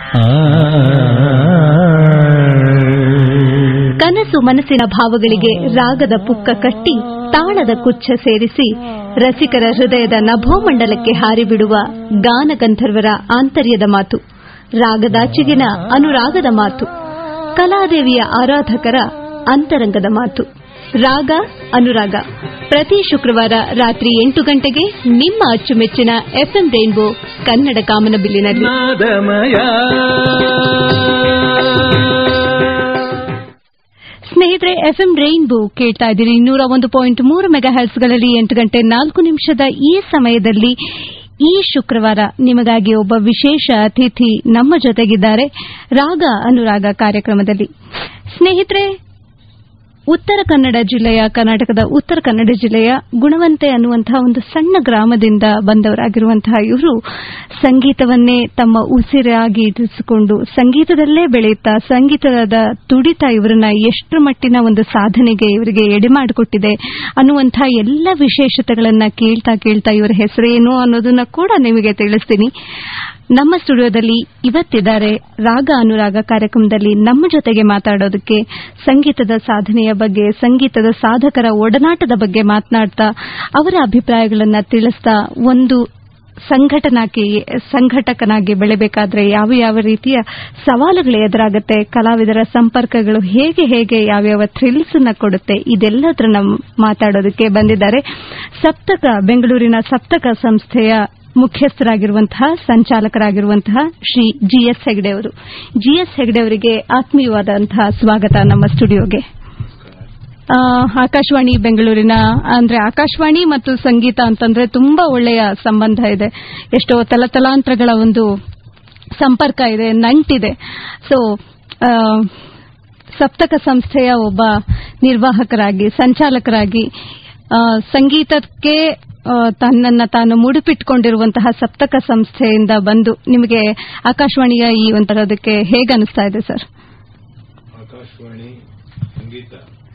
ಕನಸು ಮನಸ್ಸಿನ ಭಾವಗಳಿಗೆ ರಾಗದ ಪುಕ್ಕ ಕಟ್ಟಿ ತಾಳದ ಕುಚ್ಚ ಸೇರಿಸಿ ರಸಿಕರ ಹೃದಯದ ನಭೋಮಂಡಲಕ್ಕೆ ಹಾರಿಬಿಡುವ ಗಾನಗಂಧರ್ವರ ಆಂತರ್ಯದ ಮಾತು ರಾಗದಾಚೆಗಿನ ಅನುರಾಗದ ಮಾತು ಕಲಾದೇವಿಯ ಆರಾಧಕರ ಅಂತರಂಗದ ಮಾತು ರಾಗ ಅನುರಾಗ ಪ್ರತಿ ಶುಕ್ರವಾರ ರಾತ್ರಿ ಎಂಟು ಗಂಟೆಗೆ ನಿಮ್ಮ ಅಚ್ಚುಮೆಚ್ಚಿನ ಎಫ್ಎಂ ರೈನ್ಬೋ ಕನ್ನಡ ಕಾಮನಬಿಲ್ಲಿನಲ್ಲಿ ನಾದಮಯ ಸ್ನೇಹಿತರೆ ಎಫ್ಎಂ ರೈನ್ಬೋ ಕೇಳ್ತಾ ಇದ್ದೀರಿ ನೂರ ಒಂದು ಪಾಯಿಂಟ್ ಮೂರು ಮೆಗಾ ಗಳಲ್ಲಿ ಎಂಟು ಗಂಟೆ ನಾಲ್ಕು ನಿಮಿಷದ ಈ ಸಮಯದಲ್ಲಿ ಈ ಶುಕ್ರವಾರ ನಿಮಗಾಗಿ ಒಬ್ಬ ವಿಶೇಷ ಅತಿಥಿ ನಮ್ಮ ಜೊತೆಗಿದ್ದಾರೆ ರಾಗ ಅನುರಾಗ ಕಾರ್ಯಕ್ರಮದಲ್ಲಿ ಸ್ನೇಹಿತರೆ ಉತ್ತರ ಕನ್ನಡ ಜಿಲ್ಲೆಯ ಕರ್ನಾಟಕದ ಉತ್ತರ ಕನ್ನಡ ಜಿಲ್ಲೆಯ ಗುಣವಂತೆ ಅನ್ನುವಂತಹ ಒಂದು ಸಣ್ಣ ಗ್ರಾಮದಿಂದ ಬಂದವರಾಗಿರುವಂತಹ ಇವರು ಸಂಗೀತವನ್ನೇ ತಮ್ಮ ಉಸಿರಾಗಿ ಇರಿಸಿಕೊಂಡು ಸಂಗೀತದಲ್ಲೇ ಬೆಳೆಯುತ್ತಾ ಸಂಗೀತದ ತುಡಿತ ಇವರನ್ನ ಎಷ್ಟರ ಮಟ್ಟಿನ ಒಂದು ಸಾಧನೆಗೆ ಇವರಿಗೆ ಎಡೆ ಮಾಡಿಕೊಟ್ಟಿದೆ ಅನ್ನುವಂತಹ ಎಲ್ಲ ವಿಶೇಷತೆಗಳನ್ನ ಕೇಳ್ತಾ ಕೇಳ್ತಾ ಇವರ ಹೆಸರೇನು ಅನ್ನೋದನ್ನ ಕೂಡ ನಿಮಗೆ ತಿಳಿಸ್ತೀನಿ ನಮ್ಮ ಸ್ಟುಡಿಯೋದಲ್ಲಿ ಇವತ್ತಿದ್ದಾರೆ ರಾಗ ಅನುರಾಗ ಕಾರ್ಯಕ್ರಮದಲ್ಲಿ ನಮ್ಮ ಜೊತೆಗೆ ಮಾತಾಡೋದಕ್ಕೆ ಸಂಗೀತದ ಸಾಧನೆಯ ಬಗ್ಗೆ ಸಂಗೀತದ ಸಾಧಕರ ಒಡನಾಟದ ಬಗ್ಗೆ ಮಾತನಾಡ್ತಾ ಅವರ ಅಭಿಪ್ರಾಯಗಳನ್ನ ತಿಳಿಸ್ತಾ ಒಂದು ಸಂಘಟನಾಗಿ ಸಂಘಟಕನಾಗಿ ಬೆಳೆಬೇಕಾದ್ರೆ ಯಾವ ಯಾವ ರೀತಿಯ ಸವಾಲುಗಳು ಎದುರಾಗುತ್ತೆ ಕಲಾವಿದರ ಸಂಪರ್ಕಗಳು ಹೇಗೆ ಹೇಗೆ ಯಾವ್ಯಾವ ಥ್ರಿಲ್ಸ್ ಅನ್ನ ಕೊಡುತ್ತೆ ಇದೆಲ್ಲದನ್ನ ಮಾತಾಡೋದಕ್ಕೆ ಬಂದಿದ್ದಾರೆ ಸಪ್ತಕ ಬೆಂಗಳೂರಿನ ಸಪ್ತಕ ಸಂಸ್ಥೆಯ ಮುಖ್ಯಸ್ಥರಾಗಿರುವಂತಹ ಸಂಚಾಲಕರಾಗಿರುವಂತಹ ಶ್ರೀ ಜಿಎಸ್ ಹೆಗ್ಡೆ ಅವರು ಜಿಎಸ್ ಹೆಗ್ಡೆ ಅವರಿಗೆ ಆತ್ಮೀಯವಾದಂತಹ ಸ್ವಾಗತ ನಮ್ಮ ಸ್ಟುಡಿಯೋಗೆ ಆ, ಆಕಾಶವಾಣಿ ಬೆಂಗಳೂರಿನ ಅಂದ್ರೆ ಆಕಾಶವಾಣಿ ಮತ್ತು ಸಂಗೀತ ಅಂತಂದ್ರೆ ತುಂಬಾ ಒಳ್ಳೆಯ ಸಂಬಂಧ ಇದೆ ಎಷ್ಟೋ ತಲತಲಾಂತರಗಳ ಒಂದು ಸಂಪರ್ಕ ಇದೆ ನಂಟಿದೆ ಸೊ ಸಪ್ತಕ ಸಂಸ್ಥೆಯ ಒಬ್ಬ ನಿರ್ವಾಹಕರಾಗಿ ಸಂಚಾಲಕರಾಗಿ ಆ, ಸಂಗೀತಕ್ಕೆ ಆ, ತನ್ನನ್ನ ತಾನು ಮುಡುಪಿಟ್ಕೊಂಡಿರುವಂತಹ ಸಪ್ತಕ ಸಂಸ್ಥೆಯಿಂದ ಬಂದು ನಿಮಗೆ ಆಕಾಶವಾಣಿಯ ಈ ಒಂಥರದಕ್ಕೆ ಹೇಗೆ ಅನಿಸ್ತಾ ಇದೆ ಸರ್ ಆಕಾಶವಾಣಿ ಸಂಗೀತ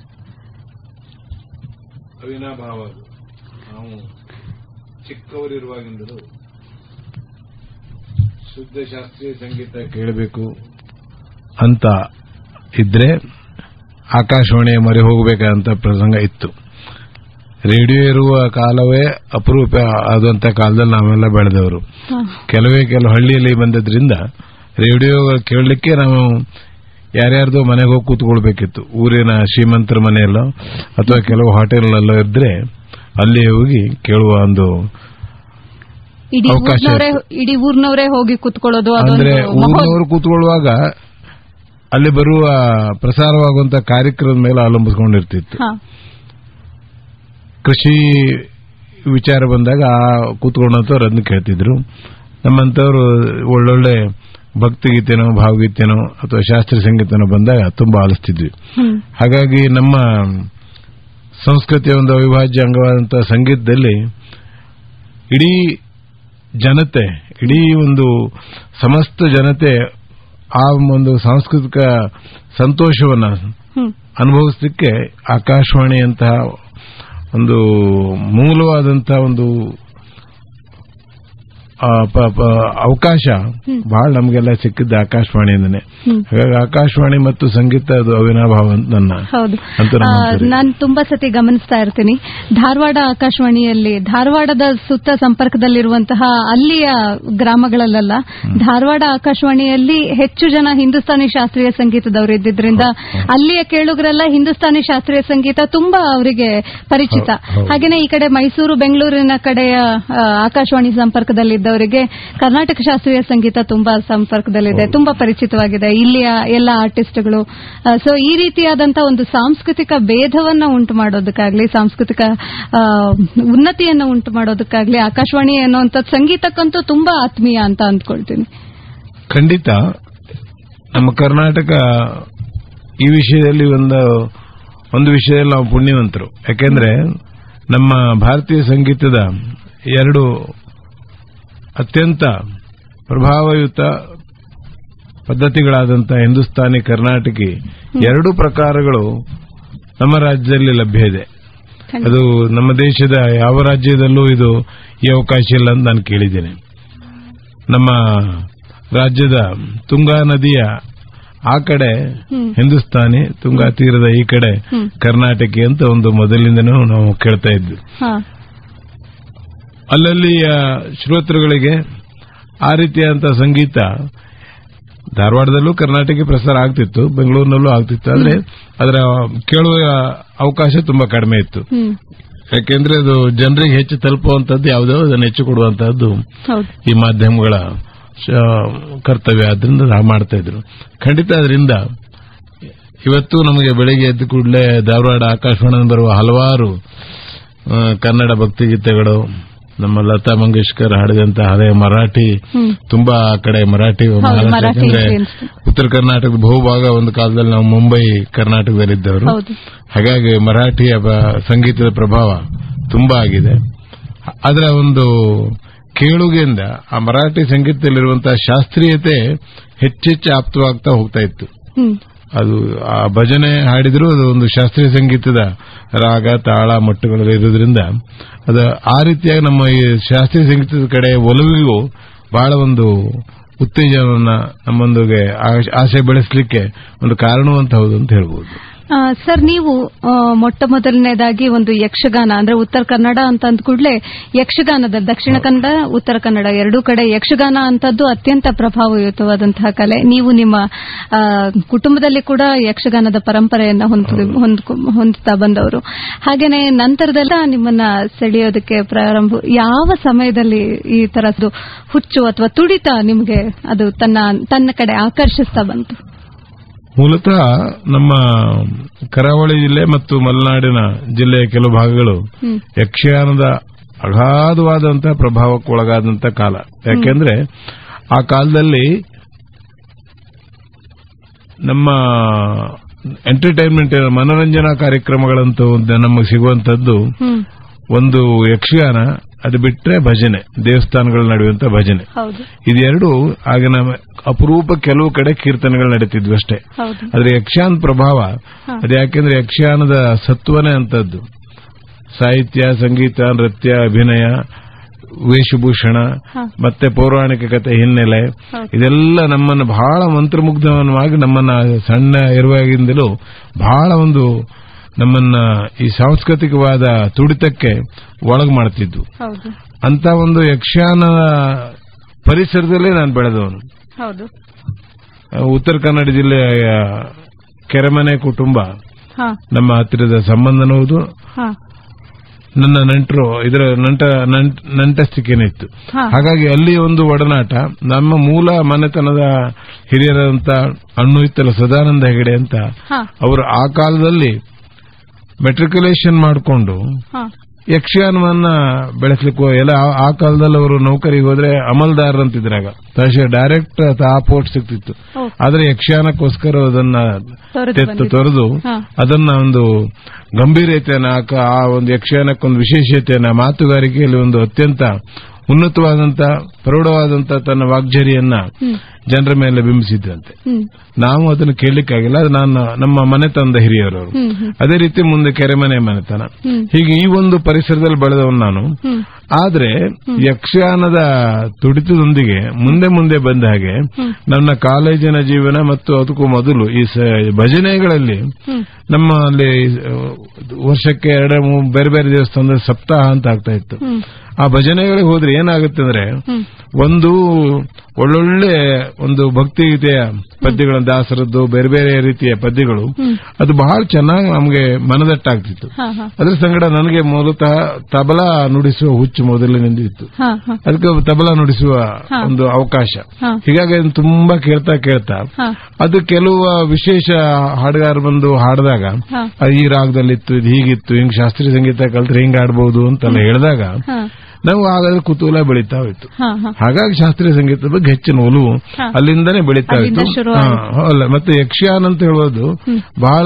ಅವಿನಾಭಾವ ಅದು. ನಾವು ಚಿಕ್ಕವರಿರುವಾಗಿಂದಲೂ ಶುದ್ಧ ಶಾಸ್ತ್ರೀಯ ಸಂಗೀತ ಕೇಳಬೇಕು ಅಂತ ಇದ್ರೆ ಆಕಾಶವಾಣಿಯ ಮೊರೆ ಹೋಗಬೇಕಂತ ಪ್ರಸಂಗ ಇತ್ತು ರೇಡಿಯೋ ಇರುವ ಕಾಲವೇ ಅಪರೂಪ ಆದಂತ ಕಾಲದಲ್ಲಿ ನಾವೆಲ್ಲ ಬೆಳೆದವರು ಕೆಲವೇ ಕೆಲವು ಹಳ್ಳಿಯಲ್ಲಿ ಬಂದಿದ್ರಿಂದ ರೇಡಿಯೋ ಕೇಳಲಿಕ್ಕೆ ನಾವು ಯಾರ್ಯಾರ್ದೋ ಮನೆಗೆ ಹೋಗಿ ಕೂತ್ಕೊಳ್ಬೇಕಿತ್ತು ಊರಿನ ಶ್ರೀಮಂತರ ಮನೆಯಲ್ಲೋ ಅಥವಾ ಕೆಲವು ಹೋಟೆಲ್ನಲ್ಲೋ ಇದ್ರೆ ಅಲ್ಲಿ ಹೋಗಿ ಕೇಳುವ ಒಂದು ಇಡೀ ಅವಕಾಶ ಊರ್ನವರೇ ಇಡೀ ಊರ್ನವರೇ ಹೋಗಿ ಕುತ್ಕೊಳ್ಳೋದು ಅಂದ್ರೆ ಅದೊಂದು ಮಹೋತ್- ಊರಿನವರು ಕೂತ್ಕೊಳ್ಳುವಾಗ ಅಲ್ಲಿ ಬರುವ ಪ್ರಸಾರವಾಗುವಂತ ಕಾರ್ಯಕ್ರಮದ ಮೇಲೆ ಅವಲಂಬಿಸಿಕೊಂಡಿರ್ತಿತ್ತು ಹಾ. ಕೃಷಿ ವಿಚಾರ ಬಂದಾಗ ಆ ಕೂತ್ಕೊಂಡಂತವ್ರು ಅದನ್ನ ಕೇಳ್ತಿದ್ರು ನಮ್ಮಂತವ್ರು ಒಳ್ಳೊಳ್ಳೆ ಭಕ್ತಿಗೀತೆನೋ ಭಾವಗೀತೆನೋ ಅಥವಾ ಶಾಸ್ತ್ರೀಯ ಸಂಗೀತನೋ ಬಂದಾಗ ತುಂಬಾ ಆಲಿಸ್ತಿದ್ವಿ ಹ್ಮ್. ಹಾಗಾಗಿ ನಮ್ಮ ಸಂಸ್ಕೃತಿಯ ಒಂದು ಅವಿಭಾಜ್ಯ ಅಂಗವಾದಂತಹ ಸಂಗೀತದಲ್ಲಿ ಇಡೀ ಜನತೆ ಇಡೀ ಒಂದು ಸಮಸ್ತ ಜನತೆ ಆ ಒಂದು ಸಾಂಸ್ಕೃತಿಕ ಸಂತೋಷವನ್ನ ಹ್ಮ್. ಅನುಭವಿಸಲಿಕ್ಕೆ ಆಕಾಶವಾಣಿಯಂತಹ ಒಂದು ಮೂಲವಾದಂತಹ ಒಂದು ಆ, ಪ- ಪ- ಅವಕಾಶ ಬಹಳ ನಮಗೆಲ್ಲ ಸಿಕ್ಕಿದ್ದ ಆಕಾಶವಾಣಿಯಿಂದನೇ ಹ್ಮ್. ಹಾಗಾಗಿ ಆಕಾಶವಾಣಿ ಮತ್ತು ಸಂಗೀತ ಅದು ಅವಿನಾಭಾವ ಅಂತ ನನ್ನ ಹೌದು ಅಂತ ನಮ್ಮ ಅನಿಸಿಕೆ. ನಾನು ತುಂಬಾ ಸತಿ ಗಮನಿಸ್ತಾ ಇರ್ತೀನಿ ಧಾರವಾಡ ಆಕಾಶವಾಣಿಯಲ್ಲಿ ಧಾರವಾಡದ ಸುತ್ತ ಸಂಪರ್ಕದಲ್ಲಿರುವಂತಹ ಅಲ್ಲಿಯ ಗ್ರಾಮಗಳಲ್ಲೆಲ್ಲ ಧಾರವಾಡ ಆಕಾಶವಾಣಿಯಲ್ಲಿ ಹೆಚ್ಚು ಜನ ಹಿಂದೂಸ್ತಾನಿ ಶಾಸ್ತ್ರೀಯ ಸಂಗೀತದವರು ಇದ್ದಿದ್ರಿಂದ ಅಲ್ಲಿಯ ಕೇಳುಗರೆಲ್ಲ ಹಿಂದೂಸ್ತಾನಿ ಶಾಸ್ತ್ರೀಯ ಸಂಗೀತ ತುಂಬಾ ಅವರಿಗೆ ಪರಿಚಿತ ಹೌದು, ಹೌದು. ಹಾಗೇನೆ ಈ ಕಡೆ ಮೈಸೂರು ಬೆಂಗಳೂರಿನ ಕಡೆಯ ಆ, ಆಕಾಶವಾಣಿ ಸಂಪರ್ಕದಲ್ಲಿದ್ದವರಿಗೆ ಕರ್ನಾಟಕ ಶಾಸ್ತ್ರೀಯ ಸಂಗೀತ ತುಂಬಾ ಸಂಪರ್ಕದಲ್ಲಿದೆ ತುಂಬಾ ಪರಿಚಿತವಾಗಿದೆ ಇಲ್ಲಿಯ ಎಲ್ಲ ಆರ್ಟಿಸ್ಟ್ಗಳು ಸೊ ಈ ರೀತಿಯಾದಂತಹ ಒಂದು ಸಾಂಸ್ಕೃತಿಕ ಭೇದವನ್ನ ಉಂಟು ಮಾಡೋದಕ್ಕಾಗ್ಲಿ ಸಾಂಸ್ಕೃತಿಕ ಆ, ಉನ್ನತಿಯನ್ನ ಉಂಟು ಮಾಡೋದಕ್ಕಾಗ್ಲಿ ಆಕಾಶವಾಣಿ ಅನ್ನುವಂಥದ್ದು ಸಂಗೀತಕ್ಕಂತೂ ತುಂಬಾ ಆತ್ಮೀಯ ಅಂತ ಅಂದ್ಕೊಳ್ತೀನಿ ಖಂಡಿತ ನಮ್ಮ ಕರ್ನಾಟಕ ಈ ವಿಷಯದಲ್ಲಿ ಒಂದು ಒಂದು ವಿಷಯದಲ್ಲಿ ನಾವು ಪುಣ್ಯವಂತರು ಯಾಕೆಂದ್ರೆ ನಮ್ಮ ಭಾರತೀಯ ಸಂಗೀತದ ಎರಡು ಅತ್ಯಂತ ಪ್ರಭಾವಯುತ ಪದ್ಧತಿಗಳಾದಂಥ ಹಿಂದೂಸ್ತಾನಿ ಕರ್ನಾಟಕಿ ಎರಡು ಪ್ರಕಾರಗಳು ನಮ್ಮ ರಾಜ್ಯದಲ್ಲಿ ಲಭ್ಯ ಇದೆ ಅದು ನಮ್ಮ ದೇಶದ ಯಾವ ರಾಜ್ಯದಲ್ಲೂ ಇದು ಈ ಅವಕಾಶ ಇಲ್ಲ ಅಂತ ನಾನು ಕೇಳಿದ್ದೇನೆ ನಮ್ಮ ರಾಜ್ಯದ ತುಂಗಾ ನದಿಯ ಆ ಕಡೆ ಹ್ಮ್. ಹಿಂದೂಸ್ತಾನಿ ತುಂಗಾ ತೀರದ ಈ ಕಡೆ ಹ್ಮ್. ಕರ್ನಾಟಕಿ ಅಂತ ಒಂದು ಮೊದಲಿಂದನೂ ನಾವು ಕೇಳ್ತಾ ಇದ್ವಿ ಹಾ ಅಲ್ಲಲ್ಲಿಯ ಶ್ರೋತೃಗಳಿಗೆ ಆ ರೀತಿಯಾದಂತಹ ಸಂಗೀತ ಧಾರವಾಡದಲ್ಲೂ ಕರ್ನಾಟಕ ಪ್ರಸಾರ ಆಗ್ತಿತ್ತು ಬೆಂಗಳೂರಿನಲ್ಲೂ ಆಗ್ತಿತ್ತು ಆದ್ರೆ ಅದರ ಕೇಳುವ ಅವಕಾಶ ತುಂಬಾ ಕಡಿಮೆ ಇತ್ತು ಹ್ಮ್ ಯಾಕೆಂದ್ರೆ ಅದು ಜನರಿಗೆ ಹೆಚ್ಚು ತಲುಪುವಂತದ್ದು ಯಾವುದೋ ಅದನ್ನು ಹೆಚ್ಚು ಕೊಡುವಂತಹದ್ದು ಹೌದು ಈ ಮಾಧ್ಯಮಗಳ ಶ- ಕರ್ತವ್ಯ ಆದ್ರಿಂದ ನಾವು ಮಾಡ್ತಾ ಇದ್ರು ಖಂಡಿತ ಅದರಿಂದ ಇವತ್ತು ನಮಗೆ ಬೆಳಿಗ್ಗೆ ಎದ್ದ ಕೂಡಲೇ ಧಾರವಾಡ ಆಕಾಶವಾಣಿ ಬರುವ ಹಲವಾರು ಆ, ಕನ್ನಡ ಭಕ್ತಿಗೀತೆಗಳು ನಮ್ಮ ಲತಾ ಮಂಗೇಶ್ಕರ್ ಹಾಡಿದಂತ ಹಳೆಯ ಮರಾಠಿ ಹ್ಮ್ ತುಂಬಾ ಆ ಕಡೆ ಮರಾಠಿ ಮಹಾರಾಷ್ಟ್ರ ಮರಾಠಿ ಯಾಕಂದ್ರೆ influence. ಉತ್ತರ ಕರ್ನಾಟಕದ ಬಹುಭಾಗ ಒಂದು ಕಾಲದಲ್ಲಿ ನಾವು ಮುಂಬೈ ಕರ್ನಾಟಕದಲ್ಲಿದ್ದವರು ಹೌದು ಹಾಗಾಗಿ ಮರಾಠಿಯ ಬ- ಸಂಗೀತದ ಪ್ರಭಾವ ತುಂಬಾ ಆಗಿದೆ ಅದರ ಒಂದು ಕೇಳುಗೆಯಿಂದ ಆ ಮರಾಠಿ ಸಂಗೀತದಲ್ಲಿರುವಂತಹ ಶಾಸ್ತ್ರೀಯತೆ ಹೆಚ್ಚೆಚ್ಚು ಆಪ್ತವಾಗ್ತಾ ಹೋಗ್ತಾ ಇತ್ತು ಹ್ಮ್ ಅದು ಆ ಭಜನೆ ಹಾಡಿದ್ರು ಅದು ಒಂದು ಶಾಸ್ತ್ರೀಯ ಸಂಗೀತದ ರಾಗ ತಾಳ ಮಟ್ಟಗಳಲ್ಲಿ ಇರೋದ್ರಿಂದ ಅದು ಆ ರೀತಿಯಾಗಿ ನಮ್ಮ ಈ ಶಾಸ್ತ್ರೀಯ ಸಂಗೀತದ ಕಡೆ ಒಲವಿಗೂ ಬಹಳ ಒಂದು ಉತ್ತೇಜನವನ್ನ ನಮ್ಮೊಂದಿಗೆ ಆ- ಆಸೆ ಬೆಳೆಸಲಿಕ್ಕೆ ಒಂದು ಕಾರಣವೂ ಅಂತ ಹೌದು ಅಂತ ಹೇಳ್ಬೋದು ಆ, ಸರ್ ನೀವು ಆ, ಮೊಟ್ಟ ಮೊದಲನೇದಾಗಿ ಒಂದು ಯಕ್ಷಗಾನ ಅಂದ್ರೆ ಉತ್ತರ ಕನ್ನಡ ಅಂತ ಅಂದ ಕೂಡಲೇ ಯಕ್ಷಗಾನದ ದಕ್ಷಿಣ ಕನ್ನಡ ಉತ್ತರ ಕನ್ನಡ ಎರಡೂ ಕಡೆ ಯಕ್ಷಗಾನ ಅಂತದ್ದು ಅತ್ಯಂತ ಪ್ರಭಾವಯುತವಾದಂತಹ ಕಲೆ ನೀವು ನಿಮ್ಮ ಆ, ಕುಟುಂಬದಲ್ಲಿ ಕೂಡ ಯಕ್ಷಗಾನದ ಪರಂಪರೆಯನ್ನ ಹೊಂದ್- ಹೊಂದ್ಕೊ- ಹೊಂದುತ್ತಾ ಬಂದವರು ಹಾಗೇನೆ ನಂತರದೆಲ್ಲ ನಿಮ್ಮನ್ನ ಸೆಳೆಯೋದಕ್ಕೆ ಪ್ರಾರಂಭ ಯಾವ ಸಮಯದಲ್ಲಿ ಈ ತರದ್ದು ಹುಚ್ಚು ಅಥವಾ ತುಡಿತ ನಿಮಗೆ ಅದು ತನ್ನ ತನ್ನ ಕಡೆ ಆಕರ್ಷಿಸ್ತಾ ಬಂತು ಮೂಲತಃ ನಮ್ಮ ಕರಾವಳಿ ಜಿಲ್ಲೆ ಮತ್ತು ಮಲೆನಾಡಿನ ಜಿಲ್ಲೆಯ ಕೆಲವು ಭಾಗಗಳು ಹ್ಮ್ ಯಕ್ಷಗಾನದ ಅಗಾಧವಾದಂತಹ ಪ್ರಭಾವಕ್ಕೆ ಒಳಗಾದಂತ ಕಾಲ ಯಾಕೆಂದ್ರೆ ಆ ಕಾಲದಲ್ಲಿ ನಮ್ಮ ಎಂಟರ್ಟೈನ್ಮೆಂಟ್ ಮನೋರಂಜನಾ ಕಾರ್ಯಕ್ರಮಗಳಂತೂ ಒಂದು ನಮಗೆ ಸಿಗುವಂತದ್ದು ಹ್ಮ್ ಒಂದು ಯಕ್ಷಗಾನ ಅದು ಬಿಟ್ರೆ ಭಜನೆ ದೇವಸ್ಥಾನಗಳ ನಡೆಯುವಂತ ಭಜನೆ ಹೌದು ಇದೆರಡು ಆಗಿನ ಅಪರೂಪ ಕೆಲವು ಕಡೆ ಕೀರ್ತನೆಗಳು ನಡೀತಿದ್ವು ಅಷ್ಟೇ ಹೌದು ಆದ್ರೆ ಯಕ್ಷಗಾನ ಪ್ರಭಾವ ಹಾ. ಅದು ಯಾಕೆಂದ್ರೆ ಯಕ್ಷಗಾನದ ಸತ್ವನೇ ಅಂತದ್ದು ಸಾಹಿತ್ಯ ಸಂಗೀತ ನೃತ್ಯ ಅಭಿನಯ ವೇಷಭೂಷಣ ಹಾ. ಮತ್ತೆ ಪೌರಾಣಿಕ ಕಥೆ ಹಿನ್ನೆಲೆ ಹೌದು. ಇದೆಲ್ಲ ನಮ್ಮನ್ನು ಬಹಳ ಮಂತ್ರಮುಗ್ಧವನ್ನಾಗಿ ನಮ್ಮನ್ನ ಸಣ್ಣ ಇರುವಾಗಿಂದಲೂ ಬಹಳ ಒಂದು ನಮ್ಮನ್ನ ಈ ಸಾಂಸ್ಕೃತಿಕವಾದ ತುಡಿತಕ್ಕೆ ಒಳಗ್ ಮಾಡ್ತಿದ್ವು ಹೌದು ಅಂತ ಒಂದು ಯಕ್ಷಗಾನ ಪರಿಸರದಲ್ಲೇ ನಾನು ಬೆಳೆದವನು ಹೌದು ಉತ್ತರ ಕನ್ನಡ ಜಿಲ್ಲೆಯ ಕೆರೆಮನೆ ಕುಟುಂಬ ಹಾ ನಮ್ಮ ಹತ್ತಿರದ ಸಂಬಂಧನೂ ಹೌದು ಹಾ ನನ್ನ ನೆಂಟರು ಇದರ ನಂಟ ನಂಟ್- ನಂಟಸ್ತಿಕೆನೇ ಇತ್ತು ಹಾ. ಹಾಗಾಗಿ ಅಲ್ಲಿ ಒಂದು ಒಡನಾಟ ನಮ್ಮ ಮೂಲ ಮನೆತನದ ಹಿರಿಯರಂತ ಅಣ್ಣು ಇತ್ತಲ ಸದಾನಂದ ಹೆಗಡೆ ಅಂತ ಹಾ ಅವರು ಆ ಕಾಲದಲ್ಲಿ ಮೆಟ್ರಿಕ್ಯುಲೇಷನ್ ಮಾಡಿಕೊಂಡು ಹಾ ಯಕ್ಷಗಾನವನ್ನ ಬೆಳೆಸಲಿಕ್ಕೆ ಎಲ್ಲ ಆ- ಆ ಕಾಲದಲ್ಲಿ ಅವರು ನೌಕರಿಗೆ ಹೋದ್ರೆ ಅಮಲ್ದಾರ್ ಅಂತಿದ್ರಾಗ ತಹಶೀಲ್ ಡೈರೆಕ್ಟ್ ಆ ಪೋಸ್ಟ್ ಸಿಗ್ತಿತ್ತು ಓ. ಆದ್ರೆ ಯಕ್ಷಗಾನಕ್ಕೋಸ್ಕರ ಅದನ್ನ ತೊರೆದು ತೆತ್ತು ಬಂದಿದ್ದು. ತೊರೆದು ಹಾ. ಅದನ್ನ ಒಂದು ಗಂಭೀರತೆಯನ್ನ ಆ- ಆ ಒಂದು ಯಕ್ಷಗಾನಕ್ಕೊಂದು ವಿಶೇಷತೆಯನ್ನ ಮಾತುಗಾರಿಕೆಯಲ್ಲಿ ಒಂದು ಅತ್ಯಂತ ಉನ್ನತವಾದಂತ ಪ್ರೌಢವಾದಂತ ತನ್ನ ವಾಗ್ಜರಿಯನ್ನ ಹ್ಮ್ ಜನರ ಮೇಲೆ ಬಿಂಬಿಸಿದ್ರಂತೆ ಹ್ಮ್ ನಾವು ಅದನ್ನು ಕೇಳಲಿಕ್ಕಾಗಿಲ್ಲ ಅದು ನಾನು ನಮ್ಮ ಮನೆತನದ ಹಿರಿಯರವರು ಹ್ಮ್ ಹ್ಮ್ ಅದೇ ರೀತಿ ಮುಂದೆ ಕೆರೆಮನೆ ಮನೆತನ ಹ್ಮ್ ಹೀಗೆ ಈ ಒಂದು ಪರಿಸರದಲ್ಲಿ ಬೆಳೆದವನು ನಾನು ಹ್ಮ್ ಆದ್ರೆ ಯಕ್ಷಗಾನದ ತುಡಿತದೊಂದಿಗೆ ಮುಂದೆ ಮುಂದೆ ಬಂದ ಹಾಗೆ ಹ್ಮ್. ನನ್ನ ಕಾಲೇಜಿನ ಜೀವನ ಮತ್ತು ಅದಕ್ಕೂ ಮೊದಲು ಈ ಸ- ಭಜನೆಗಳಲ್ಲಿ ಹ್ಮ್ ನಮ್ಮಲ್ಲಿ ಆ, ವರ್ಷಕ್ಕೆ ಎರಡು ಮೂರು ಬೇರೆ ಬೇರೆ ದೇವಸ್ಥಾನದ ಸಪ್ತಾಹ ಅಂತ ಆಗ್ತಾ ಇತ್ತು ಹ್ಮ್ ಆ ಭಜನೆಗಳಿಗೆ ಹೋದ್ರೆ ಏನಾಗುತ್ತೆ ಅಂದ್ರೆ ಹ್ಮ್ ಒಂದು ಒಳ್ಳೊಳ್ಳೆ ಒಂದು ಭಕ್ತಿಗೀತೆಯ ಪದ್ಯಗಳ ದಾಸರದ್ದು ಬೇರೆ ಬೇರೆ ರೀತಿಯ ಪದ್ಯಗಳು ಹ್ಮ್ ಅದು ಬಹಳ ಚೆನ್ನಾಗಿ ನಮಗೆ ಮನದಟ್ಟಾಗ್ತಿತ್ತು ಹಾ ಹಾ ಅದ್ರ ಸಂಗಡ ನನಗೆ ಮೂಲತಃ ತಬಲಾ ನುಡಿಸುವ ಹುಚ್ಚು ಮೊದಲಿನಿಂದ ಇತ್ತು ಹಾ ಹಾ ಅದಕ್ಕೆ ತಬಲಾ ನುಡಿಸುವ ಹಾ. ಒಂದು ಅವಕಾಶ ಹಾ ಹೀಗಾಗಿ ಅದನ್ನ ತುಂಬಾ ಕೇಳ್ತಾ ಕೇಳ್ತಾ ಹಾ ಅದು ಕೆಲವು ವಿಶೇಷ ಹಾಡುಗಾರ ಬಂದು ಹಾಡಿದಾಗ ಹಾ ಅದು ಈ ರಾಗದಲ್ಲಿತ್ತು ಇದು ಹೀಗಿತ್ತು ಹಿಂಗ್ ಶಾಸ್ತ್ರೀಯ ಸಂಗೀತ ಕಲ್ತ್ರೆ ಹಿಂಗ್ ಆಡ್ಬಹುದು ಅಂತೆಲ್ಲ ಹೇಳಿದಾಗ ಹಾ ನಾವು ಆಗಾದ್ರೆ ಕುತೂಹಲ ಬೆಳೀತಾ ಹೋಯ್ತು ಹಾ ಹಾ ಹಾಗಾಗಿ ಶಾಸ್ತ್ರೀಯ ಸಂಗೀತದ ಬಗ್ಗೆ ಹೆಚ್ಚಿನ ಒಲವು ಹಾ. ಅಲ್ಲಿಂದನೇ ಬೆಳೀತಾ ಅಲ್ಲಿಂದ ಇತ್ತು ಶುರು ಹಾ, ಆಯ್ತು. ಅಲ್ಲ ಮತ್ತೆ ಯಕ್ಷಗಾನ ಅಂತ ಹೇಳೋದು ಹ್ಮ್. ಬಹಳ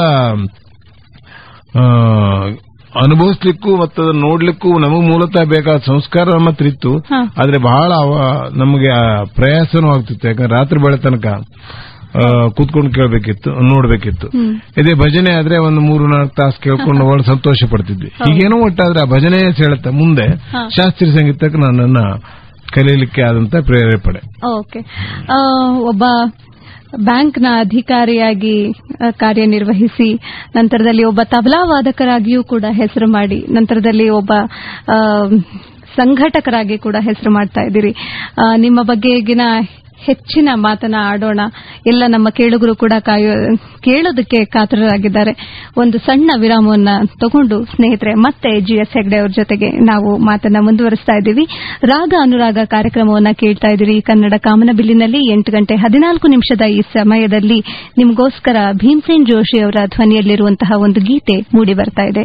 ಆ, ಅನುಭವಿಸ್ಲಿಕ್ಕೂ ಮತ್ತು ಅದನ್ನ ನೋಡ್ಲಿಕ್ಕೂ ನಮಗ್ ಮೂಲತಃ ಬೇಕಾದ ಸಂಸ್ಕಾರ ನಮ್ಮ ಹತ್ರ ಇತ್ತು ಹಾ. ಆದ್ರೆ ಬಹಳ ಅವ- ನಮಗೆ ಆ ಪ್ರಯಾಸನೂ ಆಗ್ತಿತ್ತು ಯಾಕಂದ್ರೆ ರಾತ್ರಿ ಬೆಳೆ ತನಕ ಆ, ಕೂತ್ಕೊಂಡು ಕೇಳಬೇಕಿತ್ತು ನೋಡ್ಬೇಕಿತ್ತು ಹ್ಮ್ ಇದೇ ಭಜನೆ ಆದ್ರೆ ಒಂದು ಮೂರು ನಾಲ್ಕು ತಾಸು ಕೇಳ್ಕೊಂಡು ಒಳ್ಳೆ ಸಂತೋಷ ಪಡ್ತಿದ್ವಿ ಹೌದು. ಈಗೇನೋ ಒಟ್ಟಾದ್ರೆ ಆ ಭಜನೆ ಸೆಳೆತ ಮುಂದೆ ಹಾ. ಶಾಸ್ತ್ರೀಯ ಸಂಗೀತಕ್ಕೆ ನನ್ನನ್ನ ಕಲೀಲಿಕ್ಕೆ ಆದಂತ ಪ್ರೇರೇಪಣೆ ಓಕೆ ಆ, ಒಬ್ಬ ಬ್ಯಾಂಕ್ನ ಅಧಿಕಾರಿಯಾಗಿ ಆ, ಕಾರ್ಯನಿರ್ವಹಿಸಿ ನಂತರದಲ್ಲಿ ಒಬ್ಬ ತಬಲಾ ವಾದಕರಾಗಿಯೂ ಕೂಡ ಹೆಸರು ಮಾಡಿ ನಂತರದಲ್ಲಿ ಒಬ್ಬ ಆ, ಸಂಘಟಕರಾಗಿ ಕೂಡ ಹೆಸರು ಮಾಡ್ತಾ ಇದ್ದೀರಿ ಆ, ನಿಮ್ಮ ಬಗ್ಗೆಗಿನ ಹೆಚ್ಚಿನ ಮಾತನ್ನ ಆಡೋಣ ಎಲ್ಲ ನಮ್ಮ ಕೇಳುಗರು ಕೂಡ ಕಾಯೋ ಕೇಳೋದಕ್ಕೆ ಕಾತರರಾಗಿದ್ದಾರೆ ಒಂದು ಸಣ್ಣ ವಿರಾಮವನ್ನ ತಗೊಂಡು ಸ್ನೇಹಿತರೆ ಮತ್ತೆ ಜಿ ಎಸ್ ಹೆಗ್ಡೆ ಅವ್ರ ಜೊತೆಗೆ ನಾವು ಮಾತನ್ನ ಮುಂದುವರಿಸ್ತಾ ಇದ್ದೀವಿ ರಾಗ ಅನುರಾಗ ಕಾರ್ಯಕ್ರಮವನ್ನ ಕೇಳ್ತಾ ಇದ್ದೀರಿ ಕನ್ನಡ ಕಾಮನಬಿಲ್ಲಿನಲ್ಲಿ ಎಂಟು ಗಂಟೆ ಹದಿನಾಲ್ಕು ನಿಮಿಷದ ಈ ಸಮಯದಲ್ಲಿ ನಿಮಗೋಸ್ಕರ ಭೀಮಸೇನ್ ಜೋಶಿ ಅವರ ಧ್ವನಿಯಲ್ಲಿರುವಂತಹ ಒಂದು ಗೀತೆ ಮೂಡಿ ಬರ್ತಾ ಇದೆ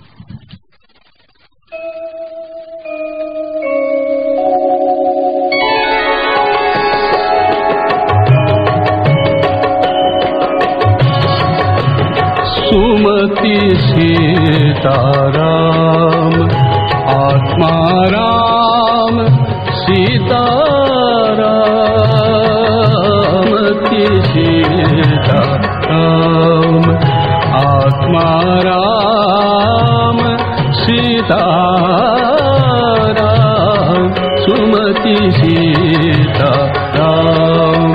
सुमति सीताराम आत्मा राम सीताराम ति सीताराम आत्मा राम सीताराम सुमति सीताराम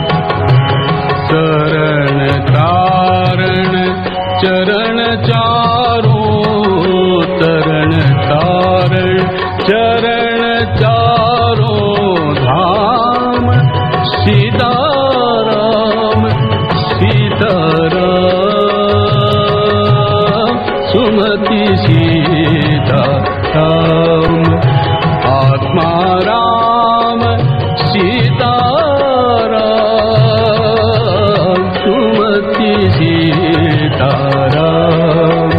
शरण तारण चरण चारो तरण तारण चरण चारो धाम सीताराम सीताराम सुमति सीताराम आत्मा राम सीताराम सुमति सीताराम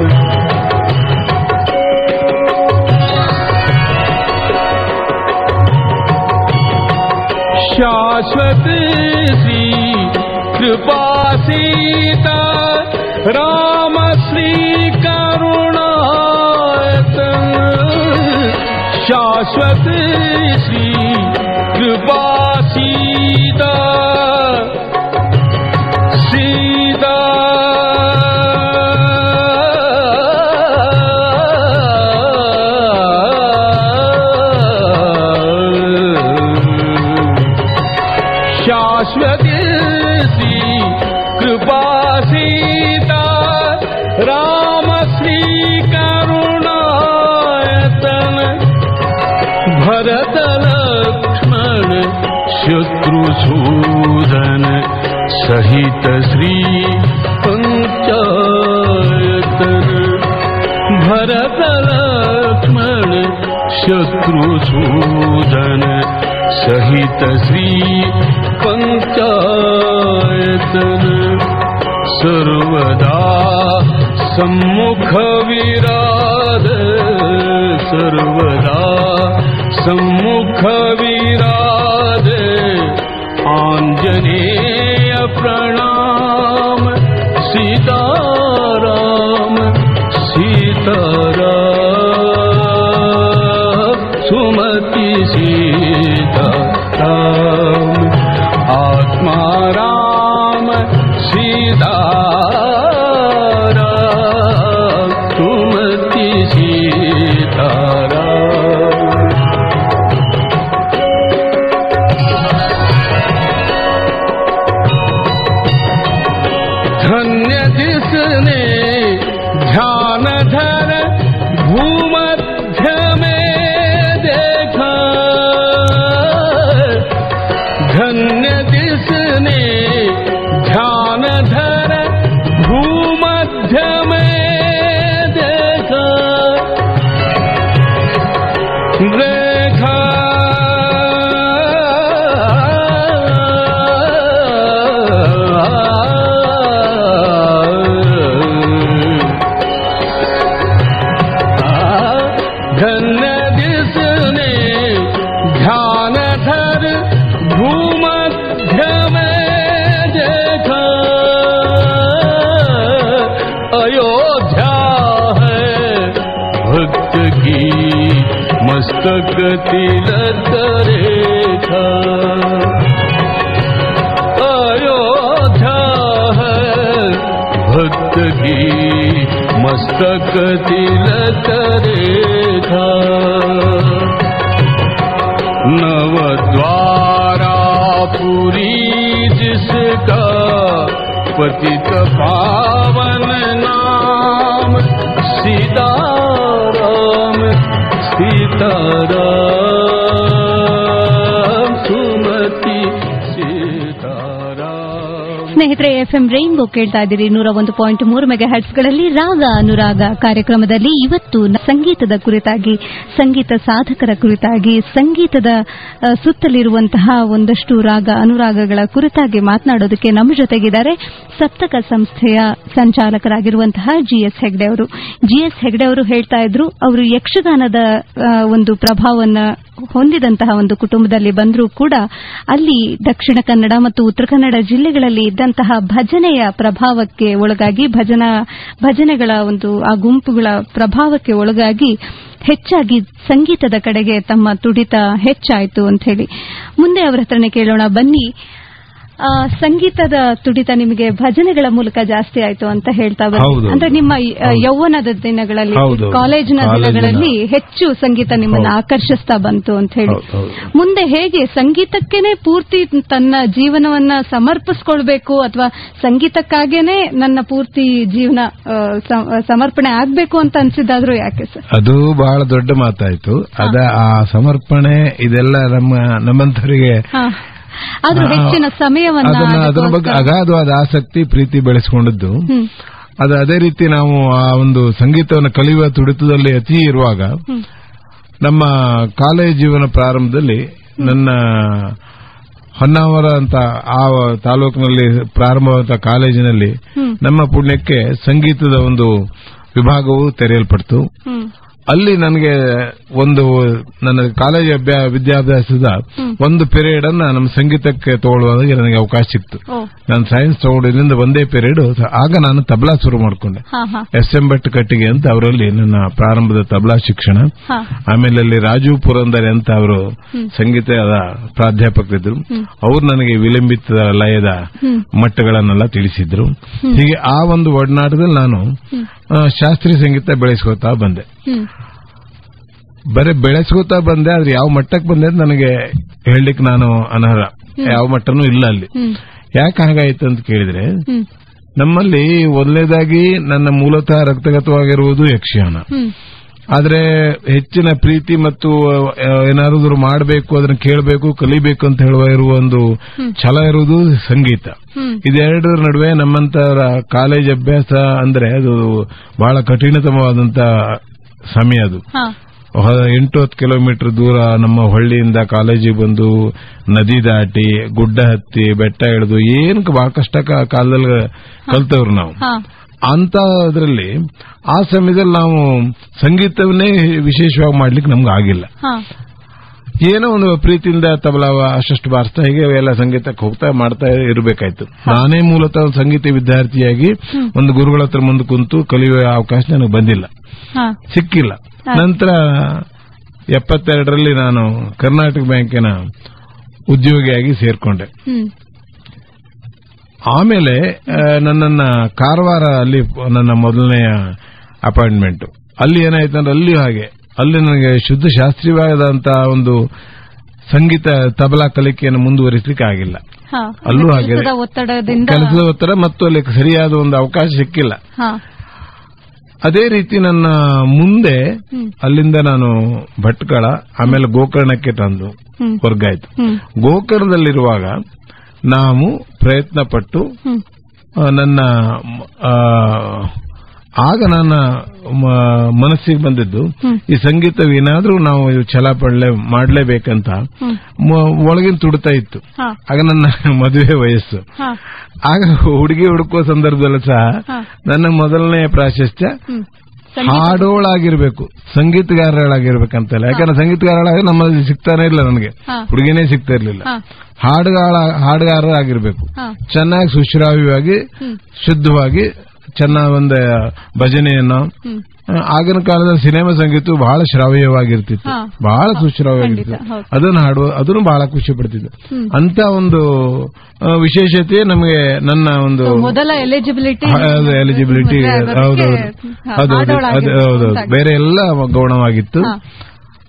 शाश्वत श्री कृपा सीता राम श्री करुणायतन शाश्वत श्री कृपा सीता सीता शाश्वत श्री कृपा सीता राम श्री करुणायतन भरत लक्ष्मण शत्रुसूदन सहित श्री पंचायतन भरत लक्ष्मण शत्रुसूदन सहित श्री पंचायतन सर्वदा सम्मुख विराद सर्वदा सम्मुख विराद आञ्जनेय प्रणाम सीताराम सीताराम सुमति सीताराम आत्मा राम सीताराम सुमति सीताराम धन्य जिसने ध्यान धर भूमध्य में देखा धन्य जिसने ध्यान धर भूमध्य में देखा देखा धन्य जिसने ध्यान धर भूमध्य में देखा अयोध्या है भक्त की मस्तक तिलक रेखा अयोध्या है भक्त की मस्तक तिलक रेखा न जिसका पतित पावन नाम सीताराम सीताराम सुमति सीताराम ಸ್ನೇಹಿತರೆ ಎಫ್ಎಂ ರೈನ್ಬೋ ಕೇಳ್ತಾ ಇದ್ದೀರಿ ನೂರ ಒಂದು ಪಾಯಿಂಟ್ ಮೂರು ಮೆಗಾ ಹರ್ಟ್ಸ್ಗಳಲ್ಲಿ ರಾಗ ಅನುರಾಗ ಕಾರ್ಯಕ್ರಮದಲ್ಲಿ ಇವತ್ತು ನ- ಸಂಗೀತದ ಕುರಿತಾಗಿ ಸಂಗೀತ ಸಾಧಕರ ಕುರಿತಾಗಿ ಸಂಗೀತದ ಆ, ಸುತ್ತಲಿರುವಂತಹ ಒಂದಷ್ಟು ರಾಗ ಅನುರಾಗಗಳ ಕುರಿತಾಗಿ ಮಾತನಾಡೋದಕ್ಕೆ ನಮ್ಮ ಜೊತೆಗಿದ್ದಾರೆ ಸಪ್ತಕ ಸಂಸ್ಥೆಯ ಸಂಚಾಲಕರಾಗಿರುವಂತಹ ಜಿಎಸ್ ಹೆಗ್ಡೆ ಅವರು ಜಿಎಸ್ ಹೆಗ್ಡೆ ಅವರು ಹೇಳ್ತಾ ಇದ್ರು ಅವರು ಯಕ್ಷಗಾನದ ಆ, ಒಂದು ಪ್ರಭಾವವನ್ನು ಹೊಂದಿದಂತಹ ಒಂದು ಕುಟುಂಬದಲ್ಲಿ ಬಂದರೂ ಕೂಡ ಅಲ್ಲಿ ದಕ್ಷಿಣ ಕನ್ನಡ ಮತ್ತು ಉತ್ತರ ಕನ್ನಡ ಜಿಲ್ಲೆಗಳಲ್ಲಿ ಇದ್ದಂತಹ ಭಜನೆಯ ಪ್ರಭಾವಕ್ಕೆ ಒಳಗಾಗಿ ಭಜನಾ ಭಜನೆಗಳ ಒಂದು ಆ ಗುಂಪುಗಳ ಪ್ರಭಾವಕ್ಕೆ ಒಳಗಾಗಿ ಹೆಚ್ಚಾಗಿ ಸಂಗೀತದ ಕಡೆಗೆ ತಮ್ಮ ತುಡಿತ ಹೆಚ್ಚಾಯಿತು ಅಂತ ಹೇಳಿ ಮುಂದೆ ಅವರ ಹತ್ರನೇ ಕೇಳೋಣ ಬನ್ನಿ ಆ, ಸಂಗೀತದ ತುಡಿತ ನಿಮಗೆ ಭಜನೆಗಳ ಮೂಲಕ ಜಾಸ್ತಿ ಆಯ್ತು ಅಂತ ಹೇಳ್ತಾ ಹೌದು. ಬಂದ್ರಿ ಅಂದ್ರೆ ನಿಮ್ಮ ಈ, ಆ, ಹೌದು. ಯೌವನದ ದಿನಗಳಲ್ಲಿ ಹೌದು. ಕಾಲೇಜಿನ ಕಾಲೇಜಿನ- ದಿನಗಳಲ್ಲಿ ಹೆಚ್ಚು ಸಂಗೀತ ನಿಮ್ಮನ್ನ ಹೌದು. ಆಕರ್ಷಿಸ್ತಾ ಬಂತು ಅಂತ ಹೇಳಿ ಹೌದು, ಹೌದು. ಮುಂದೆ ಹೇಗೆ ಸಂಗೀತಕ್ಕೇನೆ ಪೂರ್ತಿ ತನ್ನ ಜೀವನವನ್ನ ಸಮರ್ಪಿಸ್ಕೊಳ್ಬೇಕು ಅಥವಾ ಸಂಗೀತಕ್ಕಾಗೇನೆ ನನ್ನ ಪೂರ್ತಿ ಜೀವನ ಆ, ಸಮ- ಸಮರ್ಪಣೆ ಆಗ್ಬೇಕು ಅಂತ ಅನ್ಸಿದ್ದಾದ್ರೂ ಯಾಕೆ ಸರ್ ಅದು ಬಹಳ ದೊಡ್ಡ ಮಾತಾಯ್ತು ಅದ ಆ ಸಮರ್ಪಣೆ ಇದೆಲ್ಲ ನಮ್ಮ ನಮ್ಮಂತವರಿಗೆ ಹಾ. ಆದ್ರೂ ಆ, ಹೆಚ್ಚಿನ ಸಮಯವನ್ನ ಅದನ್ನ ಅದರ ಬಗ್ಗೆ ಅದಕ್ಕೋಸ್ಕರ- ಅಗಾಧವಾದ ಆಸಕ್ತಿ ಪ್ರೀತಿ ಬೆಳೆಸಿಕೊಂಡದ್ದು ಹ್ಮ್ ಅದು ಅದೇ ರೀತಿ ನಾವು ಆ ಒಂದು ಸಂಗೀತವನ್ನು ಕಲಿಯುವ ತುಡಿತದಲ್ಲಿ ಅತಿ ಇರುವಾಗ ಹ್ಮ್ ನಮ್ಮ ಕಾಲೇಜ್ ಜೀವನ ಪ್ರಾರಂಭದಲ್ಲಿ ನನ್ನ ಹೊನ್ನಾವರ ಅಂತ ಆ ತಾಲೂಕಿನಲ್ಲಿ ಪ್ರಾರಂಭವಾದ ಕಾಲೇಜಿನಲ್ಲಿ ಹ್ಮ್ ನಮ್ಮ ಪುಣ್ಯಕ್ಕೆ ಸಂಗೀತದ ಒಂದು ವಿಭಾಗವು ತೆರೆಯಲ್ಪಡ್ತು ಹ್ಮ್ ಅಲ್ಲಿ ನನಗೆ ಒಂದು ನನ್ನ ಕಾಲೇಜ್ ಅಭ್ಯಾ- ವಿದ್ಯಾಭ್ಯಾಸದ ಹ್ಮ್. ಒಂದು ಪೀರಿಯಡ್ ಅನ್ನ ನಮ್ಮ ಸಂಗೀತಕ್ಕೆ ತಗೊಳ್ಳುವಾಗ ನನಗೆ ಅವಕಾಶ ಸಿಕ್ತು ಓ ನಾನು ಸೈನ್ಸ್ ತಗೊಂಡಿದ್ರಿಂದ ಒಂದೇ ಪೀರಿಯಡ್ ಆಗ ನಾನು ತಬಲಾ ಶುರು ಮಾಡಿಕೊಂಡೆ ಹಾ ಹಾ ಎಸ್ ಎಂ ಭಟ್ ಕಟ್ಟಿಗೆ ಅಂತ ಅವರಲ್ಲಿ ನನ್ನ ಪ್ರಾರಂಭದ ತಬಲಾ ಶಿಕ್ಷಣ ಹಾ ಆಮೇಲೆ ಅಲ್ಲಿ ರಾಜು ಪುರಂದರೆ ಅಂತ ಅವರು ಹ್ಮ್. ಸಂಗೀತದ ಪ್ರಾಧ್ಯಾಪಕರಿದ್ರು ಹ್ಮ್. ಅವ್ರು ನನಗೆ ವಿಲಂಬಿತ ಲಯದ ಹ್ಮ್ ಮಟ್ಟಗಳನ್ನೆಲ್ಲ ತಿಳಿಸಿದ್ರು ಹೀಗೆ ಆ ಒಂದು ಒಡನಾಟದಲ್ಲಿ ನಾನು ಹ್ಮ್. ಆ, ಶಾಸ್ತ್ರೀಯ ಸಂಗೀತ ಬೆಳೆಸ್ಕೋತಾ ಬಂದೆ ಹ್ಮ್ ಬರೀ ಬೆಳೆಸ್ಕೋತಾ ಬಂದೆ ಆದ್ರೆ ಯಾವ ಮಟ್ಟಕ್ಕೆ ಬಂದೆ ಅಂತ ನನಗೆ ಹೇಳಲಿಕ್ಕೆ ನಾನು ಅನರ್ಹ ಯಾವ ಮಟ್ಟನೂ ಇಲ್ಲ ಅಲ್ಲಿ ಹ್ಮ್ ಯಾಕೆ ಹಾಗಾಯ್ತು ಅಂತ ಕೇಳಿದ್ರೆ ಹ್ಮ್ ನಮ್ಮಲ್ಲಿ ಮೊದಲನೇದಾಗಿ ನನ್ನ ಮೂಲತಃ ರಕ್ತಗತವಾಗಿರುವುದು ಯಕ್ಷಗಾನ ಹ್ಮ್ ಆದ್ರೆ ಹೆಚ್ಚಿನ ಪ್ರೀತಿ ಮತ್ತು ಆ, ಏನಾದ್ರು ಮಾಡಬೇಕು ಅದನ್ನ ಕೇಳಬೇಕು ಕಲಿಬೇಕು ಅಂತ ಹೇಳುವ ಇರುವ ಒಂದು ಛಲ ಇರುವುದು ಸಂಗೀತ ಹ್ಮ್ ಇದೆರಡರ ನಡುವೆ ನಮ್ಮಂತರ ಕಾಲೇಜ್ ಅಭ್ಯಾಸ ಅಂದ್ರೆ ಅದು ಬಹಳ ಕಠಿಣತಮವಾದಂತ ಸಮಯ ಅದು ಹಾ ಹ- ಎಂಟು ಹತ್ತು ಕಿಲೋಮೀಟರ್ ದೂರ ನಮ್ಮ ಹಳ್ಳಿಯಿಂದ ಕಾಲೇಜಿಗೆ ಬಂದು ನದಿ ದಾಟಿ ಗುಡ್ಡ ಹತ್ತಿ ಬೆಟ್ಟ ಇಳಿದು ಏನು ಬಹಳ ಕಷ್ಟ ಕ- ಕಾಲದಲ್ಲಿ ಕಲ್ತವ್ರು ನಾವು ಹಾ ಅಂತ ಅದರಲ್ಲಿ ಆ ಸಮಯದಲ್ಲಿ ನಾವು ಸಂಗೀತವನ್ನೇ ವಿಶೇಷವಾಗಿ ಮಾಡ್ಲಿಕ್ಕೆ ನಮ್ಗೆ ಆಗಿಲ್ಲ ಹಾ ಏನೋ ಒಂದು ಪ್ರೀತಿಯಿಂದ ತಬಲಾವ ಅಷ್ಟು ಬಾರಿಸ್ತಾ ಹೀಗೆ ಎಲ್ಲ ಸಂಗೀತಕ್ಕೆ ಹೋಗ್ತಾ ಮಾಡ್ತಾ ಇರಬೇಕಾಯ್ತು ನಾನೇ ಮೂಲತಃ ಒಂದು ಸಂಗೀತ ವಿದ್ಯಾರ್ಥಿಯಾಗಿ ಒಂದು ಗುರುಗಳ ಹತ್ರ ಮುಂದೆ ಕುಂತು ಕಲಿಯುವ ಅವಕಾಶ ನನಗೆ ಬಂದಿಲ್ಲ ಹಾ ಸಿಕ್ಕಿಲ್ಲ ಹಾ. ನಂತರ ಎಪ್ಪತ್ತೆರಡರಲ್ಲಿ ನಾನು ಕರ್ನಾಟಕ ಬ್ಯಾಂಕಿನ ಉದ್ಯೋಗಿಯಾಗಿ ಸೇರ್ಕೊಂಡೆ ಹ್ಮ್ ಆಮೇಲೆ ಆ, ನನ್ನನ್ನ ಕಾರವಾರ ಅಲ್ಲಿ ನನ್ನ ಮೊದಲನೆಯ ಅಪಾಯಿಂಟ್ಮೆಂಟ್ ಅಲ್ಲಿ ಏನಾಯ್ತು ಅಂದ್ರೆ ಅಲ್ಲಿಯೂ ಹಾಗೆ ಅಲ್ಲಿ ನನಗೆ ಶುದ್ಧ ಶಾಸ್ತ್ರೀಯವಾದಂತಹ ಒಂದು ಸಂಗೀತ ತಬಲಾ ಕಲಿಕೆಯನ್ನು ಮುಂದುವರಿಸಲಿಕ್ಕೆ ಆಗಿಲ್ಲ ಹಾ ಅಲ್ಲೂ ಹಾಗೆ ಕೆಲಸದ ಒತ್ತಡದಿಂದ ಕೆಲಸದ ಒತ್ತಡ ಮತ್ತು ಅಲ್ಲಿ ಸರಿಯಾದ ಒಂದು ಅವಕಾಶ ಸಿಕ್ಕಿಲ್ಲ ಹಾ ಅದೇ ರೀತಿ ನನ್ನ ಮುಂದೆ ಹ್ಮ್ ಅಲ್ಲಿಂದ ನಾನು ಭಟ್ಕಳ ಆಮೇಲೆ ಗೋಕರ್ಣಕ್ಕೆ ತಂದು ಹ್ಮ್ ವರ್ಗಾಯ್ತು ಹ್ಮ್ ಗೋಕರ್ಣದಲ್ಲಿರುವಾಗ ನಾವು ಪ್ರಯತ್ನ ಪಟ್ಟು ಹ್ಮ್ ಆ, ನನ್ನ ಆ, ಆಗ ನನ್ನ ಮ- ಮನಸ್ಸಿಗೆ ಬಂದಿದ್ದು ಹ್ಮ್. ಈ ಸಂಗೀತವೇನಾದ್ರೂ ನಾವು ಛಲಾಪಡಲೆ ಮಾಡಲೇಬೇಕಂತ ಹ್ಮ್ ಮ- ಒಳಗಿನ ತುಡ್ತಾ ಇತ್ತು ಹಾ ಆಗ ನನ್ನ ಮದುವೆ ವಯಸ್ಸು ಹಾ ಆಗ ಹುಡುಗಿ ಹುಡುಕುವ ಸಂದರ್ಭದಲ್ಲೂ ಸಹ ಹಾ. ನನ್ನ ಮೊದಲನೇ ಪ್ರಾಶಸ್ತ್ಯ ಹ್ಮ್ ಹಾಡೋಳಾಗಿರ್ಬೇಕು ಸಂಗೀತಗಾರಳಾಗಿರ್ಬೇಕಂತಲ್ಲ ಯಾಕಂದ್ರೆ ಸಂಗೀತಗಾರಳಾಗಿ ನಮ್ಮಲ್ಲಿ ಸಿಗ್ತಾನೆ ಇಲ್ಲ ನನಗೆ ಹಾ. ಹುಡುಗಿನೇ ಸಿಗ್ತಾ ಇರ್ಲಿಲ್ಲ ಹಾ ಹಾಡುಗಾಳ ಹಾಡುಗಾರರಾಗಿರ್ಬೇಕು ಹಾ ಚೆನ್ನಾಗಿ ಸುಶ್ರಾವ್ಯವಾಗಿ ಹ್ಮ್ ಶುದ್ಧವಾಗಿ ಚೆನ್ನಾಗಿ ಒಂದು ಭಜನೆಯನ್ನು ಹ್ಮ್ ಆ, ಆಗಿನ ಕಾಲದಲ್ಲಿ ಸಿನಿಮಾ ಸಂಗೀತ ಬಹಳ ಶ್ರಾವ್ಯವಾಗಿರ್ತಿತ್ತು ಹಾ. ಬಹಳ ಸುಶ್ರಾವ್ಯವಾಗಿರ್ತಿತ್ತು ಖಂಡಿತ, ಹೌದು. ಅದನ್ನು ಹಾಡುವ ಅದನ್ನು ಬಹಳ ಖುಷಿ ಪಡ್ತಿದ್ದು ಹ್ಮ್. ಅಂತ ಒಂದು ಆ, ವಿಶೇಷತೆ ನಮಗೆ ನನ್ನ ಒಂದು So, ಮೊದಲ ಎಲಿಜಿಬಿಲಿಟಿ ಎಲಿಜಿಬಿಲಿಟಿ ಹೌದೌದು ಅದು ಅದು- ಅದು ಹೌದೌದು ಬೇರೆ ಎಲ್ಲ ಗೌಣವಾಗಿತ್ತು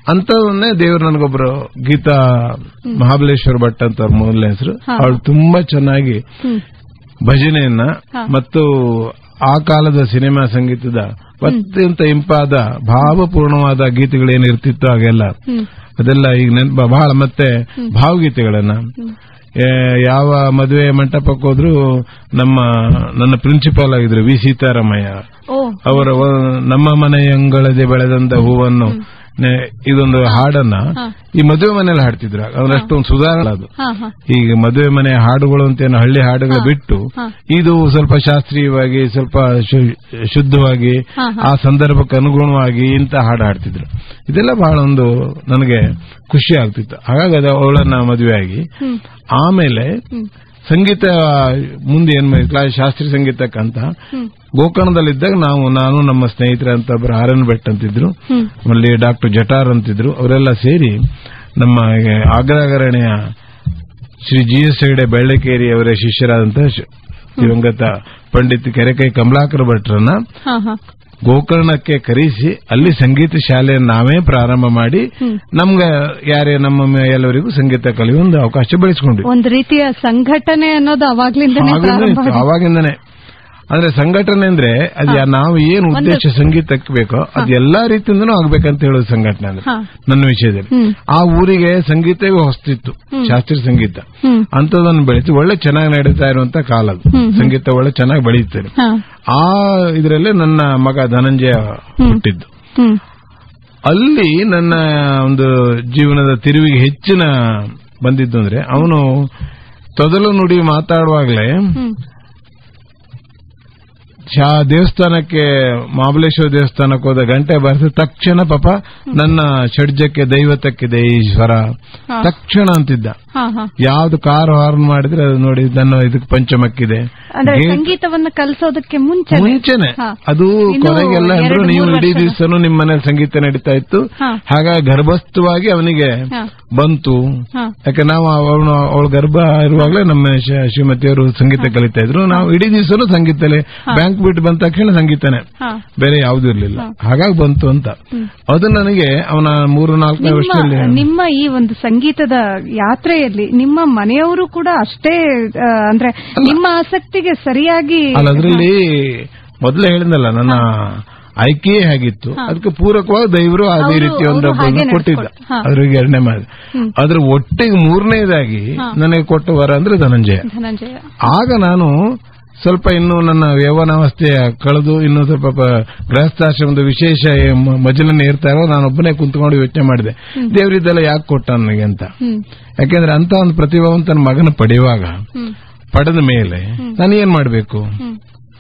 ಅಂತದನ್ನೇ ದೇವರು ನನಗೊಬ್ರು ಗೀತಾ ಮಹಾಬಲೇಶ್ವರ ಭಟ್ ಅಂತ ಅವ್ರ ಮೊದಲನೇ ಹೆಸರು ಹಾ. ಅವಳು ತುಂಬಾ ಚೆನ್ನಾಗಿ ಹ್ಮ್ ಭಜನೆಯನ್ನ ಹಾ. ಮತ್ತು ಆ ಕಾಲದ ಸಿನಿಮಾ ಸಂಗೀತದ ಅತ್ಯಂತ ಇಂಪಾದ ಭಾವಪೂರ್ಣವಾದ ಗೀತೆಗಳೇನಿರ್ತಿತ್ತು ಆಗೆಲ್ಲ ಹ್ಮ್ ಅದೆಲ್ಲ ಈಗ ನೆನಪ ಬಹಳ ಮತ್ತೆ ಭಾವಗೀತೆಗಳನ್ನ ಏ, ಯಾವ ಮದುವೆ ಮಂಟಪಕ್ಕೆ ಹೋದ್ರು ನಮ್ಮ ನನ್ನ ಪ್ರಿನ್ಸಿಪಾಲ್ ಆಗಿದ್ರು ವಿ ಸೀತಾರಾಮಯ್ಯ ಓ ಅವರ ವ- ನಮ್ಮ ಮನೆಯ ಅಂಗಳದೆ ಬೆಳೆದಂತ ಹೂವನ್ನು ನೆ- ಇದೊಂದು ಹಾಡನ್ನ ಹಾ. ಈ ಮದುವೆ ಮನೆಯಲ್ಲಿ ಹಾಡ್ತಿದ್ರು ಅಂದ್ರೆ ಅಷ್ಟೊಂದು ಸುಧಾರಣೆ ಅದು ಹಾ ಹಾ ಈಗ ಮದುವೆ ಮನೆ ಹಾಡುಗಳು ಅಂತ ಏನು ಹಳ್ಳಿ ಹಾಡುಗಳು ಹಾ. ಬಿಟ್ಟು ಹಾ. ಇದು ಸ್ವಲ್ಪ ಶಾಸ್ತ್ರೀಯವಾಗಿ ಸ್ವಲ್ಪ ಶು- ಶುದ್ಧವಾಗಿ ಹಾ, ಹಾ. ಆ ಸಂದರ್ಭಕ್ಕೆ ಅನುಗುಣವಾಗಿ ಇಂತ ಹಾಡು ಹಾಡ್ತಿದ್ರು ಇದೆಲ್ಲ ಬಹಳ ಒಂದು ನನಗೆ ಖುಷಿ ಆಗ್ತಿತ್ತು ಹಾಗಾಗಿ ಅದು ಅವಳನ್ನ ಮದುವೆ ಆಗಿ ಹ್ಮ್ ಆಮೇಲೆ ಹ್ಮ್ ಸಂಗೀತ ಮುಂದೆ ಏನ್ ಮಾಡಿದ್ಲು? ಕ್ಲಾ- ಶಾಸ್ತ್ರೀಯ ಸಂಗೀತಕ್ಕಂತ ಹ್ಮ್ ಗೋಕರ್ಣದಲ್ಲಿದ್ದಾಗ ನಾವು ನಾನು ನಮ್ಮ ಸ್ನೇಹಿತರ ಅಂತ ಒಬ್ಬರು ಆರ್ ಎನ್ ಭಟ್ ಅಂತಿದ್ರು ಹ್ಮ್ ಅಲ್ಲಿ ಡಾಕ್ಟರ್ ಜಟಾರ್ ಅಂತಿದ್ರು ಅವರೆಲ್ಲ ಸೇರಿ ನಮ್ಮ ಆಗ್ರಾಗರಣೆಯ ಶ್ರೀ ಜಿ ಎಸ್ ಹೆಗಡೆ ಬೆಳ್ಳಕೇರಿ ಅವರ ಶಿಷ್ಯರಾದಂತಹ ಶ- ದಿವಂಗತ ಪಂಡಿತ್ ಕೆರೆಕೈ ಕಮಲಾಕರ ಭಟ್ರನ್ನ ಹಾ ಹಾ ಗೋಕರ್ಣಕ್ಕೆ ಕರೆಸಿ ಅಲ್ಲಿ ಸಂಗೀತ ಶಾಲೆಯನ್ನು ನಾವೇ ಪ್ರಾರಂಭ ಮಾಡಿ ಹ್ಮ್. ನಮ್ಗೆ ಯಾರೇ ನಮ್ಮ ಮ- ಎಲ್ಲರಿಗೂ ಸಂಗೀತ ಕಲಿಯುವ ಒಂದು ಅವಕಾಶ ಬೆಳೆಸ್ಕೊಂಡ್ವಿ ಒಂದು ರೀತಿಯ ಸಂಘಟನೆ ಅನ್ನೋದು ಅವಾಗ್ಲಿಂದನೇ ಆಗಿಂದನೇ ಪ್ರಾರಂಭ ಇತ್ತು, ಆಗಿದೆ. ಆವಾಗಿಂದನೇ ಅಂದ್ರೆ ಸಂಘಟನೆ ಅಂದ್ರೆ ಅದು ಯಾ- ನಾವು ಏನು ಉದ್ದೇಶ ಸಂಗೀತಕ್ಕೆ ಬೇಕೋ ಅದು ಎಲ್ಲಾ ರೀತಿಯಿಂದನೂ ಆಗ್ಬೇಕಂತ ಹೇಳೋದು ಸಂಘಟನೆ ಅಂದ್ರೆ ಹಾ. ನನ್ನ ವಿಷಯದಲ್ಲಿ ಹ್ಮ್ ಆ ಊರಿಗೆ ಸಂಗೀತವೇ ಹೊಸ್ತಿತ್ತು ಶಾಸ್ತ್ರೀಯ ಸಂಗೀತ ಹ್ಮ್ ಅಂತದನ್ನು ಬೆಳೆಸಿ ಒಳ್ಳೆ ಚೆನ್ನಾಗಿ ನಡೀತಾ ಇರುವಂತ ಕಾಲ ಅದು ಹ್ಮ್, ಹ್ಮ್. ಸಂಗೀತ ಒಳ್ಳೆ ಚೆನ್ನಾಗಿ ಬೆಳೆಯುತ್ತದೆ ಹಾ ಆ ಇದರಲ್ಲೇ ನನ್ನ ಮಗ ಧನಂಜಯ ಹುಟ್ಟಿದ್ದು ಹ್ಮ್ ಅಲ್ಲಿ ನನ್ನ ಒಂದು ಜೀವನದ ತಿರುವಿಗೆ ಹೆಚ್ಚಿನ ಬಂದಿದ್ದು ಅಂದ್ರೆ ಅವನು ತೊದಲು ನುಡಿ ಮಾತಾಡುವಾಗಲೇ ಹ್ಮ್ ಶಾ ದೇವಸ್ಥಾನಕ್ಕೆ ಮಹಾಬಲೇಶ್ವರ ದೇವಸ್ಥಾನಕ್ಕೆ ಹೋದ ಗಂಟೆ ಬಾರಿಸಿದ ತಕ್ಷಣ ಪಾಪ ನನ್ನ ಷಡ್ಜಕ್ಕೆ ದೈವತಕ್ಕಿದೆ ಈಶ್ವರ ಹಾ. ತಕ್ಷಣ ಅಂತಿದ್ದ ಹಾ ಹಾ ಯಾವ್ದು ಕಾರು ಹಾರ್ನ್ ಮಾಡಿದ್ರೆ ಅದು ನೋಡಿ ನನ್ನ ಇದಕ್ಕೆ ಪಂಚಮಕ್ಕಿದೆ ಅಂದ್ರೆ ಗೇಟ್ ಸಂಗೀತವನ್ನ ಕಲಿಸೋದಕ್ಕೆ ಮುಂಚೆ ಮುಂಚೆನೆ ಹಾ. ಅದು ಇನ್ನು ಕೊನೆಗೆಲ್ಲ ಅಂದ್ರು ಎರಡು ನೀವು ಮೂರು ಇಡೀ ವರ್ಷ. ದಿವಸನು ನಿಮ್ಮ ಮನೇಲಿ ಸಂಗೀತ ನಡೀತಾ ಇತ್ತು ಹಾ. ಹಾಗಾಗಿ ಗರ್ಭಸ್ಥವಾಗಿ ಅವನಿಗೆ ಹಾ. ಬಂತು ಹಾ. ಯಾಕೆ ನಾವು ಅವನು ಅವಳ ಗರ್ಭ ಇರುವಾಗಲೇ ನಮ್ಮ ಶ- ಶ್ರೀಮತಿಯವರು ಸಂಗೀತ ಕಲಿತಾ ಇದ್ರು ನಾವು ಇಡೀ ದಿವಸನು ಸಂಗೀತಲೇ ಬ್ಯಾಂಕ್ ಬಿಟ್ಟು ಬಂದ ತಕ್ಷಣ ಸಂಗೀತನೇ ಹಾ. ಬೇರೆ ಯಾವ್ದು ಇರ್ಲಿಲ್ಲ ಹಾಗಾಗಿ ಬಂತು ಅಂತ ಅದು ನನಗೆ ಅವನ ಮೂರು ನಾಲ್ಕನೇ ವರ್ಷದಲ್ಲಿ ನಿಮ್ಮ ನಿಮ್ಮ ಈ ಒಂದು ಸಂಗೀತದ ಯಾತ್ರೆಯಲ್ಲಿ ನಿಮ್ಮ ಮನೆಯವರು ಕೂಡ ಅಷ್ಟೇ ಆ, ಅಂದ್ರೆ ನಿಮ್ಮ ಆಸಕ್ತಿಗೆ ಸರಿಯಾಗಿ ಅಲ್ಲ ಅದರಲ್ಲಿ ಮೊದಲೇ ಹೇಳಿದ್ನಲ್ಲ ನನ್ನ ಆಯ್ಕೆಯೇ ಹೇಗಿತ್ತು ಅದಕ್ಕೆ ಪೂರಕವಾಗಿ ದೈವರು ಅದೇ ಅವ್ರು- ರೀತಿ ಒಂದು ಅವ್ರು ಹಾಗೆ ಒಬ್ಬರನ್ನ ಕೊಟ್ಟಿದ್ದ ನಡ್ಸ್ಕೊಟ್ರು. ಹಾ. ಅದ್ರಿಗೆ ಎರಡನೇ ಮಾತು ಅದ್ರ ಒಟ್ಟಿಗೆ ಮೂರನೇದಾಗಿ ನನಗೆ ಕೊಟ್ಟ ವರ ಅಂದ್ರೆ ಧನಂಜಯ ಧನಂಜಯ ಆಗ ನಾನು ಸ್ವಲ್ಪ ಇನ್ನು ನನ್ನ ಯೌವನಾವಸ್ಥೆಯ ಕಳೆದು ಇನ್ನು ಸ್ವಲ್ಪ ಪ- ಗೃಹಸ್ಥಾಶ್ರಮದ ವಿಶೇಷ ಮ- ಮಜಲನ್ನ ಇರ್ತಾರೋ ನಾನೊಬ್ಬನೇ ಕುಂತ್ಕೊಂಡು ಯೋಚನೆ ಮಾಡಿದೆ ದೇವರಿದ್ದೆಲ್ಲ ಯಾಕೆ ಕೊಟ್ಟ ನನಗೆ ಅಂತ ಹ್ಮ್ ಯಾಕೆಂದ್ರೆ ಅಂತ ಒಂದು ಪ್ರತಿಭಾವಂತನ ಮಗನ ಪಡೆಯುವಾಗ ಹ್ಮ್ ಪಡೆದ ಮೇಲೆ ನಾನು ಏನ್ ಮಾಡಬೇಕು ಹ್ಮ್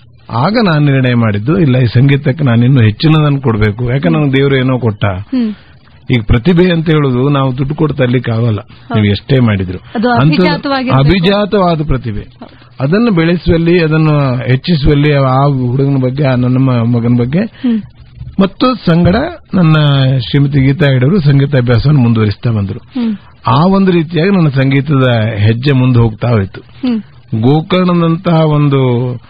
ಆಗ ನಾನು ನಿರ್ಣಯ ಮಾಡಿದ್ದು ಇಲ್ಲ ಈ ಸಂಗೀತಕ್ಕೆ ನಾನು ಇನ್ನೂ ಹೆಚ್ಚಿನದನ್ನು ಕೊಡಬೇಕು ಯಾಕಂದ್ರೆ ನನಗೆ ದೇವರು ಏನೋ ಕೊಟ್ಟ ಹ್ಮ್ ಈಗ ಪ್ರತಿಭೆ ಅಂತ ಹೇಳುದು ನಾವು ದುಡ್ಡು ಕೊಟ್ಟು ತರ್ಲಿಕ್ಕೆ ಆಗಲ್ಲ ನೀವು ಎಷ್ಟೇ ಮಾಡಿದ್ರು ಅದು ಅಂಥದ್ದು ಅಭಿಜಾತವಾಗಿರ್ಬೇಕು. ಅಭಿಜಾತವಾದ ಪ್ರತಿಭೆ ಅದನ್ನು ಬೆಳೆಸುವಲ್ಲಿ ಅದನ್ನು ಹೆಚ್ಚಿಸುವಲ್ಲಿ ಆ ಹುಡುಗನ ಬಗ್ಗೆ ಆ ನನ್ನ ಮ- ಮಗನ ಬಗ್ಗೆ ಹ್ಮ್ ಮತ್ತು ಸಂಗಡ ನನ್ನ ಶ್ರೀಮತಿ ಗೀತಾ ಹೆಗಡೆಯವರು ಸಂಗೀತಾಭ್ಯಾಸವನ್ನು ಮುಂದುವರಿಸ್ತಾ ಬಂದರು ಹ್ಮ್ ಆ ಒಂದು ರೀತಿಯಾಗಿ ನನ್ನ ಸಂಗೀತದ ಹೆಜ್ಜೆ ಮುಂದೆ ಹೋಗ್ತಾ ಹೋಯ್ತು ಹ್ಮ್ ಗೋಕರ್ಣದಂತಹ ಒಂದು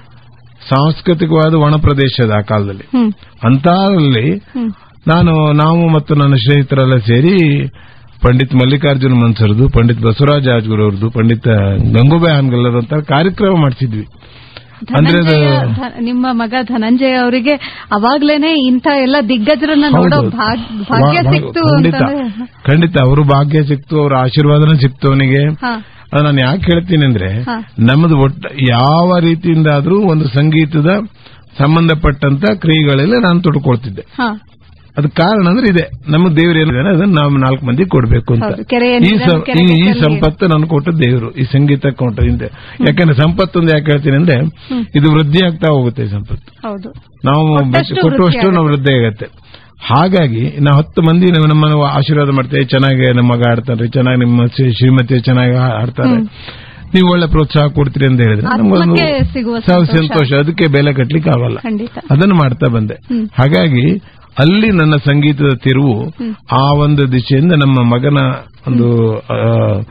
ಸಾಂಸ್ಕೃತಿಕವಾದ ಒಣ ಪ್ರದೇಶದ ಆ ಕಾಲದಲ್ಲಿ ಹ್ಮ್ ಅಂತಲ್ಲಿ ಹ್ಮ್ ನಾನು ನಾವು ಮತ್ತು ನನ್ನ ಸ್ನೇಹಿತರೆಲ್ಲ ಸೇರಿ ಪಂಡಿತ್ ಮಲ್ಲಿಕಾರ್ಜುನ ಮನ್ಸರ್ದು ಪಂಡಿತ್ ಬಸವರಾಜ ಆಜ್ಗುರ್ ಅವ್ರದ್ದು ಪಂಡಿತ್ ಗಂಗೂಬಾಯಿ ಹಾನ್ಗಲ್ಲರ್ ಅಂತ ಕಾರ್ಯಕ್ರಮ ಮಾಡಿಸಿದ್ವಿ ಅಂದ್ರೆ ಅದು ಧನಂಜಯ ಧ- ನಿಮ್ಮ ಮಗ ಧನಂಜಯ ಅವರಿಗೆ ಅವಾಗ್ಲೇನೆ ಇಂಥ ಎಲ್ಲ ದಿಗ್ಗಜರನ್ನ ನೋಡೋ ಹೌದು. ಭಾಗ್- ಭಾಗ್ಯ ವಾ- ಸಿಕ್ತು ಖಂಡಿತ ಅಂತಂದ್ರೆ ಖಂಡಿತ ಅವರು ಭಾಗ್ಯ ಸಿಕ್ತು ಅವ್ರ ಆಶೀರ್ವಾದನ ಸಿಕ್ತು ಅವನಿಗೆ ಹಾ ಅದು ನಾನು ಯಾಕೆ ಹೇಳ್ತೀನಿ ಅಂದ್ರೆ ಹಾ. ನಮ್ಮದು ಒಟ್ಟ ಯಾವ ರೀತಿಯಿಂದಾದ್ರೂ ಒಂದು ಸಂಗೀತದ ಸಂಬಂಧಪಟ್ಟಂತ ಕ್ರಿಯೆಗಳಲ್ಲಿ ನಾನು ತೊಡ್ಕೊಳ್ತಿದ್ದೆ ಹಾ ಅದ್ ಕಾರಣ ಅಂದ್ರೆ ಇದೆ ನಮ್ಮ ದೇವರು ಏನಿದೆ ಅದನ್ನ ನಾವು ನಾಲ್ಕು ಮಂದಿ ಕೊಡ್ಬೇಕು ಅಂತ ಹೌದು. ಕೆರೆಯ ಈ ನೀರನ್ನು ಸ- ಕೆರೆಗೆ ಈ- ಈ ಚೆಲ್ಲಿ. ಸಂಪತ್ತು ನಾನು ಕೊಟ್ಟ ದೇವರು ಈ ಸಂಗೀತ ಕೊಟ್ಟ ಹಿಂದೆ ಯಾಕಂದ್ರೆ ಸಂಪತ್ತು ಒಂದು ಯಾಕೆ ಹೇಳ್ತೀನಿ ಅಂದ್ರೆ ಇದು ವೃದ್ಧಿ ಆಗ್ತಾ ಹೋಗುತ್ತೆ ಈ ಸಂಪತ್ತು ಹೌದು ನಾವು ಕೊಟ್ಟಷ್ಟು ಕೊಟ್ಟುವಷ್ಟು ವೃದ್ಧಿ ನಾವು ವೃದ್ಧಿ ಆಗುತ್ತೆ ಹಾಗಾಗಿ ನಾವು ಹತ್ತು ಮಂದಿ ನಾವು ನಮ್ಮನ್ನು ಆಶೀರ್ವಾದ ಮಾಡ್ತೇವೆ ಚೆನ್ನಾಗಿ ನಮ್ಮ ಮಗ ಆಡ್ತಾರೆ ಚೆನ್ನಾಗಿ ನಿಮ್ಮ ಶ್ರೀ- ಶ್ರೀಮತಿ ಚೆನ್ನಾಗಿ ಆಡ್ತಾರೆ ನೀವು ಒಳ್ಳೆ ಪ್ರೋತ್ಸಾಹ ಕೊಡ್ತೀರಿ ಅಂತ ಹೇಳಿದ್ರೆ ನಮ್ಗೊಂದು ಆತ್ಮಕ್ಕೆ ಸಿಗುವ ಸಾವು ಸಂತೋಷ. ಸಂತೋಷ ಅದಕ್ಕೆ ಬೆಲೆ ಕಟ್ಲಿಕ್ಕೆ ಆಗಲ್ಲ ಖಂಡಿತ ಅದನ್ನು ಮಾಡ್ತಾ ಬಂದೆ ಹ್ಮ್. ಹಾಗಾಗಿ ಅಲ್ಲಿ ನನ್ನ ಸಂಗೀತದ ತಿರುವು ಆ ಒಂದು ದಿಶೆಯಿಂದ ನಮ್ಮ ಮಗನ ಒಂದು ಆ,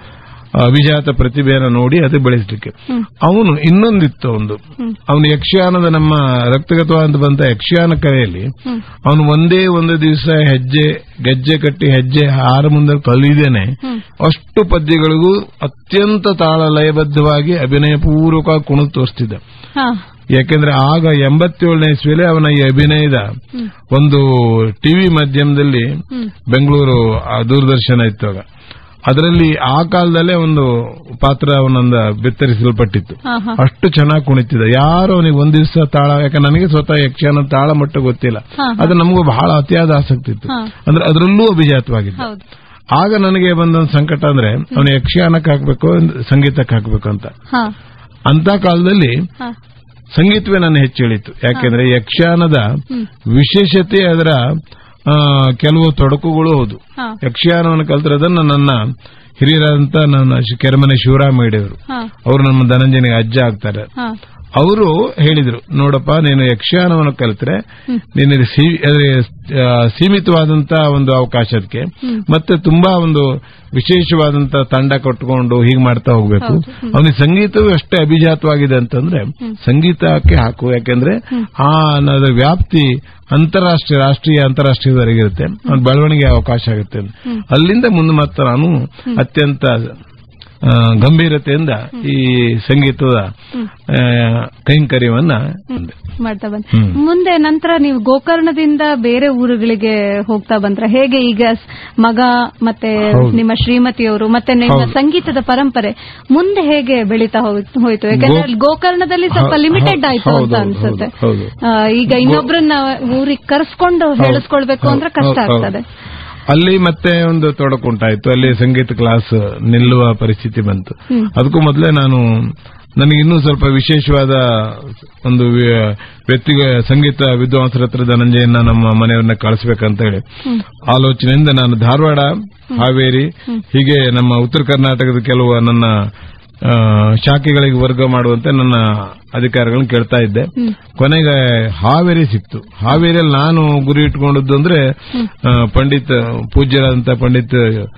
ಅಭಿಜಾತ ಪ್ರತಿಭೆಯನ್ನು ನೋಡಿ ಅದು ಬೆಳೆಸಲಿಕ್ಕೆ ಹ್ಮ್. ಅವನು ಇನ್ನೊಂದಿತ್ತು ಒಂದು ಹ್ಮ್. ಅವನು ಯಕ್ಷಗಾನದ ನಮ್ಮ ರಕ್ತಗತವಾದ ಬಂದ ಯಕ್ಷಗಾನ ಕಲೆಯಲ್ಲಿ ಹ್ಮ್. ಅವನು ಒಂದೇ ಒಂದು ದಿವಸ ಹೆಜ್ಜೆ ಗೆಜ್ಜೆ ಕಟ್ಟಿ ಹೆಜ್ಜೆ ಹಾರ ಮುಂದೆ ಕಲಿದೇನೆ ಹ್ಮ್. ಅಷ್ಟು ಪದ್ಯಗಳಿಗೂ ಅತ್ಯಂತ ತಾಳ ಲಯಬದ್ಧವಾಗಿ ಅಭಿನಯ ಪೂರ್ವಕವಾಗಿ ಕುಣಿದು ತೋರಿಸ್ತಿದ್ದ ಹಾ ಯಾಕೆಂದ್ರೆ ಆಗ ಎಂಬತ್ತೇಳನೇ ಇಸ್ವಿಯಲ್ಲಿ ಅವನ ಈ ಅಭಿನಯದ ಹ್ಮ್. ಒಂದು ಟಿವಿ ಮಾಧ್ಯಮದಲ್ಲಿ ಹ್ಮ್. ಬೆಂಗಳೂರು ಆ ದೂರದರ್ಶನ ಇತ್ತು ಆಗ ಅದರಲ್ಲಿ ಆ ಕಾಲದಲ್ಲೇ ಒಂದು ಪಾತ್ರ ಅವನೊಂದು ಬಿತ್ತರಿಸಲ್ಪಟ್ಟಿತ್ತು ಹಾ ಹಾ ಅಷ್ಟು ಚೆನ್ನಾಗಿ ಕುಣಿತಿದ್ದ ಯಾರು ಅವನಿಗೆ ಒಂದ್ ದಿವಸ ತಾಳ ಯಾಕಂದ್ರೆ ನನಗೆ ಸ್ವತಃ ಯಕ್ಷಗಾನ ತಾಳ ಮಟ್ಟ ಗೊತ್ತಿಲ್ಲ ಹಾ, ಹಾ. ಅದು ನಮಗೂ ಬಹಳ ಅತಿಯಾದ ಆಸಕ್ತಿ ಇತ್ತು ಹಾ. ಅಂದ್ರೆ ಅದರಲ್ಲೂ ಅಭಿಜಾತವಾಗಿದ್ದ ಹೌದು ಆಗ ನನಗೆ ಬಂದೊಂದು ಸಂಕಟ ಅಂದ್ರೆ ಅವನು ಯಕ್ಷಗಾನಕ್ಕೆ ಹಾಕ್ಬೇಕು ಸಂಗೀತಕ್ಕೆ ಹಾಕ್ಬೇಕು ಅಂತ ಹಾ ಅಂತ ಕಾಲದಲ್ಲಿ ಹಾ ಸಂಗೀತವೇ ನನ್ನ ಹೆಚ್ಚು ಇಳಿತು ಯಾಕೆಂದ್ರೆ ಯಕ್ಷಗಾನದ ಹ್ಮ್. ವಿಶೇಷತೆ ಅದರ ಆ, ಕೆಲವು ತೊಡಕುಗಳು ಹೌದು ಹಾ ಯಕ್ಷಗಾನವನ್ನು ಕಲ್ತಿರೋದನ್ನ ನನ್ನ ಹಿರಿಯರಾದಂತ ನನ್ನ ಶಿ- ಕೆರೆಮನೆ ಶಿವರಾಮ ಹಿಡಿಯವರು ಹಾ ಅವರು ನಮ್ಮ ಧನಂಜನಿಗೆ ಅಜ್ಜ ಆಗ್ತಾರೆ ಹಾ ಅವರು ಹೇಳಿದ್ರು ನೋಡಪ್ಪ ನೀನು ಯಕ್ಷಗಾನವನ್ನು ಕಲಿತ್ರೆ ಹ್ಮ್. ನಿನಗೆ ಸೀ- ಅದೇ, ಆ, ಸೀಮಿತವಾದಂತ ಒಂದು ಅವಕಾಶ ಅದಕ್ಕೆ ಹ್ಮ್. ಮತ್ತೆ ತುಂಬಾ ಒಂದು ವಿಶೇಷವಾದಂತ ತಂಡ ಕಟ್ಕೊಂಡು ಹೀಗೆ ಮಾಡ್ತಾ ಹೋಗ್ಬೇಕು ಹೌದು. ಹ್ಮ್. ಅವನಿಗೆ ಸಂಗೀತವೂ ಅಷ್ಟೇ ಅಭಿಜಾತವಾಗಿದೆ ಅಂತಂದ್ರೆ ಹ್ಮ್. ಸಂಗೀತಕ್ಕೆ ಹಾಕು ಯಾಕೆಂದ್ರೆ ಹ್ಮ್. ಆ ಅದರ ವ್ಯಾಪ್ತಿ ಅಂತಾರಾಷ್ಟ್ರೀಯ ರಾಷ್ಟ್ರೀಯ ಅಂತಾರಾಷ್ಟ್ರೀಯದವರೆಗಿರುತ್ತೆ ಅವ್ನ ಬೆಳವಣಿಗೆ ಅವಕಾಶ ಆಗುತ್ತೆ ಅಂತ. ಹ್ಮ್. ಅಲ್ಲಿಂದ ಮುಂದೆ ಮತ್ತೆ ನಾನು ಅತ್ಯಂತ ಆ, ಗಂಭೀರತೆಯಿಂದ ಈ ಸಂಗೀತದ ಹ್ಮ್. ಆ, ಕೈಂಕರ್ಯವನ್ನ ಮಾಡ್ತಾ ಬಂದ್ ಹ್ಮ್. ಮುಂದೆ ನಂತರ ನೀವು ಗೋಕರ್ಣದಿಂದ ಬೇರೆ ಊರುಗಳಿಗೆ ಹೋಗ್ತಾ ಬಂದ್ರ ಹೇಗೆ ಈಗ ಸ್- ಮಗ ಮತ್ತೆ ಹೌದು. ನಿಮ್ಮ ಶ್ರೀಮತಿಯವರು ಮತ್ತೆ ನಿಮ್ಮ ಹೌದು. ಸಂಗೀತದ ಪರಂಪರೆ ಮುಂದೆ ಹೇಗೆ ಬೆಳೀತಾ ಹೋಗ್- ಹೋಯ್ತು ಯಾಕಂದ್ರೆ ಗೋ- ಅಲ್ಲಿ ಗೋಕರ್ಣದಲ್ಲಿ ಸ್ವಲ್ಪ ಹೌದು, ಲಿಮಿಟೆಡ್ ಆಯ್ತು ಹೌದು, ಅಂತ ಹೌದು, ಅನ್ಸುತ್ತೆ ಹೌದು. ಆ, ಈಗ ಇನ್ನೊಬ್ಬರನ್ನ ಊರಿಗೆ ಕರ್ಸ್ಕೊಂಡು ಹೇಳಿಸ್ಕೊಳ್ಬೇಕು ಅಂದ್ರೆ ಕಷ್ಟ ಹೌದು, ಹೌದು. ಆಗ್ತದೆ ಅಲ್ಲಿ ಮತ್ತೆ ಒಂದು ತೊಡಕುಂಟಾಯ್ತು ಅಲ್ಲಿ ಸಂಗೀತ ಕ್ಲಾಸ್ ನಿಲ್ಲುವ ಪರಿಸ್ಥಿತಿ ಬಂತು ಹ್ಮ್. ಅದಕ್ಕೂ ಮೊದಲೇ ನಾನು ನನಗೆ ಇನ್ನೂ ಸ್ವಲ್ಪ ವಿಶೇಷವಾದ ಒಂದು ವ್ಯ- ವ್ಯಕ್ತಿಗ ಸಂಗೀತ ವಿದ್ವಾಂಸರ ಹತ್ರ ಧನಂಜಯನ್ನ ನಮ್ಮ ಮನೆಯವ್ರನ್ನ ಕಳಿಸ್ಬೇಕಂತ ಹೇಳಿ ಹ್ಮ್. ಆಲೋಚನೆಯಿಂದ ನಾನು ಧಾರವಾಡ ಹಾವೇರಿ ಹೀಗೆ ನಮ್ಮ ಉತ್ತರ ಕರ್ನಾಟಕದ ಕೆಲವು ನನ್ನ ಆ, ಶಾಖೆಗಳಿಗೆ ವರ್ಗ ಮಾಡುವಂತೆ ನನ್ನ ಅಧಿಕಾರಿಗಳನ್ನ ಕೇಳ್ತಾ ಇದ್ದೆ ಹ್ಮ್. ಕೊನೆಗೆ ಹಾವೇರಿ ಸಿಕ್ತು ಹಾವೇರಿಯಲ್ಲಿ ನಾನು ಗುರಿ ಇಟ್ಕೊಂಡದ್ದು ಅಂದ್ರೆ ಆ, ಪಂಡಿತ್ ಪೂಜ್ಯರಾದಂತ ಪಂಡಿತ್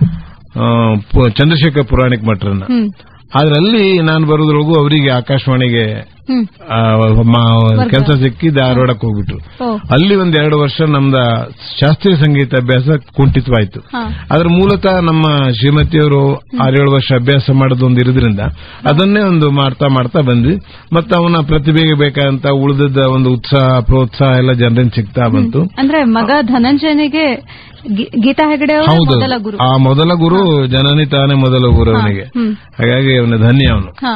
ಆ, ಪು- ಚಂದ್ರಶೇಖರ್ ಪುರಾಣಿಕ್ ಮಠರನ್ನ ಹ್ಮ್ ಆದ್ರೆ ಅಲ್ಲಿ ನಾನು ಬರೋದ್ರೊಳಗೂ ಅವರಿಗೆ ಆಕಾಶವಾಣಿಗೆ ಹ್ಮ್ ಕೆಲಸ ಸಿಕ್ಕಿ ಧಾರವಾಡಕ್ಕೆ ಹೋಗ್ಬಿಟ್ರು ಓ ಅಲ್ಲಿ ಒಂದ್ ಎರಡು ವರ್ಷ ನಮ್ದ ಶಾಸ್ತ್ರೀಯ ಸಂಗೀತ ಅಭ್ಯಾಸ ಕುಂಠಿತವಾಯ್ತು ಹಾ ಅದ್ರ ಮೂಲತಃ ನಮ್ಮ ಶ್ರೀಮತಿಯವರು ಆರೇಳು ವರ್ಷ ಅಭ್ಯಾಸ ಮಾಡೋದು ಒಂದು ಇರೋದ್ರಿಂದ ಅದನ್ನೇ ಒಂದು ಮಾಡ್ತಾ ಮಾಡ್ತಾ ಬಂದ್ವಿ ಮತ್ತೆ ಅವನ ಪ್ರತಿಭೆಗೆ ಬೇಕಾದಂತ ಉಳಿದದ ಒಂದು ಉತ್ಸಾಹ ಪ್ರೋತ್ಸಾಹ ಎಲ್ಲ ಜನರಿಂದ ಸಿಗ್ತಾ ಬಂತು ಅಂದ್ರೆ ಮಗ ಧನಂಜಯನಿಗೆ ಗಿ- ಗೀತಾ ಹೆಗಡೆ ಅವರ ಹೌದು ಮೊದಲ ಗುರು ಆ ಮೊದಲ ಗುರು ಜನನಿ ತಾನೇ ಮೊದಲ ಗುರು ಅವನಿಗೆ ಹ್ಮ್. ಹಾಗಾಗಿ ಅವನ ಧನ್ಯ ಅವನು ಹಾ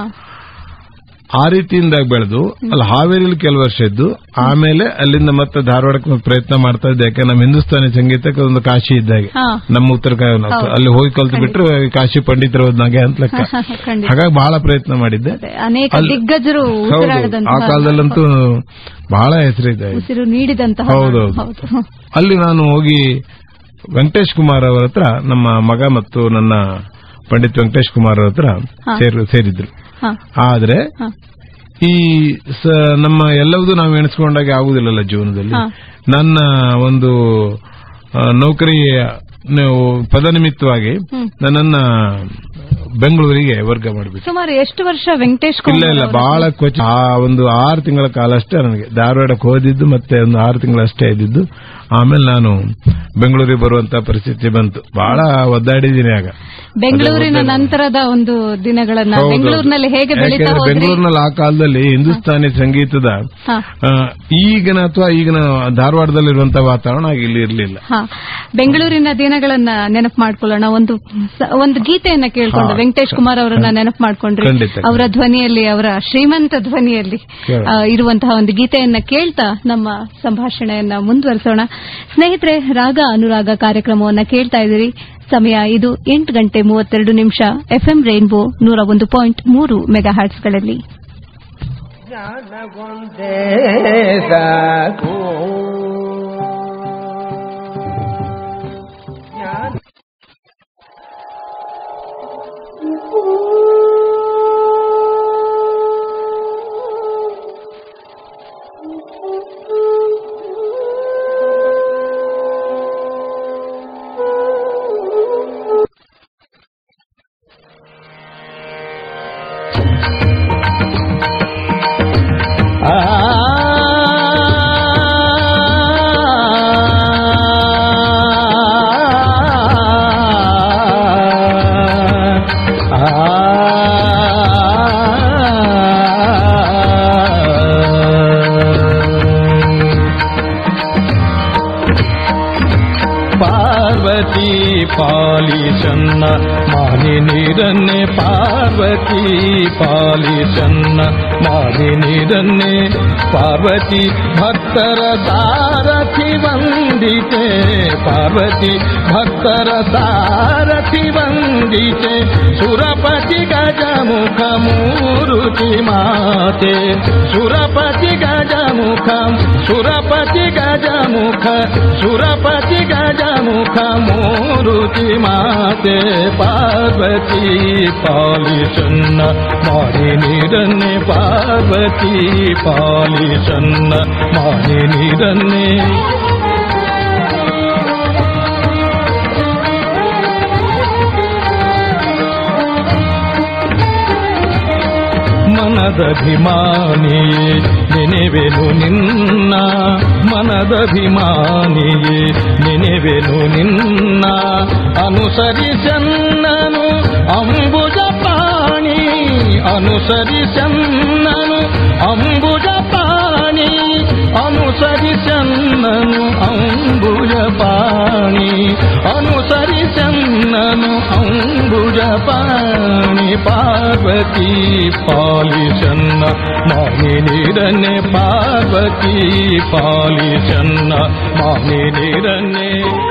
ಆ ರೀತಿಯಿಂದ ಬೆಳೆದು ಅಲ್ಲಿ ಹಾವೇರಿಲಿ ಕೆಲವು ವರ್ಷ ಇದ್ದು ಆಮೇಲೆ ಅಲ್ಲಿಂದ ಮತ್ತೆ ಧಾರವಾಡಕ್ಕೆ ಒಂದು ಪ್ರಯತ್ನ ಮಾಡ್ತಾ ಇದ್ದೆ ಯಾಕೆ ನಮ್ಮ ಹಿಂದೂಸ್ತಾನಿ ಸಂಗೀತಕ್ಕೆ ಒಂದು ಕಾಶಿ ಇದ್ದಾಗೆ ಹಾ ನಮ್ಮ ಉತ್ತರ ಕನ್ನಡ ಹೌದು. ಅಲ್ಲಿ ಹೋಗಿ ಕಲ್ತು ಬಿಟ್ರೆ ಕಾಶಿ ಪಂಡಿತರು ಹೋದ್ನಾಗೆ ಅಂತ ಲೆಕ್ಕ ಖಂಡಿತ ಹಾಗಾಗಿ ಬಹಳ ಪ್ರಯತ್ನ ಮಾಡಿದ್ದೆ ಅದೇ, ಅನೇಕ ಅಲ್ಲಿ- ದಿಗ್ಗಜರು ಹೌದು ಆ ಉಸಿರಾಡದಂತಹ ಕಾಲದಲ್ಲಂತೂ ಬಹಳ ಹೆಸರಿದೆ ಉಸಿರು ನೀಡಿದಂತಹ ಹೌದು, ಹೌದು. ಹೌದು ಅಲ್ಲಿ ನಾನು ಹೋಗಿ ವೆಂಕಟೇಶ್ ಕುಮಾರ್ ಅವರ ಹತ್ರ ನಮ್ಮ ಮಗ ಮತ್ತು ನನ್ನ ಪಂಡಿತ್ ವೆಂಕಟೇಶ್ ಕುಮಾರ್ ಅವ್ರ ಹತ್ರ ಹಾ. ಸೇರ್- ಸೇರಿದ್ರು ಹಾ ಆದ್ರೆ ಹಾ ಈ ಸ- ನಮ್ಮ ಎಲ್ಲವೂ ನಾವು ಎಣಿಸ್ಕೊಂಡಾಗ ಆಗುದಿಲ್ಲಲ್ಲ ಜೀವನದಲ್ಲಿ ಹಾ. ನನ್ನ ಒಂದು ಆ, ನೌಕರಿ ನೀವು ಪದನಿಮಿತ್ತವಾಗಿ ಹ್ಮ್. ನನ್ನನ್ನ ಬೆಂಗಳೂರಿಗೆ ವರ್ಗ ಮಾಡಿಬಿಟ್ಟು ಸುಮಾರು ಎಷ್ಟು ವರ್ಷ ವೆಂಕಟೇಶ್ ಇಲ್ಲ ಕುಮಾರ್ ಇಲ್ಲ ಅವರು? ಬಹಳ ಕೊಚ್ಚ ಆ ಒಂದು ಆರು ತಿಂಗಳ ಕಾಲ ಅಷ್ಟೇ ನನಗೆ ಧಾರವಾಡಕ್ಕೆ ಹೋದಿದ್ದು ಮತ್ತೆ ಒಂದು ಆರು ತಿಂಗಳಷ್ಟೇ ಇದ್ದಿದ್ದು ಆಮೇಲೆ ನಾನು ಬೆಂಗಳೂರಿಗೆ ಬರುವಂತ ಪರಿಸ್ಥಿತಿ ಬಂತು ಬಹಳ ಒದ್ದಾಡಿದ್ದೀನಿ ಆಗ ಬೆಂಗಳೂರಿನ ಅದು ನಂತರದ ಒಂದು ದಿನಗಳನ್ನ ಹೌದು. ಬೆಂಗಳೂರಿನಲ್ಲಿ ಹೇಗೆ ಬೆಳೀತಾ ಯಾಕೆಂದ್ರೆ ಹೋದ್ರಿ ಬೆಂಗಳೂರಿನಲ್ಲಿ ಆ ಕಾಲದಲ್ಲಿ ಹಿಂದೂಸ್ತಾನಿ ಸಂಗೀತದ ಹಾ ಆ, ಈಗಿನ ಅಥವಾ ಈಗಿನ ಧಾರವಾಡದಲ್ಲಿರುವಂತಹ ವಾತಾವರಣ ಆಗ ಇಲ್ಲಿ ಇರಲಿಲ್ಲ ಹಾ ಬೆಂಗಳೂರಿನ ದಿನಗಳನ್ನ ನೆನಪು ಮಾಡ್ಕೊಳ್ಳೋಣ ಒಂದು ಸ- ಒಂದು ಗೀತೆಯನ್ನ ಕೇಳ್ಕೊಂಡು ಹಾ. ವೆಂಕಟೇಶ್ ಕುಮಾರ್ ಅವರನ್ನ ನೆನಪು ಮಾಡ್ಕೊಂಡ್ರಿ ಖಂಡಿತ. ಅವರ ಧ್ವನಿಯಲ್ಲಿ ಅವರ ಶ್ರೀಮಂತ ಧ್ವನಿಯಲ್ಲಿ ಕೇಳೋಣ. ಆ, ಇರುವಂತಹ ಒಂದು ಗೀತೆಯನ್ನ ಕೇಳ್ತಾ ನಮ್ಮ ಸಂಭಾಷಣೆಯನ್ನ ಮುಂದುವರಿಸೋಣ ಸ್ನೇಹಿತರೆ ರಾಗ ಅನುರಾಗ ಕಾರ್ಯಕ್ರಮವನ್ನ ಕೇಳ್ತಾ ಇದ್ದೀರಿ ಸಮಯ ಇದು ಎಂಟು ಗಂಟೆ ಮೂವತ್ತೆರಡು ನಿಮಿಷ ಎಫ್ಎಂ ರೈನ್ಬೋ ನೂರ ಒಂದು ಪಾಯಿಂಟ್ ಮೂರು ಮೆಗಾ ಹರ್ಟ್ಸ್ಗಳಲ್ಲಿ ಜ್ಞಾನಗೊಂದೇ ಸಾಕು ಜ್ಞಾನ ಮಾನಿ ನೀರನ್ನೇ ಪಾರ್ವತಿ ಪಾಲಿಸನ್ನ ಮಾನಿ ನೀರನ್ನೇ ಪಾರ್ವತಿ ಭಕ್ತರ ಸಾರಥಿ ವಂದಿತೆ ಪಾರ್ವತಿ ಭಕ್ತರ ಸಾರಥಿ ವಂದಿತೆ ಸುರಪತಿ ಗಜಮುಖ ಮೂರುತಿ ಮಾತೆ ಸುರಪತಿ ಗಜಮುಖ ಸುರಪತಿ ಗಜಮುಖ ಸುರಪತಿ ಗಜಮುಖ ಮೂರುತಿ ಮಾತೆ ಪಾರ್ವತಿ ಪಾಲಿಸನ್ನ ಮಾರಿ ನೀರನ್ನೇ ಪಾರ್ವತಿ ಪಾಲಿಸನ್ನ ಮಾರಿ ನೀರನ್ನೇ ಮನದಭಿಮಾನಿಯೇ ನೆನೆವೆನು ನಿನ್ನ ಮನದಭಿಮಾನಿಯೇ ನೆನೆವೆನು ನಿನ್ನ ಅನುಸರಿಸನ್ನನು ಅಂಬುಜ ಪಾಣಿ ಅನುಸರಿಸನ್ನನು ಅಂಬುಜ ಪಾಣಿ ಅನುಸರಿಸನ್ನನು ಅಂಬುಜ ಪಾಣಿ ಅನುಸರಿಸನ್ನನು ಅಂಬುಜ ಪಾಣಿ ಪಾರ್ವತಿ ಪಾಲಿಸನ್ನ ಮಾನಿ ನೀರನ್ನೇ ಪಾರ್ವತಿ ಪಾಲಿಸನ್ನ ಮಾನಿ ನೀರನ್ನೇ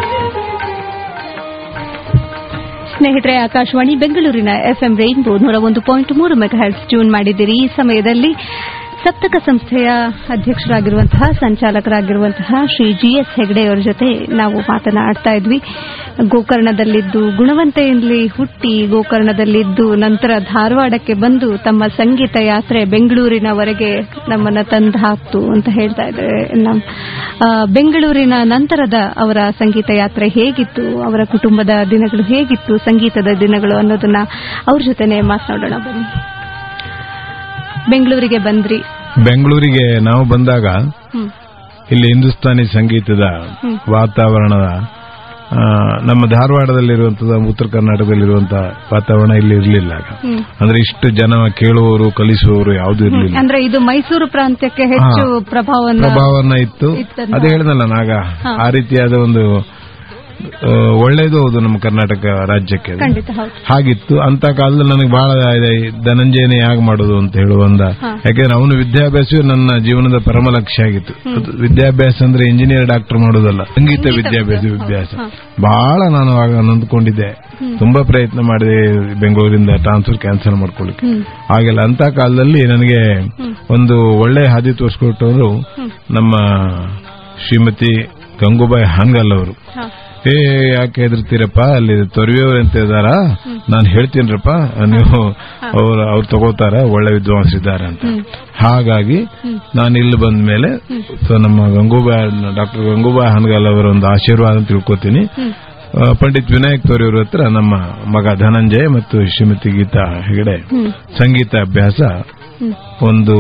ಸ್ನೇಹಿತರೆ ಆಕಾಶವಾಣಿ ಬೆಂಗಳೂರಿನ ಎಫ್ಎಂ ರೈನ್ಬೋ ನೂರ ಒಂದು ಪಾಯಿಂಟ್ ಮೂರು ಮೆಗಾಹೆಟ್ಸ್ ಟ್ಯೂನ್ ಮಾಡಿದ್ದೀರಿ ಈ ಸಮಯದಲ್ಲಿ ಸಪ್ತಕ ಸಂಸ್ಥೆಯ ಅಧ್ಯಕ್ಷರಾಗಿರುವಂತಹ ಸಂಚಾಲಕರಾಗಿರುವಂತಹ ಶ್ರೀ ಜಿಎಸ್ ಹೆಗಡೆ ಅವರ ಜೊತೆ ನಾವು ಮಾತನಾಡ್ತಾ ಇದ್ವಿ ಗೋಕರ್ಣದಲ್ಲಿದ್ದು ಗುಣವಂತೆಯಲ್ಲಿ ಹುಟ್ಟಿ ಗೋಕರ್ಣದಲ್ಲಿದ್ದು ನಂತರ ಧಾರವಾಡಕ್ಕೆ ಬಂದು ತಮ್ಮ ಸಂಗೀತ ಯಾತ್ರೆ ಬೆಂಗಳೂರಿನವರೆಗೆ ನಮ್ಮನ್ನ ತಂದು ಹಾಕ್ತು ಅಂತ ಹೇಳ್ತಾ ಇದ್ದಾರೆ ನಮ್ ಆ, ಬೆಂಗಳೂರಿನ ನಂತರದ ಅವರ ಸಂಗೀತ ಯಾತ್ರೆ ಹೇಗಿತ್ತು ಅವರ ಕುಟುಂಬದ ದಿನಗಳು ಹೇಗಿತ್ತು ಸಂಗೀತದ ದಿನಗಳು ಅನ್ನೋದನ್ನ ಅವ್ರ ಜೊತೆನೆ ಮಾತನಾಡೋಣ ಬನ್ನಿ ಬೆಂಗಳೂರಿಗೆ ಬಂದ್ರಿ ಬೆಂಗಳೂರಿಗೆ ನಾವು ಬಂದಾಗ ಹ್ಮ್ ಇಲ್ಲಿ ಹಿಂದೂಸ್ತಾನಿ ಸಂಗೀತದ ಹ್ಮ್. ವಾತಾವರಣದ ಆ, ನಮ್ಮ ಧಾರವಾಡದಲ್ಲಿರುವಂತಹ ಉತ್ತರ ಕರ್ನಾಟಕದಲ್ಲಿರುವಂತಹ ವಾತಾವರಣ ಇಲ್ಲಿ ಇರಲಿಲ್ಲ ಆಗ ಹ್ಮ್. ಅಂದ್ರೆ ಇಷ್ಟು ಜನ ಕೇಳುವವರು ಕಲಿಸುವವರು ಯಾವುದೂ ಇರಲಿಲ್ಲ ಅಂದ್ರೆ ಇದು ಮೈಸೂರು ಪ್ರಾಂತ್ಯಕ್ಕೆ ಹೆಚ್ಚು ಹಾ. ಪ್ರಭಾವವನ್ನು ಪ್ರಭಾವನ ಇತ್ತು ಇತ್ತನ್ನ- ಅದೇ ಹೇಳಿದ್ನಲ್ಲ ನಾಗ ಹಾ. ಆ ರೀತಿಯಾದ ಒಂದು ಆ, ಒಳ್ಳೇದು ಹೌದು ನಮ್ಮ ಕರ್ನಾಟಕ ರಾಜ್ಯಕ್ಕೆ ಅದು. ಖಂಡಿತ ಹೌದು ಹಾಗಿತ್ತು ಅಂತ ಕಾಲದಲ್ಲಿ ನನಗೆ ಬಹಳ ಇದೆ, ಧನಂಜಯನೇ ಯಾಕೆ ಮಾಡೋದು ಅಂತ ಹೇಳುವ ಒಂದು ಹಾ. ಯಾಕೆಂದ್ರೆ ಅವನು ವಿದ್ಯಾಭ್ಯಾಸವೇ ನನ್ನ ಜೀವನದ ಪರಮ ಲಕ್ಷ್ಯ ಆಗಿತ್ತು ಅದು ವಿದ್ಯಾಭ್ಯಾಸ ಅಂದ್ರೆ ಇಂಜಿನಿಯರ್ ಡಾಕ್ಟರ್ ಮಾಡೋದಲ್ಲ ಸಂಗೀತ ಸಂಗೀತ ವಿದ್ಯಾಭ್ಯಾಸ ವಿದ್ಯಾಭ್ಯಾಸ. ವಿದ್ಯಾಭ್ಯಾಸ ಹಾ. ಬಹಳ ನಾನು ಆಗ ನೊಂದ್ಕೊಂಡಿದ್ದೆ ತುಂಬಾ ಪ್ರಯತ್ನ ಮಾಡಿದೆ ಬೆಂಗಳೂರಿಂದ ಟ್ರಾನ್ಸ್ಫರ್ ಕ್ಯಾನ್ಸಲ್ ಮಾಡ್ಕೊಳ್ಳಿಕ್ಕೆ ಹ್ಮ್ ಹಾಗೆಲ್ಲ ಅಂತ ಕಾಲದಲ್ಲಿ ನನಗೆ ಒಂದು ಒಳ್ಳೆ ಹಾದಿ ತೋರಿಸ್ಕೊಟ್ಟವರು ನಮ್ಮ ಶ್ರೀಮತಿ ಗಂಗೂಬಾಯಿ ಹಾನ್ಗಲ್ ಅವರು ಹಾ. ಏ ಯಾಕೆ ಹೆದರ್ತೀರಪ್ಪ ಅಲ್ಲಿ ತೊರವಿಯವ್ರು ಅಂತ ಇದಾರ ನಾನು ಹೇಳ್ತೀನ್ರಪ್ಪ ನೀವು ಅವ್ರು ಅವ್ರು ತಗೋತಾರ ಒಳ್ಳೆ ವಿದ್ವಾಂಸರಿದ್ದಾರೆ ಅಂತ ಹಾಗಾಗಿ ನಾನು ಇಲ್ಲಿ ಬಂದ ಮೇಲೆ ಸೊ ನಮ್ಮ ಗಂಗೂಬಾಯಿ ಡಾಕ್ಟರ್ ಗಂಗೂಬಾಯಿ ಹನ್ಗಾಲ್ ಅವರ ಒಂದು ಆಶೀರ್ವಾದ ಅಂತ ತಿಳ್ಕೊತೀನಿ ಆ, ಪಂಡಿತ್ ವಿನಾಯಕ್ ತೋರಿಯವ್ರ ಹತ್ರ ನಮ್ಮ ಮಗ ಧನಂಜಯ ಮತ್ತು ಶ್ರೀಮತಿ ಗೀತಾ ಹೆಗಡೆ ಸಂಗೀತ ಅಭ್ಯಾಸ ಒಂದು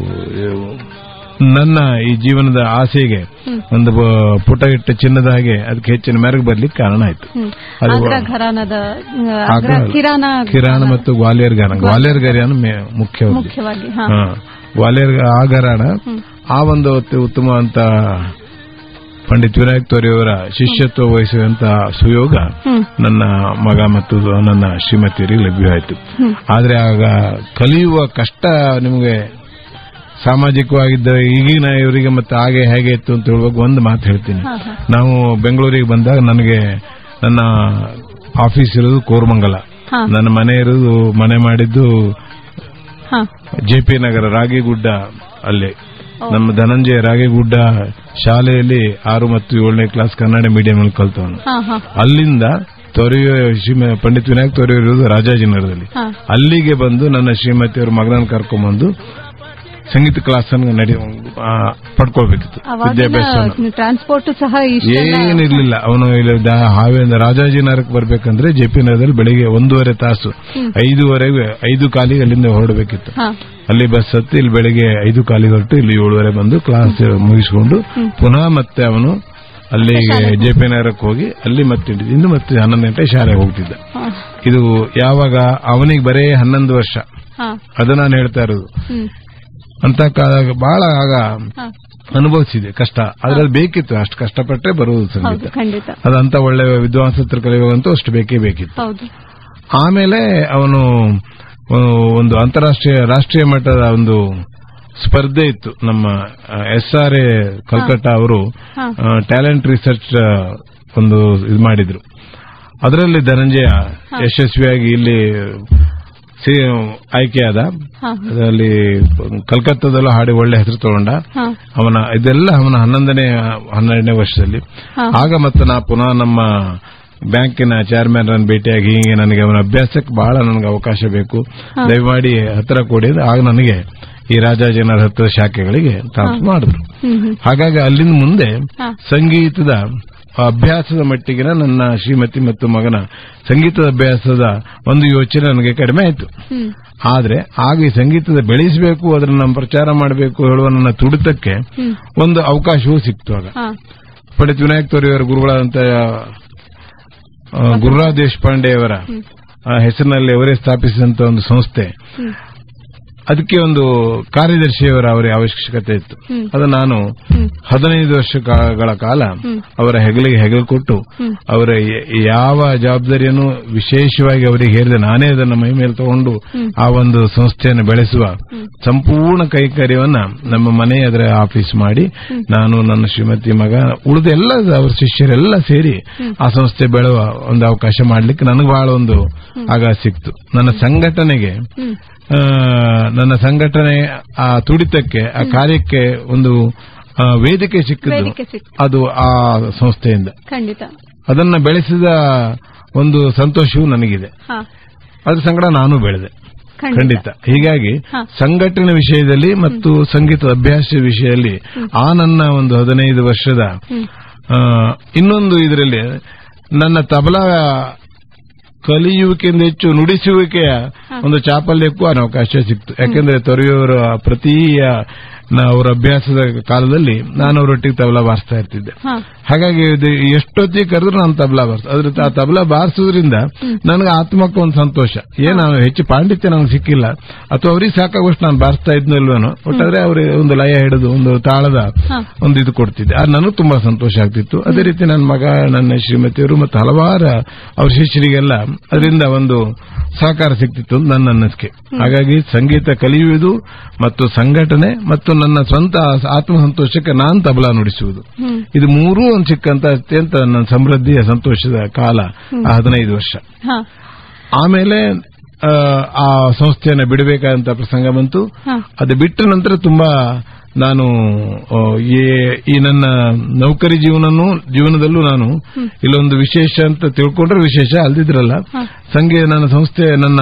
ನನ್ನ ಈ ಜೀವನದ ಆಸೆಗೆ ಒಂದು ಬ- ಪುಟ ಇಟ್ಟ ಚಿನ್ನದ ಹಾಗೆ ಅದಕ್ಕೆ ಹೆಚ್ಚಿನ ಮೆರಗು ಬರ್ಲಿಕ್ಕೆ ಕಾರಣ ಆಯ್ತು ಹ್ಮ್. ಅದು ಆಗ್ರ ಘರಾನದ ಆ, ಆಗ್ರ ಆಗ್ರ- ಕಿರಾನ ಕಿರಾಣ ಮತ್ತು ಗ್ವಾಲಿಯರ್ ಗಾನ ಗ್ವಾಲಿಯರ್ ಗಾನ ಮುಖ್ಯ ಉದ್ದೇಶ. ಮುಖ್ಯವಾಗಿ ಹಾ ಹಾ. ಗ್ವಾಲಿಯರ್ ಆ ಘರಾಣ ಆ ಒಂದು ಉತ್ತ- ಉತ್ತಮವಂತ ಪಂಡಿತ್ ವಿನಾಯಕ್ ತೋರಿಯವರ ಶಿಷ್ಯತ್ವ ವಹಿಸುವಂತಹ ಸುಯೋಗ ಹ್ಮ್ ನನ್ನ ಮಗ ಮತ್ತು ನನ್ನ ಶ್ರೀಮತಿಯರಿಗೆ ಲಭ್ಯವಾಯಿತು ಹ್ಮ್. ಆದ್ರೆ ಆಗ ಕಲಿಯುವ ಕಷ್ಟ ನಿಮಗೆ ಸಾಮಾಜಿಕವಾಗಿದ್ದ ಈಗಿನ ಇವರಿಗೆ ಮತ್ತೆ ಹಾಗೆ ಹೇಗೆ ಇತ್ತು ಅಂತ ಹೇಳುವಾಗ ಒಂದು ಮಾತು ಹೇಳ್ತೀನಿ ಹಾ, ಹಾ. ನಾವು ಬೆಂಗಳೂರಿಗೆ ಬಂದಾಗ ನನಗೆ ನನ್ನ ಆಫೀಸ್ ಇರೋದು ಕೋರಮಂಗಲ ಹಾ. ನನ್ನ ಮನೆ ಇರೋದು ಮನೆ ಮಾಡಿದ್ದು ಹಾ ಜೆ ಪಿ ನಗರ ರಾಗಿಗುಡ್ಡ ಅಲ್ಲಿ ನಮ್ಮ ಧನಂಜಯ ರಾಗಿಗುಡ್ಡ ಶಾಲೆಯಲ್ಲಿ ಆರು ಮತ್ತು ಏಳನೇ ಕ್ಲಾಸ್ ಕನ್ನಡ ಮೀಡಿಯಂ ಅಲ್ಲಿ ಕಲ್ತವನು ಹಾ ಹಾ ಅಲ್ಲಿಂದ ತೊರೆಯ ಶ್ರೀಮ- ಪಂಡಿತ್ ವಿನಾಯಕ್ ತೊರೆಯವರು ಇರೋದು ರಾಜಾಜಿನಗರದಲ್ಲಿ ಹಾ. ಅಲ್ಲಿಗೆ ಬಂದು ನನ್ನ ಶ್ರೀಮತಿಯವರು ಮಗನನ್ನು ಕರ್ಕೊಂಡ್ಬಂದು ಸಂಗೀತ ಕ್ಲಾಸ್ ಅನ್ನು ನಡಿ ಆ, ಪಡ್ಕೊಳ್ಬೇಕಿತ್ತು ವಿದ್ಯಾಭ್ಯಾಸವನ್ನು ಅವಾಗಿನ ಟ್ರಾನ್ಸ್ಪೋರ್ಟ್ ಸಹ ಇಷ್ಟೆಲ್ಲ ಏನಿರ್ಲಿಲ್ಲ ಅವನು ಇಲ್ಲಿ ದ- ಹಾವೇರಿಂದ ರಾಜಾಜಿನಗರಕ್ಕೆ ಬರ್ಬೇಕಂದ್ರೆ ಜೆ ಪಿ ನಗರದಲ್ಲಿ ಬೆಳಿಗ್ಗೆ ಒಂದೂವರೆ ತಾಸು ಐದೂವರೆಗೆ ಐದು ಕಾಲಿಗೆ ಅಲ್ಲಿಂದ ಹೊರಡಬೇಕಿತ್ತು ಹಾ ಅಲ್ಲಿ ಬಸ್ ಹತ್ತಿ ಇಲ್ಲಿ ಬೆಳಿಗ್ಗೆ ಐದು ಕಾಲಿಗೆ ಹೊರಟು ಇಲ್ಲಿ ಏಳುವರೆ ಬಂದು ಕ್ಲಾಸ್ ಮುಗಿಸಿಕೊಂಡು ಪುನಃ ಮತ್ತೆ ಅವನು ಅಲ್ಲಿಗೆ ಜೆ ಪಿ ನಗರಕ್ಕೆ ಹೋಗಿ ಅಲ್ಲಿ ಮತ್ತೆ ಇಳಿದು ಇನ್ನು ಮತ್ತೆ ಹನ್ನೊಂದು ಗಂಟೆ ಶಾಲೆಗೆ ಹೋಗ್ತಿದ್ದ ಹಾ ಇದು ಯಾವಾಗ ಅವನಿಗೆ ಬರೇ ಹನ್ನೊಂದು ವರ್ಷ ಹಾ ಅದು ನಾನು ಹೇಳ್ತಾ ಇರೋದು ಹ್ಮ್ ಅಂತ ಕಾಲಾಗ ಬಹಳ ಆಗ ಹಾ ಅನುಭವಿಸಿದೆ ಕಷ್ಟ ಆದ್ರೆ ಅದು ಬೇಕಿತ್ತು ಅಷ್ಟು ಕಷ್ಟಪಟ್ಟರೆ ಬರುವುದು ಸಂಗೀತ ಹೌದು ಖಂಡಿತ ಅದಂತ ಒಳ್ಳೆ ವಿದ್ವಾಂಸ ಹತ್ರ ಕಲಿಯುವಂತೂ ಅಷ್ಟು ಬೇಕೇ ಬೇಕಿತ್ತು ಹೌದು ಆಮೇಲೆ ಅವನು ಆ, ಒಂದು ಅಂತಾರಾಷ್ಟ್ರೀಯ ರಾಷ್ಟ್ರೀಯ ಮಟ್ಟದ ಒಂದು ಸ್ಪರ್ಧೆ ಇತ್ತು ನಮ್ಮ ಎಸ್ ಆರ್ ಎ ಕಲ್ಕಟ್ಟ ಅವರು ಹಾ. ಟ್ಯಾಲೆಂಟ್ ರಿಸರ್ಚ್ ಒಂದು ಇದು ಮಾಡಿದ್ರು ಅದರಲ್ಲಿ ಧನಂಜಯ ಯಶಸ್ವಿಯಾಗಿ ಇಲ್ಲಿ ಸಿ- ಆಯ್ಕೆಯಾದ ಹಾ ಅದರಲ್ಲಿ ಕಲ್ಕತ್ತಾದಲ್ಲೂ ಹಾಡಿ ಒಳ್ಳೆ ಹೆಸರು ತಗೊಂಡ ಹಾ ಅವನ ಇದೆಲ್ಲ ಅವನ ಹನ್ನೊಂದನೇ ಹನ್ನೆರಡನೇ ವರ್ಷದಲ್ಲಿ ಹಾ. ಆಗ ಮತ್ತೆ ನಾ ಪುನಃ ನಮ್ಮ ಬ್ಯಾಂಕಿನ ಚೇರ್ಮನ್ ರನ್ ಭೇಟಿಯಾಗಿ ಹೀಗೆ ನನಗೆ ಅವನ ಅಭ್ಯಾಸಕ್ಕೆ ಬಹಳ ನನಗೆ ಅವಕಾಶ ಬೇಕು ದಯಮಾಡಿ ಹತ್ತಿರ ಕೊಡಿ ಅಂತ ಆಗ ನನಗೆ ಈ ರಾಜಾಜಿನಗರ ಹತ್ತಿರ ಶಾಖೆಗಳಿಗೆ ಟ್ರಾನ್ಸ್ಫರ್ ಮಾಡಿದ್ರು ಹ್ಮ್ ಹ್ಮ್ ಹಾಗಾಗಿ ಅಲ್ಲಿಂದ ಮುಂದೆ ಹಾ. ಸಂಗೀತದ ಅಭ್ಯಾಸದ ಮಟ್ಟಿಗಿನ ನನ್ನ ಶ್ರೀಮತಿ ಮತ್ತು ಮಗನ ಸಂಗೀತದ ಅಭ್ಯಾಸದ ಒಂದು ಯೋಚನೆ ನನಗೆ ಕಡಿಮೆ ಆಯಿತು ಹ್ಮ್ ಆದ್ರೆ ಆಗ ಈ ಸಂಗೀತದ ಬೆಳೆಸಬೇಕು ಅದನ್ನ ನಮ್ಮ ಪ್ರಚಾರ ಮಾಡಬೇಕು ಹೇಳುವ ನನ್ನ ತುಡಿತಕ್ಕೆ ಹ್ಮ್ ಒಂದು ಅವಕಾಶವೂ ಸಿಕ್ತು ಆಗ ಹಾ ಪಂಡಿತ್ ವಿನಾಯಕ್ ತೋರಿಯವರ ಗುರುಗಳಾದಂತ ಆ, ಗುರುರಾಜ್ ದೇಶಪಾಂಡೆ ಅವರ ಆ, ಹೆಸರಿನಲ್ಲಿ ಅವರೇ ಸ್ಥಾಪಿಸಿದಂತ ಒಂದು ಸಂಸ್ಥೆ ಹ್ಮ್ ಅದಕ್ಕೆ ಒಂದು ಕಾರ್ಯದರ್ಶಿಯವರ ಅವರ ಅವಶ್ಯಕತೆ ಇತ್ತು ಹ್ಮ್. ಅದು ನಾನು ಹ್ಮ್ ಹದಿನೈದು ವರ್ಷಗಳ ಕಾಲ ಹ್ಮ್. ಅವರ ಹೆಗಲಿಗೆ ಹೆಗಲು ಕೊಟ್ಟು ಹ್ಮ್. ಅವರ ಯ- ಯಾವ ಜವಾಬ್ದಾರಿಯನ್ನು ವಿಶೇಷವಾಗಿ ಅವರಿಗೆ ಹೇರಿದೆ ನಾನೇ ಅದನ್ನು ಮೈ ಮೇಲೆ ತಗೊಂಡು ಹ್ಮ್. ಆ ಒಂದು ಸಂಸ್ಥೆಯನ್ನು ಬೆಳೆಸುವ ಹ್ಮ್. ಸಂಪೂರ್ಣ ಕೈಕರ್ಯವನ್ನ ನಮ್ಮ ಮನೆ ಅದರ ಆಫೀಸ್ ಮಾಡಿ ನಾನು ನನ್ನ ಶ್ರೀಮತಿ ಮಗ ಉಳಿದ ಎಲ್ಲ ಅವರ ಶಿಷ್ಯರೆಲ್ಲ ಸೇರಿ ಆ ಸಂಸ್ಥೆ ಬೆಳೆಯುವ ಒಂದು ಅವಕಾಶ ಮಾಡಲಿಕ್ಕೆ ನನಗೆ ಬಹಳ ಒಂದು ಆಗ ಸಿಕ್ತು ನನ್ನ ಸಂಘಟನೆಗೆ ಹ್ಮ್ ಆ, ನನ್ನ ಸಂಘಟನೆ ಆ ತುಡಿತಕ್ಕೆ ಆ ಕಾರ್ಯಕ್ಕೆ ಒಂದು ಆ, ವೇದಿಕೆ ಸಿಕ್ಕಿದ್ದು ವೇದಿಕೆ ಸಿಕ್ತು ಅದು ಆ ಸಂಸ್ಥೆಯಿಂದ ಖಂಡಿತ ಅದನ್ನ ಬೆಳೆಸಿದ ಒಂದು ಸಂತೋಷವೂ ನನಗಿದೆ ಹಾ ಅದ್ರ ಸಂಗಡ ನಾನು ಬೆಳೆದೆ ಖಂಡಿತ ಖಂಡಿತ ಹೀಗಾಗಿ ಹಾ. ಸಂಘಟನೆ ವಿಷಯದಲ್ಲಿ ಮತ್ತು ಸಂಗೀತದ ಅಭ್ಯಾಸ ವಿಷಯದಲ್ಲಿ ಆ ನನ್ನ ಒಂದು ಹದಿನೈದು ವರ್ಷದ ಹ್ಮ್ ಆ, ಇನ್ನೊಂದು ಇದರಲ್ಲಿ ನನ್ನ ತಬಲಾ ಕಲಿಯುವಿಕೆಯಿಂದ ಹೆಚ್ಚು ನುಡಿಸುವಿಕೆಯ ಒಂದು ಚಾಪಲ್ಯಕ್ಕೂ ಅವಕಾಶ ಸಿಕ್ತು ಯಾಕೆಂದ್ರೆ ತೊರೆಯುವವರ ಪ್ರತಿ ನ- ಅವರ ಅಭ್ಯಾಸದ ಕಾಲದಲ್ಲಿ ನಾನು ಅವರೊಟ್ಟಿಗೆ ತಬಲಾ ಬಾರಿಸ್ತಾ ಇರ್ತಿದ್ದೆ ಹಾ ಹಾಗಾಗಿ ಇದು ಎಷ್ಟೊತ್ತಿಗೆ ಕರೆದ್ರು ನಾನು ತಬಲಾ ಬಾರಿಸ್ ಅದ್ರ ಆ ತಬಲಾ ಬಾರಿಸೋದ್ರಿಂದ ನನಗೆ ಆತ್ಮಕ್ಕೆ ಒಂದು ಸಂತೋಷ ಏನ್ ನಾನು ಹೆಚ್ಚು ಪಾಂಡಿತ್ಯ ನನಗೆ ಸಿಕ್ಕಿಲ್ಲ ಅಥವಾ ಅವ್ರಿಗೆ ಸಾಕಾಗುವಷ್ಟು ನಾನು ಬಾರಿಸ್ತಾ ಇದ್ನಲ್ವೇನೋ ಒಟ್ಟಾದ್ರೆ ಅವ್ರಿಗೆ ಒಂದು ಲಯ ಹಿಡಿದು ಒಂದು ತಾಳದ ಹಾ. ಒಂದು ಇದು ಕೊಡ್ತಿದ್ದೆ ಅದು ನನಗೆ ತುಂಬಾ ಸಂತೋಷ ಆಗ್ತಿತ್ತು ಅದೇ ರೀತಿ ನನ್ನ ಮಗ ನನ್ನ ಶ್ರೀಮತಿಯವರು ಮತ್ತು ಹಲವಾರು ಅವ್ರ ಶಿಷ್ಯರಿಗೆಲ್ಲ ಅದರಿಂದ ಒಂದು ಸಹಕಾರ ಸಿಕ್ತಿತ್ತು ಅಂತ ನನ್ನ ಅನ್ನಿಸಿಕೆ ಹಾಗಾಗಿ ಸಂಗೀತ ಕಲಿಯುವುದು ಮತ್ತು ಸಂಘಟನೆ ಮತ್ತು ನನ್ನ ಸ್ವಂತ ಆತ್ಮ ಸಂತೋಷಕ್ಕೆ ನಾನು ತಬಲಾ ನುಡಿಸುವುದು ಹ್ಮ್ ಇದು ಮೂರೂ ಒಂದು ಸಿಕ್ಕಂತ ಅತ್ಯಂತ ನನ್ನ ಸಮೃದ್ಧಿಯ ಸಂತೋಷದ ಕಾಲ ಆ ಹದಿನೈದು ವರ್ಷ ಹಾ ಆಮೇಲೆ ಆ, ಆ ಸಂಸ್ಥೆಯನ್ನು ಬಿಡಬೇಕಾದಂತ ಪ್ರಸಂಗ ಬಂತು ಹಾ ಅದು ಬಿಟ್ಟ ನಂತರ ತುಂಬಾ ನಾನು ಆ, ಈ- ಈ ನನ್ನ ನೌಕರಿ ಜೀವನನೂ ಜೀವನದಲ್ಲೂ ನಾನು ಇಲ್ಲೊಂದು ವಿಶೇಷ ಅಂತ ತಿಳ್ಕೊಂಡ್ರೆ ವಿಶೇಷ ಅಲ್ದಿದ್ರಲ್ಲ ಹಾ. ಸಂಘ ನನ್ನ ಸಂಸ್ಥೆ ನನ್ನ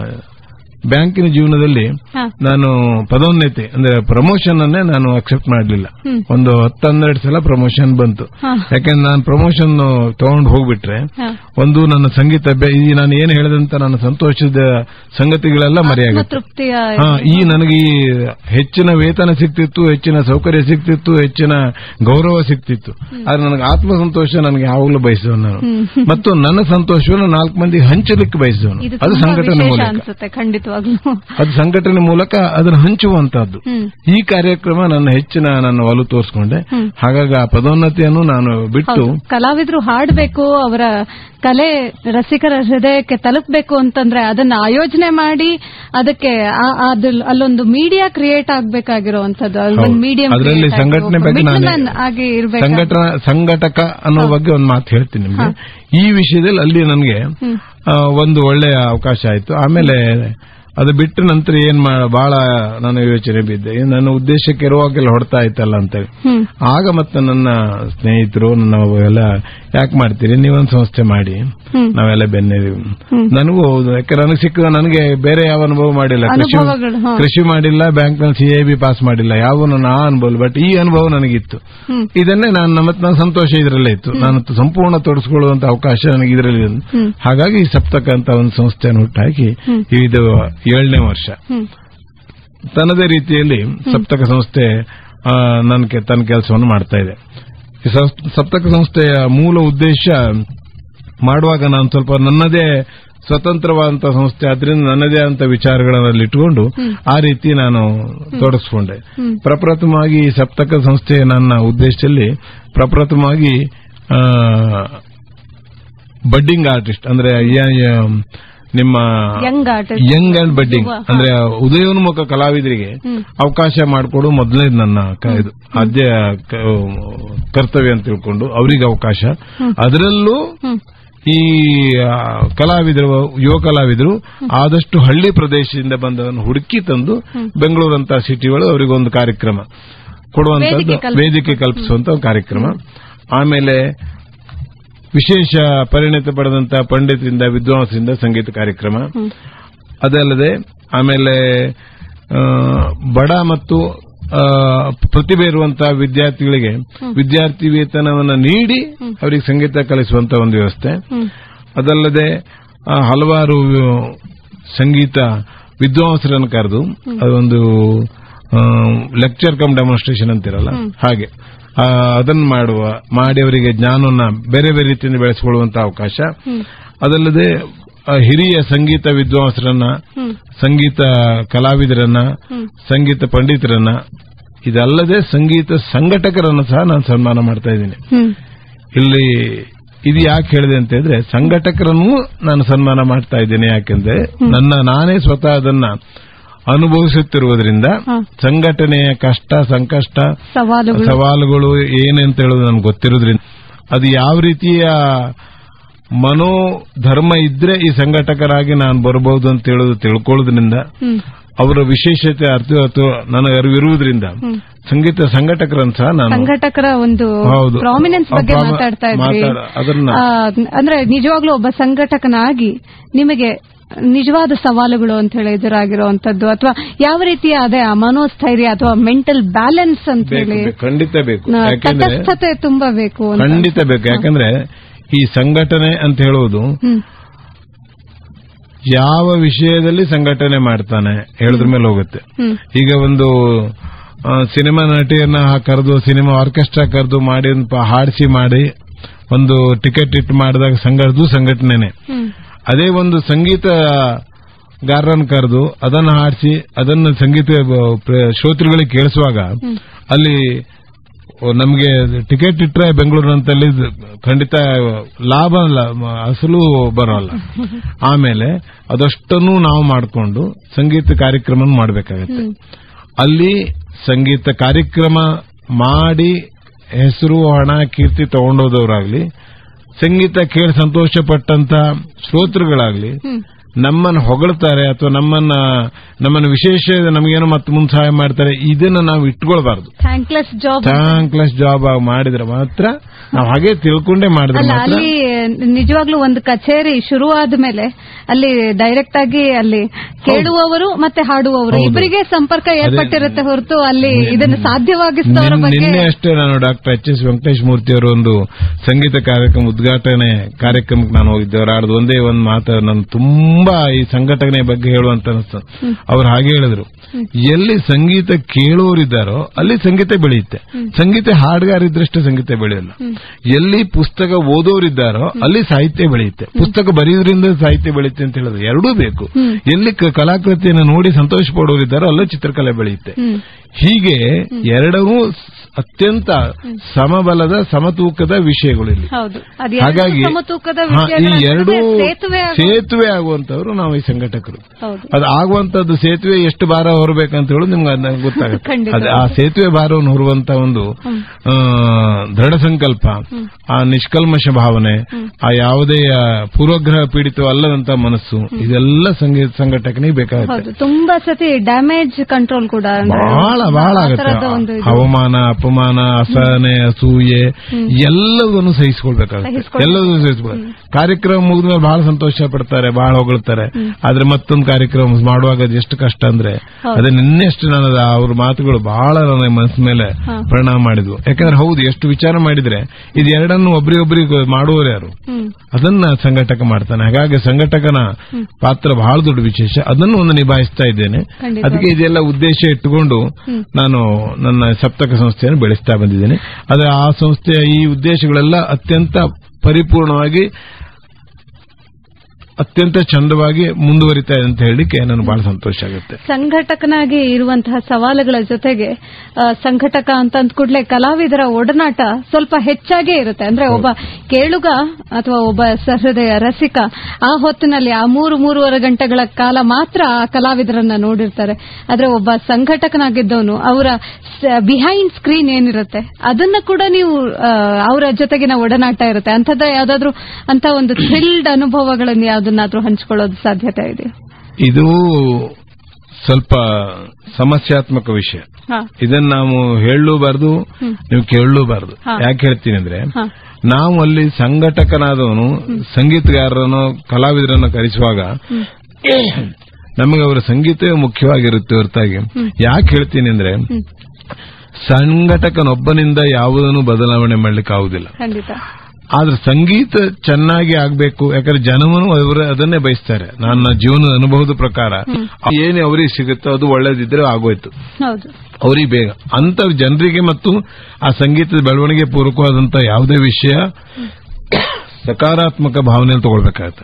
ಬ್ಯಾಂಕಿನ ಜೀವನದಲ್ಲಿ ಹಾ ನಾನು ಪದೋನ್ನತಿ ಅಂದ್ರೆ ಪ್ರಮೋಷನ್ ಅನ್ನೇ ನಾನು ಅಕ್ಸೆಪ್ಟ್ ಮಾಡಲಿಲ್ಲ ಹ್ಮ್. ಒಂದು ಹತ್ತು ಹನ್ನೆರಡು ಸಲ ಪ್ರಮೋಷನ್ ಬಂತು ಹಾ. ಯಾಕಂದ್ರೆ ನಾನು ಪ್ರಮೋಷನ್ ತಗೊಂಡು ಹೋಗ್ಬಿಟ್ರೆ ಹಾ ಒಂದು ನನ್ನ ಸಂಗೀತ ಅಭ್ಯಾಸ ಈ ನಾನು ಏನು ಹೇಳಿದಂತ ನನ್ನ ಸಂತೋಷದ ಸಂಗತಿಗಳೆಲ್ಲ ಮರೆಯಾಗುತ್ತೆ ಆತ್ಮತೃಪ್ತಿಯ ಹಾ ಈ ನನಗೆ ಈ ಹೆಚ್ಚಿನ ವೇತನ ಸಿಕ್ತಿತ್ತು ಹೆಚ್ಚಿನ ಸೌಕರ್ಯ ಸಿಕ್ತಿತ್ತು ಹೆಚ್ಚಿನ ಗೌರವ ಸಿಕ್ತಿತ್ತು ಆದ್ರೆ ನನಗೆ ಆತ್ಮ ಸಂತೋಷ ನನಗೆ ಯಾವಾಗಲೂ ಬಯಸುವನು ನಾನು ಹ್ಮ್. ಮತ್ತು ನನ್ನ ಸಂತೋಷವನ್ನು ನಾಲ್ಕು ಮಂದಿ ಹಂಚಲಿಕ್ಕೆ ಬಯಸುವನು ಇದು ಅದು ತುಂಬಾ ಸಂಘಟನೆ ವಿಶೇಷ ಮೂಲಕ ಅನ್ಸುತ್ತೆ ಖಂಡಿತವಾಗ್ಲೂ ಅದು ಸಂಘಟನೆ ಮೂಲಕ ಅದನ್ನು ಹಂಚುವಂತಹದ್ದು ಹ್ಮ್ ಈ ಕಾರ್ಯಕ್ರಮ ನನ್ನ ಹೆಚ್ಚಿನ ನನ್ನ ಒಲು ತೋರಿಸ್ಕೊಂಡೆ ಹ್ಮ್. ಹಾಗಾಗಿ ಆ ಪದೋನ್ನತಿಯನ್ನು ನಾನು ಬಿಟ್ಟು ಹೌದು. ಕಲಾವಿದ್ರು ಹಾಡಬೇಕು ಅವರ ಕಲೆ ರಸಿಕರ ಹೃದಯಕ್ಕೆ ತಲುಪಬೇಕು ಅಂತಂದ್ರೆ ಅದನ್ನ ಆಯೋಜನೆ ಮಾಡಿ ಅದಕ್ಕೆ ಆ- ಅದ್ರಲ್ಲಿ- ಅಲ್ಲೊಂದು ಮೀಡಿಯಾ ಕ್ರಿಯೇಟ್ ಆಗ್ಬೇಕಾಗಿರುವಂತದ್ದು ಹೌದು. ಒಂದು ಮೀಡಿಯಂ ಅದರಲ್ಲಿ ಸಂಘಟನೆ ಬಗ್ಗೆ ನಾನು ಆಗಿ ಇರ್ಬೇಕು ಸಂಘಟನಾ ಸಂಘಟಕ ಅನ್ನೋ ಬಗ್ಗೆ ಒಂದು ಮಾತು ಹೇಳ್ತೀನಿ ನಿಮಗೆ ಈ ವಿಷಯದಲ್ಲಿ ಅಲ್ಲಿ ನನಗೆ ಹ್ಮ್. ಆ, ಒಂದು ಒಳ್ಳೆಯ ಅವಕಾಶ ಆಯ್ತು ಆಮೇಲೆ ಅದು ಬಿಟ್ಟ ನಂತರ ಏನ್ ಮಾ ಬಹಳ ನಾನು ಯೋಚನೆ ಬಿದ್ದೆ ಏನ್ ನನ್ನ ಉದ್ದೇಶಕ್ಕೆ ಇರುವಾಗೆಲ್ಲ ಹೊಡ್ತಾ ಇತ್ತಲ್ಲ ಅಂತೇಳಿ ಹ್ಮ್ ಆಗ ಮತ್ತೆ ನನ್ನ ಸ್ನೇಹಿತರು ನನ್ನ ಎಲ್ಲ ಯಾಕೆ ಮಾಡ್ತೀರಿ ನೀವೊಂದು ಸಂಸ್ಥೆ ಮಾಡಿ ಹ್ಮ್. ನಾವೆಲ್ಲ ಬೆನ್ನೇರಿ ಹ್ಮ್. ನನಗೂ ಹೌದು ಯಾಕೆ ನನಗೆ ಸಿಕ್ಕಿದ ನನಗೆ ಬೇರೆ ಯಾವ ಅನುಭವ ಮಾಡಿಲ್ಲ ಕೃಷಿ ಅನುಭವಗಳು, ಹಾ. ಕೃಷಿ ಮಾಡಿಲ್ಲ ಬ್ಯಾಂಕ್ ನಲ್ಲಿ ಸಿಎ ಬಿ ಪಾಸ್ ಮಾಡಿಲ್ಲ ಯಾವ ನನ್ನ ಆ ಅನುಭವ ಬಟ್ ಈ ಅನುಭವ ನನಗಿತ್ತು ಹ್ಮ್ ಇದನ್ನೇ ನಾನು ಮತ್ತೆ ನನ್ನ ಸಂತೋಷ ಇದರಲ್ಲೇ ಇತ್ತು ನಾನು ಸಂಪೂರ್ಣ ತೊಡಸ್ಕೊಳ್ಳುವಂತ ಅವಕಾಶ ನನಗೆ ಇದರಲ್ಲಿ ಇದೆ. ಹ್ಮ್. ಹಾಗಾಗಿ ಈ ಸಪ್ತಕ ಅಂತ ಒಂದು ಸಂಸ್ಥೆಯನ್ನು ಹುಟ್ಟಾಕಿ ಹ್ಮ್. ಇದು ಏಳನೇ ವರ್ಷ ಹ್ಮ್ ತನ್ನದೇ ರೀತಿಯಲ್ಲಿ ಸಪ್ತಕ ಸಂಸ್ಥೆ ಆ, ನನ್ನ ಕೆ- ತನ್ನ ಕೆಲಸವನ್ನು ಮಾಡ್ತಾ ಇದೆ ಈ ಸಪ್- ಸಪ್ತಕ ಸಂಸ್ಥೆಯ ಮೂಲ ಉದ್ದೇಶ ಮಾಡುವಾಗ ನಾನು ಸ್ವಲ್ಪ ನನ್ನದೇ ಸ್ವತಂತ್ರವಾದಂತಹ ಸಂಸ್ಥೆ ಅದರಿಂದ ನನ್ನದೇ ಅಂತ ವಿಚಾರಗಳಲ್ಲಿ ಇಟ್ಟುಕೊಂಡು ಆ ರೀತಿ ನಾನು ತೊಡಗಿಸ್ಕೊಂಡೆ ಹ್ಮ್. ಪ್ರಪ್ರಥಮವಾಗಿ ಈ ಸಪ್ತಕ ಸಂಸ್ಥೆ ನನ್ನ ಉದ್ದೇಶದಲ್ಲಿ ಪ್ರಪ್ರಥಮವಾಗಿ ಆ, ಬಡ್ಡಿಂಗ್ ಆರ್ಟಿಸ್ಟ್ ಅಂದ್ರೆ ಯ- ಯ- ನಿಮ್ಮ young artist young and budding ಯುವ, ಹಾ. ಅಂದ್ರೆ ಉದಯೋನ್ಮುಖ ಕಲಾವಿದರಿಗೆ ಹ್ಮ್. ಅವಕಾಶ ಮಾಡಿಕೊಡು ಮೊದಲನೇ ನನ್ನ ಕ- ಇದು ಆದ್ಯ ಕ- ಕರ್ತವ್ಯ ಅಂತ ತಿಳ್ಕೊಂಡು ಅವರಿಗೆ ಅವಕಾಶ ಅದರಲ್ಲೂ ಹ್ಮ್ ಈ ಆ, ಕಲಾವಿದರು ಯುವ ಕಲಾವಿದರು ಆದಷ್ಟು ಹಳ್ಳಿ ಪ್ರದೇಶದಿಂದ ಬಂದವರನ್ನು ಹುಡುಕಿ ತಂದು ಬೆಂಗಳೂರಂತ ಸಿಟಿಗಳು ಅವರಿಗೊಂದು ಕಾರ್ಯಕ್ರಮ ಕೊಡುವಂತದ್ದು ವೇದಿಕೆ ಕಲ್ಪಿಸುವ. ವೇದಿಕೆ ಕಲ್ಪಿಸುವಂತ ಒಂದು ಕಾರ್ಯಕ್ರಮ ಆಮೇಲೆ ವಿಶೇಷ ಪರಿಣಿತ ಪಡೆದಂತಹ ಪಂಡಿತರಿಂದ ವಿದ್ವಾಂಸರಿಂದ ಸಂಗೀತ ಕಾರ್ಯಕ್ರಮ ಹ್ಮ್. ಅದಲ್ಲದೆ ಆಮೇಲೆ ಆ, ಬಡ ಮತ್ತು ಆ, ಪ್ರತಿಭೆ ಇರುವಂತಹ ವಿದ್ಯಾರ್ಥಿಗಳಿಗೆ ವಿದ್ಯಾರ್ಥಿ ವೇತನವನ್ನು ನೀಡಿ ಅವರಿಗೆ ಸಂಗೀತ ಕಲಿಸುವಂತ ಒಂದು ವ್ಯವಸ್ಥೆ ಹ್ಮ್ ಅದಲ್ಲದೆ ಆ, ಹಲವಾರು ಸಂಗೀತ ವಿದ್ವಾಂಸರನ್ನು ಕರೆದು ಅದೊಂದು ಲೆಕ್ಚರ್ ಕಮ್ ಡೆಮಾನ್ಸ್ಟ್ರೇಷನ್ ಅಂತಿರಲ್ಲ ಹಾಗೆ ಆ, ಅದನ್ನು ಮಾಡುವ ಮಾಡಿ ಅವರಿಗೆ ಜ್ಞಾನವನ್ನ ಬೇರೆ ಬೇರೆ ರೀತಿಯಿಂದ ಬೆಳೆಸಿಕೊಳ್ಳುವಂತಹ ಅವಕಾಶ ಅದಲ್ಲದೆ ಆ, ಹಿರಿಯ ಸಂಗೀತ ವಿದ್ವಾಂಸರನ್ನ ಹ್ಮ್ ಸಂಗೀತ ಕಲಾವಿದರನ್ನ ಸಂಗೀತ ಪಂಡಿತರನ್ನ ಇದಲ್ಲದೆ ಸಂಗೀತ ಸಂಘಟಕರನ್ನು ಸಹ ನಾನು ಸನ್ಮಾನ ಮಾಡ್ತಾ ಇದ್ದೀನಿ ಹ್ಮ್ ಇಲ್ಲಿ ಇದು ಯಾಕೆ ಹೇಳಿದೆ ಅಂತ ಹೇಳಿದ್ರೆ ಸಂಘಟಕರನ್ನು ನಾನು ಸನ್ಮಾನ ಮಾಡ್ತಾ ಇದ್ದೇನೆ ಯಾಕೆಂದ್ರೆ ನನ್ನ ನಾನೇ ಸ್ವತಃ ಅದನ್ನ ಅನುಭವಿಸುತ್ತಿರುವುದರಿಂದ ಹಾ. ಸಂಘಟನೆಯ ಕಷ್ಟ ಸಂಕಷ್ಟ ಸವಾಲುಗಳು ಸವಾಲುಗಳು ಏನಂತ ಹೇಳೋದು ನನಗೆ ಗೊತ್ತಿರೋದ್ರಿಂದ ಅದು ಯಾವ ರೀತಿಯ ಮನೋಧರ್ಮ ಇದ್ರೆ ಈ ಸಂಘಟಕರಾಗಿ ನಾನು ಬರಬಹುದು ಅಂತ ಹೇಳೋದು ತಿಳ್ಕೊಳ್ಳೋದ್ರಿಂದ ಹ್ಮ್ ಅವರ ವಿಶೇಷತೆ ಅರ್ಥ ಅಥವಾ ನನಗೆ ಅರಿವಿರುವುದರಿಂದ ಸಂಗೀತ ಸಂಘಟಕರನ್ನು ಸಹ ನಾನು ಸಂಘಟಕರ ಒಂದು ಹೌದು. ಪ್ರಾಮಿನೆನ್ಸ್ ಬಗ್ಗೆ ಆ, ಪ್ರಾಮ- ಮಾತಾಡ್ತಾ ಇದ್ರಿ ಮಾತಾಡ- ಅದನ್ನ- ಆ, ಅಂದ್ರೆ ನಿಜವಾಗ್ಲೂ ಒಬ್ಬ ಸಂಘಟಕನಾಗಿ ನಿಮಗೆ ನಿಜವಾದ ಸವಾಲುಗಳು ಅಂತ ಹೇಳಿ ಎದುರಾಗಿರುವಂತದ್ದು ಅಥವಾ ಯಾವ ರೀತಿಯ ಅದೇ ಆ ಮನೋಸ್ಥೈರ್ಯ ಅಥವಾ ಮೆಂಟಲ್ ಬ್ಯಾಲೆನ್ಸ್ ಅಂತ ಬೇಕು, ಹೇಳಿ ಬೇಕು, ಖಂಡಿತ ಬೇಕು ನ- ಯಾಕೆಂದ್ರೆ ತಟಸ್ಥತೆ ತುಂಬಾ ಬೇಕು ಅಂತ. ಖಂಡಿತ ಬೇಕು ಯಾಕಂದ್ರೆ ಈ ಸಂಘಟನೆ ಅಂತ ಹೇಳುವುದು ಹ್ಮ್ ಯಾವ ವಿಷಯದಲ್ಲಿ ಸಂಘಟನೆ ಮಾಡ್ತಾನೆ ಹೇಳದ್ರ ಮೇಲೆ ಹೋಗುತ್ತೆ ಹ್ಮ್ ಈಗ ಒಂದು ಆ, ಸಿನಿಮಾ ನಟಿಯನ್ನ ಕರೆದು ಸಿನಿಮಾ ಆರ್ಕೆಸ್ಟ್ರಾ ಕರೆದು ಮಾಡಿ ಒಂದು ಪ- ಹಾಡಿಸಿ ಮಾಡಿ ಒಂದು ಟಿಕೆಟ್ ಇಟ್ಟು ಮಾಡಿದಾಗ ಸಂಘಟದು ಸಂಘಟನೆನೆ ಹ್ಮ್ ಅದೇ ಒಂದು ಸಂಗೀತ ಗಾರರನ್ನು ಕರೆದು ಅದನ್ನು ಹಾಡಿಸಿ ಅದನ್ನು ಸಂಗೀತ ಬ- ಪ್ರ- ಶ್ರೋತೃಗಳಿಗೆ ಕೇಳಿಸುವಾಗ ಅಲ್ಲಿ ನಮಗೆ ಟಿಕೆಟ್ ಇಟ್ಟರೆ ಬೆಂಗಳೂರಿನಂತಲ್ಲಿ ಖಂಡಿತ ಲಾಭ ಅಲ್ಲ ಮ- ಅಸಲು ಬರೋಲ್ಲ ಆಮೇಲೆ ಅದಷ್ಟನ್ನು ನಾವು ಮಾಡಿಕೊಂಡು ಸಂಗೀತ ಕಾರ್ಯಕ್ರಮ ಮಾಡಬೇಕಾಗತ್ತೆ ಅಲ್ಲಿ ಸಂಗೀತ ಕಾರ್ಯಕ್ರಮ ಮಾಡಿ ಹೆಸರು ಹಣ ಕೀರ್ತಿ ತಗೊಂಡೋದವರಾಗ್ಲಿ ಸಂಗೀತ ಕೇಳಿ ಸಂತೋಷ ಪಟ್ಟಂತ ಶ್ರೋತೃಗಳಾಗ್ಲಿ ಹ್ಮ್ ನಮ್ಮನ್ನು ಹೊಗಳ್ತಾರೆ ಅಥವಾ ನಮ್ಮನ್ನ ನಮ್ಮನ್ನು ವಿಶೇಷ ನಮಗೇನೋ ಮತ್ತೆ ಮುಂದೆ ಸಹಾಯ ಮಾಡ್ತಾರೆ ಇದನ್ನ ನಾವು ಇಟ್ಕೊಳ್ಬಾರ್ದು ಥ್ಯಾಂಕ್ಲೆಸ್ ಜಾಬ್ ಥ್ಯಾಂಕ್ಲೆಸ್ ಜಾಬ್ ಆಗಿ ಮಾಡಿದ್ರೆ ಮಾತ್ರ ನಾವು ಹಾಗೆ ತಿಳ್ಕೊಂಡೇ ಮಾಡಿದ್ರೆ ಅಲ್ಲ ಮಾತ್ರ ಅಲ್ಲಿ ನಿಜವಾಗ್ಲೂ ಒಂದು ಕಚೇರಿ ಶುರುವಾದ ಮೇಲೆ ಅಲ್ಲಿ ಡೈರೆಕ್ಟ್ ಆಗಿ ಅಲ್ಲಿ ಕೇಳುವವರು ಮತ್ತೆ ಹಾಡುವವರು ಹೌದು. ಇಬ್ಬರಿಗೆ ಸಂಪರ್ಕ ಏರ್ಪಟ್ಟಿರುತ್ತೆ ಹೊರತು ಅಲ್ಲಿ ಇದನ್ನು ಸಾಧ್ಯವಾಗಿಸ್ತವರ ನಿನ್- ಬಗ್ಗೆ ನಿನ್ನೆ ಅಷ್ಟೇ ನಾನು doctor H S Venkatesh Murthy ಅವರ ಒಂದು ಸಂಗೀತ ಕಾರ್ಯಕ್ರಮ ಉದ್ಘಾಟನೆ ಕಾರ್ಯಕ್ರಮಕ್ಕೆ ನಾನು ಹೋಗಿದ್ದೆ ಅವ್ರು ಆಡ್ದು ಒಂದೇ ಒಂದು ಮಾತು ನಾನು ತುಂಬಾ ಈ ಸಂಘಟನೆ ಬಗ್ಗೆ ಹೇಳುವಂತ ಅನಿಸ್ತು ಅವ್ರು ಹಾಗೆ ಹೇಳಿದ್ರು ಎಲ್ಲಿ ಸಂಗೀತ ಕೇಳೋರಿದ್ದಾರೋ ಅಲ್ಲಿ ಸಂಗೀತ ಬೆಳೆಯುತ್ತೆ ಸಂಗೀತ ಹಾಡುಗಾರಿದ್ರಷ್ಟೇ ಸಂಗೀತ ಬೆಳೆಯಲ್ಲ ಎಲ್ಲಿ ಪುಸ್ತಕ ಓದೋರಿದ್ದಾರೋ ಅಲ್ಲಿ ಸಾಹಿತ್ಯ ಬೆಳೆಯುತ್ತೆ ಪುಸ್ತಕ ಬರೆಯೋದ್ರಿಂದ ಸಾಹಿತ್ಯ ಬೆಳೆಯುತ್ತೆ ಅಂತ ಹೇಳಿದ್ರು ಎರಡೂ ಬೇಕು ಎಲ್ಲಿ ಕ- ಕಲಾಕೃತಿಯನ್ನು ನೋಡಿ ಸಂತೋಷ ಪಡೋರಿದ್ದಾರೋ ಅಲ್ಲೇ ಚಿತ್ರಕಲೆ ಬೆಳೆಯುತ್ತೆ ಹ್ಮ್. ಹೀಗೆ ಎರಡೂ ಸ್- ಅತ್ಯಂತ ಸಮಬಲದ ಸಮತೂಕದ ವಿಷಯಗಳು ಇಲ್ಲಿ ಹೌದು ಅದು ಹಾಗಾಗಿ ಸಮತೂಕದ ಹಾ, ಈ ವಿಷಯಗಳ ಎರಡು ನಡುವೆ ಸೇತುವೆ ಆಗೋ- ಸೇತುವೆ ಆಗುವಂತವರು ನಾವು ಈ ಸಂಘಟಕರು ಹೌದು ಅದು ಆಗುವಂತದ್ದು ಸೇತುವೆ ಎಷ್ಟು ಭಾರ ಹೊರಬೇಕಂತ ಹೇಳೋದು ನಿಮ್ಗೆ ಅದ್ನ ಗೊತ್ತಾಗುತ್ತೆ ಖಂಡಿತ. ಅದು ಆ ಸೇತುವೆ ಭಾರವನ್ನು ಹೊರುವಂತ ಒಂದು ಆ, ದೃಢ ಸಂಕಲ್ಪ ಆ ನಿಷ್ಕಲ್ಮಶ ಭಾವನೆ ಆ ಯಾವುದೇ ಆ, ಪೂರ್ವಗ್ರಹ ಪೀಡಿತವಲ್ಲದಂತ ಮನಸ್ಸು ಇದೆಲ್ಲ ಸಂಗೀತ ಸಂಘಟಕನಿಗೆ ಬೇಕಾಗುತ್ತೆ ಹೌದು ತುಂಬಾ ಸತಿ ಡ್ಯಾಮೇಜ್ ಕಂಟ್ರೋಲ್ ಕೂಡ ಅಂದ್ರೆ ಬಹಳ ಬಹಳ ಆ ಆಗುತ್ತೆ ಥರದ ಒಂದು ಇದು. ಅವಮಾನ ಅಪಮಾನ ಅಸಹನೆ ಅಸೂಯೆ ಎಲ್ಲದನ್ನು ಸಹಿಸಿಕೊಳ್ಬೇಕಾಗುತ್ತೆ ಸಹಿಸ್ಕೊಳ್ಬೇಕು. ಎಲ್ಲದನ್ನು ಸಹಿಸಿಕೊಳ್ಬೇಕು ಕಾರ್ಯಕ್ರಮ ಮುಗಿದ್ಮೇಲೆ ಬಹಳ ಸಂತೋಷ ಪಡ್ತಾರೆ ಬಹಳ ಹೊಗಳ್ತಾರೆ ಆದ್ರೆ ಮತ್ತೊಂದು ಕಾರ್ಯಕ್ರಮ ಮಾಡುವಾಗ ಅದು ಎಷ್ಟು ಕಷ್ಟ ಅಂದ್ರೆ ಹೌದು. ಅದೇ ನಿನ್ನೆಷ್ಟು ನಾನು ಅದು ಅವ್ರ ಮಾತುಗಳು ಬಹಳ ನನ್ನ ಮನಸ್ಸಿನ ಮೇಲೆ ಹಾ. ಪರಿಣಾಮ ಮಾಡಿದ್ವು ಯಾಕಂದ್ರೆ ಹೌದು ಎಷ್ಟು ವಿಚಾರ ಮಾಡಿದ್ರೆ ಇದು ಎರಡನ್ನು ಒಬ್ರಿಗೊಬ್ರಿಗೆ ಮಾಡುವವರು ಯಾರು ಹ್ಮ್ ಅದನ್ನ ಸಂಘಟಕ ಮಾಡ್ತಾನೆ ಹಾಗಾಗಿ ಸಂಘಟಕನ ಪಾತ್ರ ಬಹಳ ದೊಡ್ಡ ವಿಶೇಷ ಅದನ್ನು ಒಂದು ನಿಭಾಯಿಸ್ತಾ ಇದ್ದೇನೆ ಖಂಡಿತ. ಅದಕ್ಕೆ ಇದೆಲ್ಲ ಉದ್ದೇಶ ಇಟ್ಟುಕೊಂಡು ನಾನು ನನ್ನ ಸಪ್ತಕ ಸಂಸ್ಥೆಯನ್ನು ಬೆಳೆಸ್ತಾ ಬಂದಿದ್ದೇನೆ ಆದರೆ ಆ ಸಂಸ್ಥೆಯ ಈ ಉದ್ದೇಶಗಳೆಲ್ಲ ಅತ್ಯಂತ ಪರಿಪೂರ್ಣವಾಗಿ ಅತ್ಯಂತ ಚಂದವಾಗಿ ಮುಂದುವರಿತಾ ಇದೆ ಅಂತ ಹೇಳಲಿಕ್ಕೆ ನನಗೆ ಬಹಳ ಸಂತೋಷ ಆಗುತ್ತೆ ಸಂಘಟಕನಾಗಿ ಇರುವಂತಹ ಸವಾಲುಗಳ ಜೊತೆಗೆ ಆ, ಸಂಘಟಕ ಅಂತ ಅಂದ ಕೂಡಲೇ ಕಲಾವಿದರ ಒಡನಾಟ ಸ್ವಲ್ಪ ಹೆಚ್ಚಾಗೇ ಇರುತ್ತೆ ಅಂದ್ರೆ ಒಬ್ಬ ಕೇಳುಗ ಅಥವಾ ಒಬ್ಬ ಸಹೃದಯ ರಸಿಕ ಆ ಹೊತ್ತಿನಲ್ಲಿ ಆ ಮೂರು ಮೂರುವರೆ ಗಂಟೆಗಳ ಕಾಲ ಮಾತ್ರ ಆ ಕಲಾವಿದರನ್ನ ನೋಡಿರ್ತಾರೆ ಆದ್ರೆ ಒಬ್ಬ ಸಂಘಟಕನಾಗಿದ್ದವನು ಅವರ ಬಿಹೈಂಡ್ ಸ್ಕ್ರೀನ್ ಏನಿರುತ್ತೆ ಅದನ್ನ ಕೂಡ ನೀವು ಆ, ಅವರ ಜೊತೆಗಿನ ಒಡನಾಟ ಇರುತ್ತೆ ಅಂಥದ್ದ ಯಾವ್ದಾದ್ರು ಅಂತ ಒಂದು ಥ್ರಿಲ್ಡ್ ಅನುಭವಗಳನ್ನು ಯಾವ್ದನ್ನಾದ್ರೂ ಹಂಚ್ಕೊಳ್ಳೋದು ಸಾಧ್ಯತೆ ಇದೆ ಇದು ಸ್ವಲ್ಪ ಸಮಸ್ಯಾತ್ಮಕ ವಿಷಯ ಹಾ ಇದನ್ನ ನಾವು ಹೇಳಲೂಬಾರ್ದು ಹ್ಮ್. ನೀವು ಕೇಳಲೂಬಾರ್ದು ಹಾ. ಯಾಕೆ ಹೇಳ್ತೀನಿ ಅಂದ್ರೆ ಹಾ ನಾವು ಅಲ್ಲಿ ಸಂಘಟಕನಾದವನು ಸಂಗೀತಗಾರರನ್ನು ಕಲಾವಿದರನ್ನು ಕರೆಸುವಾಗ ನಮಗೆ ಅವರ ಸಂಗೀತವೇ ಮುಖ್ಯವಾಗಿರುತ್ತೆ ಹೊರತಾಗಿ ಯಾಕೆ ಹೇಳ್ತೀನಿ ಅಂದ್ರೆ ಹ್ಮ್. ಸಂಘಟಕನೊಬ್ಬನಿಂದ ಯಾವುದನ್ನು ಬದಲಾವಣೆ ಮಾಡ್ಲಿಕ್ಕೆ ಆಗುದಿಲ್ಲ ಖಂಡಿತ ಆದ್ರೆ ಸಂಗೀತ ಚೆನ್ನಾಗಿ ಆಗ್ಬೇಕು ಯಾಕಂದ್ರೆ ಜನವನು ಅವರು ಅದನ್ನೇ ಬಯಸ್ತಾರೆ ನನ್ನ ಜೀವನದ ಅನುಭವದ ಪ್ರಕಾರ ಏನು ಅವರಿಗೆ ಸಿಗುತ್ತೋ ಅದು ಒಳ್ಳೇದಿದ್ರೆ ಆಗೋಯ್ತು ಹೌದು ಅವರಿಗೆ ಬೇಗ ಅಂತ ಜನರಿಗೆ ಮತ್ತು ಆ ಸಂಗೀತದ ಬೆಳವಣಿಗೆ ಪೂರಕವಾದಂತ ಯಾವುದೇ ವಿಷಯ ಸಕಾರಾತ್ಮಕ ಭಾವನೆಯನ್ನು ತಗೊಳ್ಬೇಕಾಗತ್ತೆ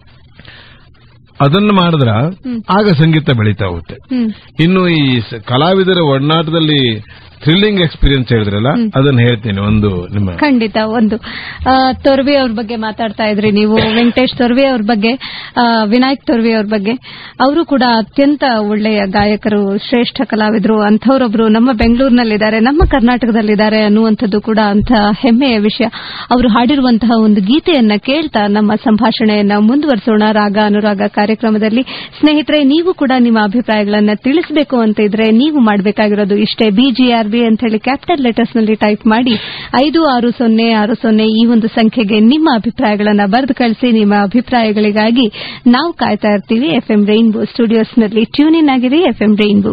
ಅದನ್ನು ಮಾಡಿದ್ರ ಆಗ ಸಂಗೀತ ಬೆಳೀತಾ ಹೋಗುತ್ತೆ ಹ್ಮ್ ಇನ್ನು ಈ ಸ- ಕಲಾವಿದರ ಒಡನಾಟದಲ್ಲಿ ಥ್ರಿಲ್ಲಿಂಗ್ ಎಕ್ಸ್ಪೀರಿಯನ್ಸ್ ಹೇಳಿದ್ರಲ್ಲ ಅದನ್ನ ಹೇಳ್ತೀನಿ ಒಂದು ನಿಮ್ಮ ಖಂಡಿತ ಒಂದು ಆ, ತೊರ್ವೆ ಅವ್ರ ಬಗ್ಗೆ ಮಾತಾಡ್ತಾ ಇದ್ರಿ ನೀವು ವೆಂಕಟೇಶ್ ತೊರ್ವೆ ಅವ್ರ ಬಗ್ಗೆ ಆ, ವಿನಾಯಕ್ ತೊರ್ವೆ ಅವ್ರ ಬಗ್ಗೆ ಅವರು ಕೂಡ ಅತ್ಯಂತ ಒಳ್ಳೆಯ ಗಾಯಕರು ಶ್ರೇಷ್ಠ ಕಲಾವಿದರು ಅಂಥವ್ರೊಬ್ರು ನಮ್ಮ ಬೆಂಗಳೂರಿನಲ್ಲಿದ್ದಾರೆ ನಮ್ಮ ಕರ್ನಾಟಕದಲ್ಲಿದ್ದಾರೆ ಅನ್ನುವಂಥದ್ದು ಕೂಡ ಅಂತ ಹೆಮ್ಮೆಯ ವಿಷಯ ಅವರು ಹಾಡಿರುವಂತಹ ಒಂದು ಗೀತೆಯನ್ನ ಕೇಳ್ತಾ ನಮ್ಮ ಸಂಭಾಷಣೆಯನ್ನ ಮುಂದುವರಿಸೋಣ ರಾಗ ಅನುರಾಗ ಕಾರ್ಯಕ್ರಮದಲ್ಲಿ ಸ್ನೇಹಿತರೆ ನೀವು ಕೂಡ ನಿಮ್ಮ ಅಭಿಪ್ರಾಯಗಳನ್ನ ತಿಳಿಸಬೇಕು ಅಂತ ಇದ್ರೆ ನೀವು ಮಾಡಬೇಕಾಗಿರೋದು ಇಷ್ಟೇ ಬಿಜಿಆರ್ಬಿ ಅಂತ ಹೇಳಿ ಕ್ಯಾಪಿಟಲ್ ಲೆಟರ್ಸ್ ನಲ್ಲಿ ಟೈಪ್ ಮಾಡಿ ಐದು ಆರು ಸೊನ್ನೆ ಆರು ಸೊನ್ನೆ ಈ ಒಂದು ಸಂಖ್ಯೆಗೆ ನಿಮ್ಮ ಅಭಿಪ್ರಾಯಗಳನ್ನ ಬರೆದು ಕಳಿಸಿ ನಿಮ್ಮ ಅಭಿಪ್ರಾಯಗಳಿಗಾಗಿ ನಾವು ಕಾಯ್ತಾ ಇರ್ತೀವಿ ಎಫ್ಎಂ ರೈನ್ಬೋ ಸ್ಟುಡಿಯೋಸ್ನಲ್ಲಿ ಟ್ಯೂನ್ ಇನ್ ಆಗಿದೆ ಎಫ್ಎಂ ರೈನ್ಬೋ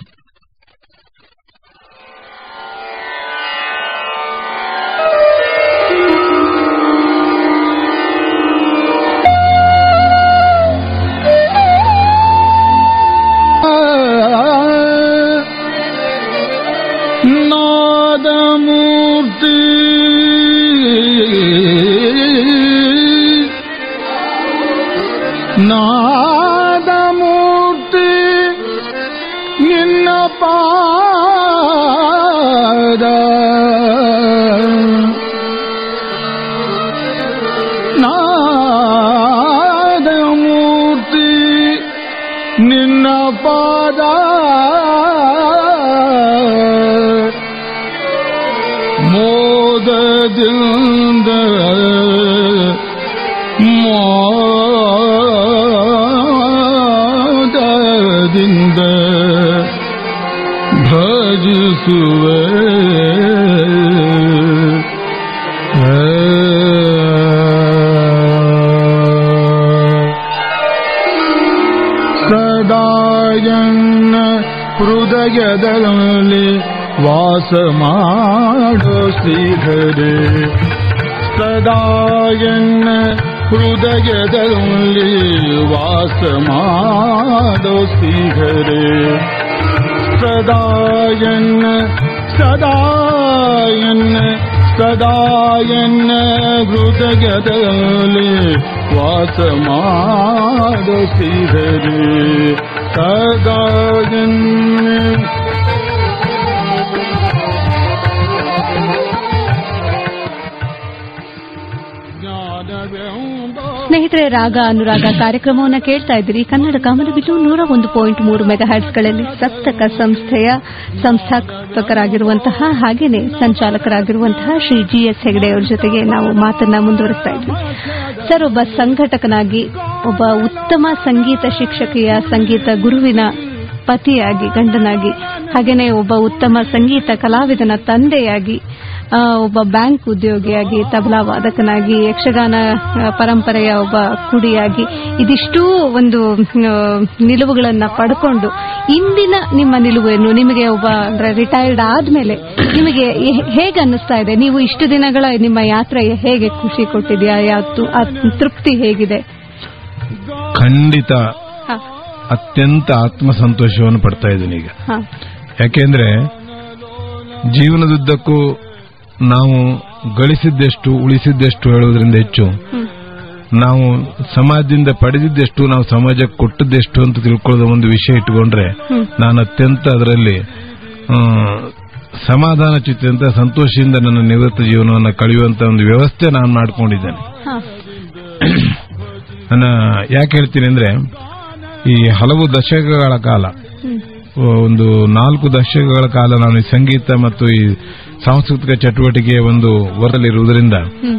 ನಾದಮೂರ್ತಿ ನಾದಮೂರ್ತಿ ನಿನ್ನ ಪಾದ ನಾದಮೂರ್ತಿ ನಿನ್ನ ಪಾದ ಮೋದದಿಂದ ಮೋದದಿಂದ ಭಜಿಸುವೆ ಸದಾಯನ್ನ ಹೃದಯದಲ್ಲಿ ವಾಸ ಮಾಡೋ ಶ್ರೀಹರೇ ಸದಾಯನ್ನ ಹೃದಯದಲ್ಲಿ ವಾಸ ಮಾಡೋ ಶ್ರೀಹರೇ ಸದಾಯನ್ನ ಸದಾಯನ್ನ ಸದಾಯನ್ನ ಹೃದಯದಲ್ಲಿ ವಾಸ ಮಾಡೋ ಶ್ರೀಹರೇ ಸದಾಯನ್ನ ಜ್ಞಾನವೆಂಬ ಸ್ನೇಹಿತರೆ ರಾಗ ಅನುರಾಗ ಕಾರ್ಯಕ್ರಮವನ್ನು ಕೇಳ್ತಾ ಇದ್ದೀರಿ ಕನ್ನಡ ಕಾಮನಬಿಲ್ಲು ನೂರ ಒಂದು ಪಾಯಿಂಟ್ ಮೂರು ಮೆಗಾಹರ್ಟ್ಸ್ಗಳಲ್ಲಿ ಸಪ್ತಕ ಸಂಸ್ಥೆಯ ಸಂಸ್ಥಾಪಕರಾಗಿರುವಂತಹ ಹಾಗೇನೆ ಸಂಚಾಲಕರಾಗಿರುವಂತಹ ಶ್ರೀ ಜಿ ಎಸ್ ಹೆಗಡೆ ಅವರ ಜೊತೆಗೆ ನಾವು ಮಾತನ್ನ ಮುಂದುವರಿಸ್ತಾ ಇದ್ವಿ ಸರ್ ಒಬ್ಬ ಸಂಘಟಕನಾಗಿ ಒಬ್ಬ ಉತ್ತಮ ಸಂಗೀತ ಶಿಕ್ಷಕಿಯ ಸಂಗೀತ ಗುರುವಿನ ಪತಿಯಾಗಿ ಗಂಡನಾಗಿ ಹಾಗೇನೆ ಒಬ್ಬ ಉತ್ತಮ ಸಂಗೀತ ಕಲಾವಿದನ ತಂದೆಯಾಗಿ ಆ, ಒಬ್ಬ ಬ್ಯಾಂಕ್ ಉದ್ಯೋಗಿಯಾಗಿ ತಬಲಾ ವಾದಕನಾಗಿ ಯಕ್ಷಗಾನ ಆ, ಪರಂಪರೆಯ ಒಬ್ಬ ಕುಡಿಯಾಗಿ ಇದಿಷ್ಟೂ ಒಂದು ಆ, ನಿಲುವುಗಳನ್ನ ಪಡ್ಕೊಂಡು ಇಂದಿನ ನಿಮ್ಮ ನಿಲುವೇನು ನಿಮಗೆ ಒಬ್ಬ ಅಂದ್ರೆ ರಿಟೈರ್ಡ್ ಆದ್ಮೇಲೆ ನಿಮಗೆ ಹೇ- ಹೇಗೆ ಅನ್ನಿಸ್ತಾ ಇದೆ ನೀವು ಇಷ್ಟು ದಿನಗಳ ನಿಮ್ಮ ಯಾತ್ರೆ ಹೇಗೆ ಖುಷಿ ಕೊಟ್ಟಿದ್ಯಾ ಯಾವತ್ತು ಆ ತೃಪ್ತಿ ಹೇಗಿದೆ ಖಂಡಿತ ಹ, ಅತ್ಯಂತ ಆತ್ಮಸಂತೋಷವನ್ನು ಪಡ್ತಾ ಇದ್ದೀನಿ ಈಗ ಹ, ಯಾಕೆಂದ್ರೆ ಜೀವನದುದ್ದಕ್ಕೂ ನಾವು ಗಳಿಸಿದ್ದೆಷ್ಟು ಉಳಿಸಿದ್ದೆಷ್ಟು ಹೇಳುವುದರಿಂದ ಹೆಚ್ಚು ಹ್ಮ್, ನಾವು ಸಮಾಜದಿಂದ ಪಡೆದಿದ್ದೆಷ್ಟು ನಾವು ಸಮಾಜಕ್ಕೆ ಕೊಟ್ಟದ್ದೆಷ್ಟು ಅಂತ ತಿಳ್ಕೊಳ್ಳೋದು ಒಂದು ವಿಷಯ ಇಟ್ಟುಕೊಂಡ್ರೆ ಹ್ಮ್. ನಾನು ಅತ್ಯಂತ ಅದರಲ್ಲಿ ಆ, ಸಮಾಧಾನ ಚಿತ್ತಂತ ಸಂತೋಷದಿಂದ ನನ್ನ ನಿವೃತ್ತ ಜೀವನವನ್ನು ಕಳೆಯುವಂತ ಒಂದು ವ್ಯವಸ್ಥೆ ನಾನು ಮಾಡ್ಕೊಂಡಿದ್ದೇನೆ ಹಾ. ನನ್ನ ಯಾಕೆ ಹೇಳ್ತೀನಿ ಅಂದ್ರೆ ಈ ಹಲವು ದಶಕಗಳ ಕಾಲ ಹ್ಮ್. ಒಂದು ನಾಲ್ಕು ದಶಕಗಳ ಕಾಲ ನಾನು ಈ ಸಂಗೀತ ಮತ್ತು ಈ ಸಾಂಸ್ಕೃತಿಕ ಚಟುವಟಿಕೆಯ ಒಂದು ವರದಲ್ಲಿರುವುದರಿಂದ ಹ್ಮ್.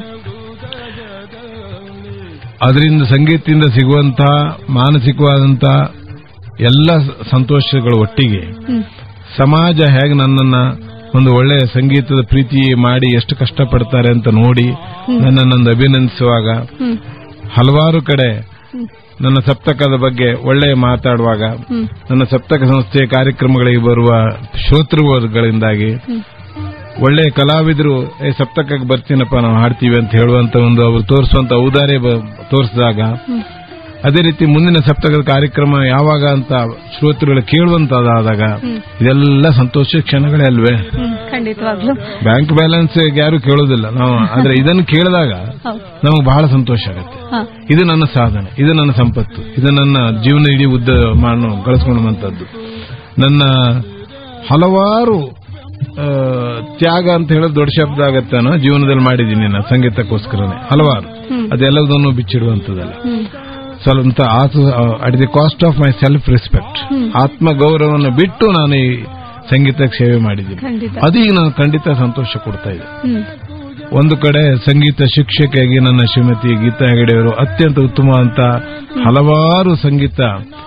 ಅದರಿಂದ ಸಂಗೀತದಿಂದ ಸಿಗುವಂತಹ ಮಾನಸಿಕವಾದಂತಹ ಎಲ್ಲ ಸಂತೋಷಗಳು ಒಟ್ಟಿಗೆ ಹ್ಮ್. ಸಮಾಜ ಹೇಗೆ ನನ್ನನ್ನ ಒಂದು ಒಳ್ಳೆಯ ಸಂಗೀತದ ಪ್ರೀತಿ ಮಾಡಿ ಎಷ್ಟು ಕಷ್ಟಪಡ್ತಾರೆ ಅಂತ ನೋಡಿ ನನ್ನನ್ನೊಂದು ಅಭಿನಂದಿಸುವಾಗ ಹ್ಮ್. ಹಲವಾರು ಕಡೆ ಹ್ಮ್. ನನ್ನ ಸಪ್ತಕದ ಬಗ್ಗೆ ಒಳ್ಳೆಯ ಮಾತಾಡುವಾಗ ಹ್ಮ್. ನನ್ನ ಸಪ್ತಕ ಸಂಸ್ಥೆಯ ಕಾರ್ಯಕ್ರಮಗಳಿಗೆ ಬರುವ ಶ್ರೋತೃಗಳಿಂದಾಗಿ ಹ್ಮ್. ಒಳ್ಳೆಯ ಕಲಾವಿದರು ಏ ಸಪ್ತಕಕ್ಕೆ ಬರ್ತೀನಪ್ಪ ನಾವು ಹಾಡ್ತೀವಿ ಅಂತ ಹೇಳುವಂತ ಒಂದು ಅವರು ತೋರಿಸುವಂತ ಔದಾರ್ಯ ಬ- ತೋರಿಸಿದಾಗ ಹ್ಮ್. ಅದೇ ರೀತಿ ಮುಂದಿನ ಸಪ್ತಕದ ಕಾರ್ಯಕ್ರಮ ಯಾವಾಗ ಅಂತ ಶ್ರೋತೃಗಳು ಕೇಳುವಂತದಾದಾಗ ಹ್ಮ್. ಇದೆಲ್ಲ ಸಂತೋಷ ಕ್ಷಣಗಳೇ ಅಲ್ವೇ ಹ್ಮ್. ಖಂಡಿತವಾಗ್ಲು ಬ್ಯಾಂಕ್ ಬ್ಯಾಲೆನ್ಸ್ ಯಾರು ಕೇಳೋದಿಲ್ಲ ನಾವು ಆದ್ರೆ ಇದನ್ನು ಕೇಳಿದಾಗ ಹೌದು ನಮಗೆ ಬಹಳ ಸಂತೋಷ ಆಗುತ್ತೆ ಹಾ. ಇದು ನನ್ನ ಸಾಧನೆ ಇದು ನನ್ನ ಸಂಪತ್ತು ಇದು ನನ್ನ ಜೀವನ ಇಡೀ ಉದ್ದ ಮಾಡು ಗಳಿಸ್ಕೊಳ್ಳುವಂತದ್ದು ನನ್ನ ಹಲವಾರು ಆ, ತ್ಯಾಗ ಅಂತ ಹೇಳೋದು ದೊಡ್ಡ ಶಬ್ದ ಆಗತ್ತೇನೋ ಜೀವನದಲ್ಲಿ ಮಾಡಿದ್ದೀನಿ ನಾನು ಸಂಗೀತಕ್ಕೋಸ್ಕರನೇ ಹಲವಾರು ಹ್ಮ್. ಅದೆಲ್ಲದನ್ನು ಬಿಚ್ಚಿಡುವಂತದಲ್ಲ ಹ್ಮ್. ಸ್ವಲ್ಪ at the cost of my self respect ಹ್ಮ್. ಆತ್ಮ ಗೌರವವನ್ನು ಬಿಟ್ಟು ನಾನು ಈ ಸಂಗೀತಕ್ಕೆ ಸೇವೆ ಮಾಡಿದ್ದೀನಿ ಖಂಡಿತ ಅದು ಈಗ ನಾನು ಖಂಡಿತ ಸಂತೋಷ ಕೊಡ್ತಾ ಇದೆ ಹ್ಮ್. ಒಂದು ಕಡೆ ಸಂಗೀತ ಶಿಕ್ಷಕಿಯಾಗಿ ನನ್ನ ಶ್ರೀಮತಿ ಗೀತಾ ಹೆಗಡೆಯವರು ಅತ್ಯಂತ ಉತ್ತಮವಂತ ಹಲವಾರು ಸಂಗೀತ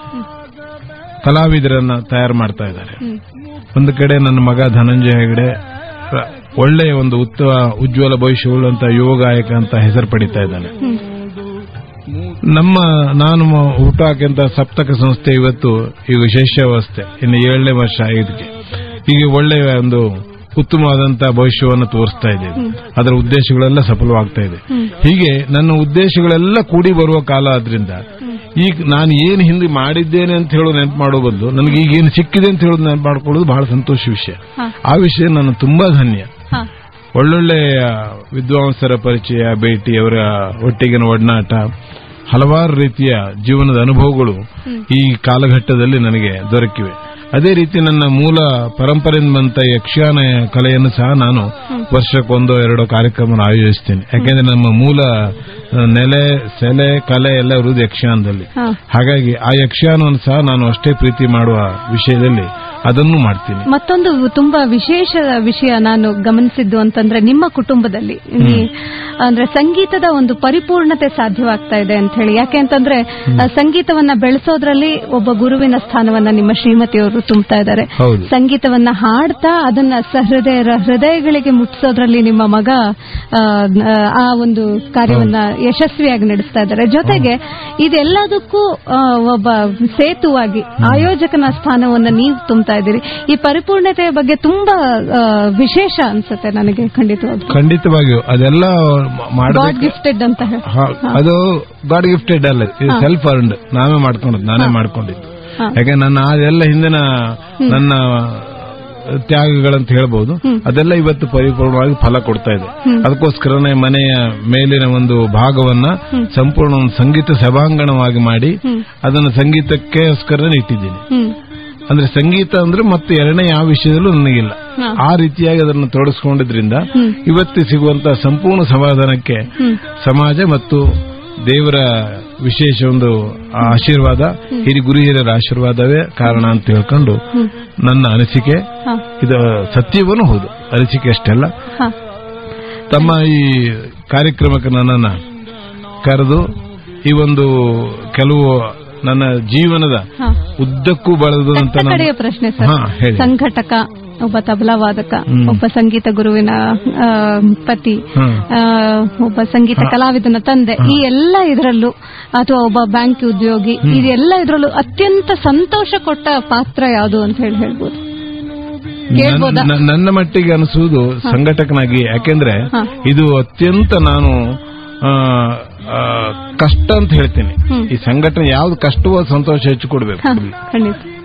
ಕಲಾವಿದರನ್ನ ತಯಾರು ಮಾಡ್ತಾ ಇದ್ದಾರೆ ಹ್ಮ್. ಒಂದು ಕಡೆ ನನ್ನ ಮಗ ಧನಂಜಯ ಹೆಗಡೆ ರ- ಒಳ್ಳೆಯ ಒಂದು ಉತ್ತಮ ಉಜ್ವಲ ಭವಿಷ್ಯವುಳ್ಳಂತ ಯುವ ಗಾಯಕ ಅಂತ ಹೆಸರು ಪಡಿತಾ ಇದ್ದಾನೆ ಹ್ಮ್. ನಮ್ಮ ನಾನು ಮ- ಹುಟ್ಟುಹಾಕಿದಂತ ಸಪ್ತಕ ಸಂಸ್ಥೆ ಇವತ್ತು ಈಗ ವಿಶೇಷಾವಸ್ಥೆ ಇನ್ನು ಏಳನೇ ವರ್ಷ ಇದಕ್ಕೆ ಈಗ ಒಳ್ಳೆಯ ಒಂದು ಉತ್ತಮವಾದಂತಹ ಭವಿಷ್ಯವನ್ನು ತೋರಿಸ್ತಾ ಇದೆ ಇದು. ಅದರ ಉದ್ದೇಶಗಳೆಲ್ಲ ಸಫಲವಾಗ್ತಾ ಇದೆ ಹ್ಮ್. ಹೀಗೆ ನನ್ನ ಉದ್ದೇಶಗಳೆಲ್ಲ ಕೂಡಿ ಬರುವ ಕಾಲ ಆದ್ರಿಂದ ಈಗ ನಾನು ಏನು ಹಿಂದೆ ಮಾಡಿದ್ದೇನೆ ಅಂತ ಹೇಳೋದು ನೆನಪು ಮಾಡೋ ಬದಲು ನನಗೆ ಈಗ ಏನು ಸಿಕ್ಕಿದೆ ಅಂತ ಹೇಳೋದು ನೆನಪು ಮಾಡ್ಕೊಳ್ಳೋದು ಬಹಳ ಸಂತೋಷ ವಿಷಯ ಹಾ. ಆ ವಿಷಯ ನಾನು ತುಂಬಾ ಧನ್ಯ ಹಾ. ಒಳ್ಳೊಳ್ಳೆಯ ವಿದ್ವಾಂಸರ ಪರಿಚಯ ಭೇಟಿ ಅವರ ಒಟ್ಟಿಗಿನ ಒಡನಾಟ ಹಲವಾರು ರೀತಿಯ ಜೀವನದ ಅನುಭವಗಳು ಈ ಕಾಲಘಟ್ಟದಲ್ಲಿ ನನಗೆ ದೊರಕಿವೆ ಅದೇ ರೀತಿ ನನ್ನ ಮೂಲ ಪರಂಪರೆಯಿಂದ ಬಂತ ಯಕ್ಷಗಾನ ಕಲೆಯನ್ನು ಸಹ ನಾನು ವರ್ಷಕ್ಕೊಂದೋ ಎರಡೋ ಕಾರ್ಯಕ್ರಮ ಆಯೋಜಿಸ್ತೇನೆ ಯಾಕೆಂದ್ರೆ ನಮ್ಮ ಮೂಲ ಆ, ನೆಲೆ ಸೆಲೆ ಕಲೆ ಎಲ್ಲ ಇರುವುದು ಯಕ್ಷಗಾನದಲ್ಲಿ ಹಾ. ಹಾಗಾಗಿ ಆ ಯಕ್ಷಗಾನವನ್ನು ಸಹ ನಾನು ಅಷ್ಟೇ ಪ್ರೀತಿ ಮಾಡುವ ವಿಷಯದಲ್ಲಿ ಅದನ್ನು ಮಾಡ್ತೀನಿ ಮತ್ತೊಂದು ತುಂಬಾ ವಿಶೇಷ ವಿಷಯ ನಾನು ಗಮನಿಸಿದ್ದು ಅಂತಂದ್ರೆ ನಿಮ್ಮ ಕುಟುಂಬದಲ್ಲಿ ಈ- ಅಂದ್ರೆ ಸಂಗೀತದ ಒಂದು ಪರಿಪೂರ್ಣತೆ ಸಾಧ್ಯವಾಗ್ತಾ ಇದೆ ಅಂತ ಹೇಳಿ ಯಾಕೆ ಅಂತಂದ್ರೆ ಆ, ಸಂಗೀತವನ್ನ ಬೆಳೆಸೋದ್ರಲ್ಲಿ ಒಬ್ಬ ಗುರುವಿನ ಸ್ಥಾನವನ್ನ ನಿಮ್ಮ ಶ್ರೀಮತಿಯವರು ತುಂಬ್ತಾ ಇದ್ದಾರೆ ಹೌದು ಸಂಗೀತವನ್ನ ಹಾಡ್ತಾ ಅದನ್ನ ಸಹೃದಯರ ಹೃದಯಗಳಿಗೆ ಮುಟ್ಟಿಸೋದ್ರಲ್ಲಿ ನಿಮ್ಮ ಮಗ ಆ, ಆ ಒಂದು ಕಾರ್ಯವನ್ನ ಯಶಸ್ವಿಯಾಗಿ ನಡೆಸ್ತಾ ಇದ್ದಾರೆ ಜೊತೆಗೆ ಇದೆಲ್ಲದಕ್ಕೂ ಆ, ಒಬ್ಬ ಸೇತುವಾಗಿ ಆಯೋಜಕನ ಸ್ಥಾನವನ್ನ ನೀವು ತುಂಬ್ತಾ ಇದ್ದೀರಿ ಈ ಪರಿಪೂರ್ಣತೆಯ ಬಗ್ಗೆ ತುಂಬಾ ಆ, ವಿಶೇಷ ಅನ್ಸುತ್ತೆ ನನಗೆ ಖಂಡಿತವಾಗಿ ಖಂಡಿತವಾಗಿಯೂ ಅದೆಲ್ಲ ಗಾಡ್ ಮಾಡಬೇಕು ಗಿಫ್ಟೆಡ್ ಅಂತ ಹೇಳಿ ಹ, ಅದು ಗಾಡ್ ಗಿಫ್ಟೆಡ್ ಅಲ್ಲ ಇದು ಸೆಲ್ಫ್ ಅರ್ನ್ಡ್ ನಾವೇ ಮಾಡ್ಕೊಂಡದ್ದು ನಾನೇ ಮಾಡ್ಕೊಂಡಿದ್ದು ಹಾ. ಯಾಕೆ ನನ್ನ ಅದೆಲ್ಲ ಹಿಂದಿನ ನನ್ನ ತ್ಯಾಗಗಳಂತ ಹೇಳ್ಬಹುದು ಅದೆಲ್ಲ ಇವತ್ತು ಪರಿಪೂರ್ಣವಾಗಿ ಫಲ ಕೊಡ್ತಾ ಇದೆ ಅದಕ್ಕೋಸ್ಕರನೇ ಮನೆಯ ಮೇಲಿನ ಒಂದು ಭಾಗವನ್ನ ಸಂಪೂರ್ಣ ಒಂದು ಸಂಗೀತ ಸಭಾಂಗಣವಾಗಿ ಮಾಡಿ ಅದನ್ನು ಸಂಗೀತಕ್ಕೋಸ್ಕರ ಇಟ್ಟಿದ್ದೀನಿ ಹ್ಮ್ ಅಂದ್ರೆ ಸಂಗೀತ ಅಂದ್ರೆ ಮತ್ತೆ ಎರಡನೇ ಯಾವ ವಿಷಯದಲ್ಲೂ ನನಗಿಲ್ಲ ಹಾ. ಆ ರೀತಿಯಾಗಿ ಅದನ್ನು ತೊಡಗಿಸ್ಕೊಂಡಿದ್ರಿಂದ ಹ್ಮ್. ಇವತ್ತು ಸಿಗುವಂತಹ ಸಂಪೂರ್ಣ ಸಮಾಧಾನಕ್ಕೆ ಹ್ಮ್ ಸಮಾಜ ಮತ್ತು ದೇವರ ವಿಶೇಷ ಒಂದು ಆ ಆಶೀರ್ವಾದ ಹಿರಿ ಗುರು ಹಿರಿಯರ ಆಶೀರ್ವಾದವೇ ಕಾರಣ ಅಂತ ಹೇಳ್ಕೊಂಡು ನನ್ನ ಅನಿಸಿಕೆ ಹಾ ಇದು ಸತ್ಯವೂ ಹೌದು ಅನಿಸಿಕೆ ಅಷ್ಟೆಲ್ಲ ಹಾ ತಮ್ಮ ಈ ಕಾರ್ಯಕ್ರಮಕ್ಕೆ ನನ್ನನ್ನ ಕರೆದು ಈ ಒಂದು ಕೆಲವು ನನ್ನ ಜೀವನದ ಹಾ ಉದ್ದಕ್ಕೂ ಬಳದಂತ ಕಟ್ಟ ಕಡೆಯ ಪ್ರಶ್ನೆ ಸರ್ ಹಾ ಹೇಳಿ ಸಂಘಟಕ ಒಬ್ಬ ತಬಲಾ ವಾದಕ ಹ್ಮ್. ಒಬ್ಬ ಸಂಗೀತ ಗುರುವಿನ ಆ, ಪತಿ ಹ್ಮ್. ಆ, ಒಬ್ಬ ಸಂಗೀತ ಕಲಾವಿದನ ತಂದೆ ಈ ಎಲ್ಲ ಇದರಲ್ಲೂ ಅಥವಾ ಒಬ್ಬ ಬ್ಯಾಂಕ್ ಉದ್ಯೋಗಿ ಇದೆಲ್ಲ ಇದರಲ್ಲೂ ಅತ್ಯಂತ ಸಂತೋಷ ಕೊಟ್ಟ ಪಾತ್ರ ಯಾವುದು ಅಂತ ಹೇಳಿ ಹೇಳ್ಬೋದು ಕೇಳ್ಬೋದಾ? ನನ್ನ- ನನ್ನ ಮಟ್ಟಿಗೆ ಅನಿಸುವುದು ಸಂಘಟಕನಾಗಿ ಯಾಕೆಂದ್ರೆ ಹಾ. ಇದು ಅತ್ಯಂತ ನಾನು ಆ, ಆ, ಕಷ್ಟ ಅಂತ ಹೇಳ್ತೀನಿ ಹ್ಮ್. ಈ ಸಂಘಟನೆ ಯಾವ್ದು ಕಷ್ಟವೋ ಅದು ಸಂತೋಷ ಹೆಚ್ಚು ಕೊಡ್ಬೇಕು ಹಾ, ಖಂಡಿತ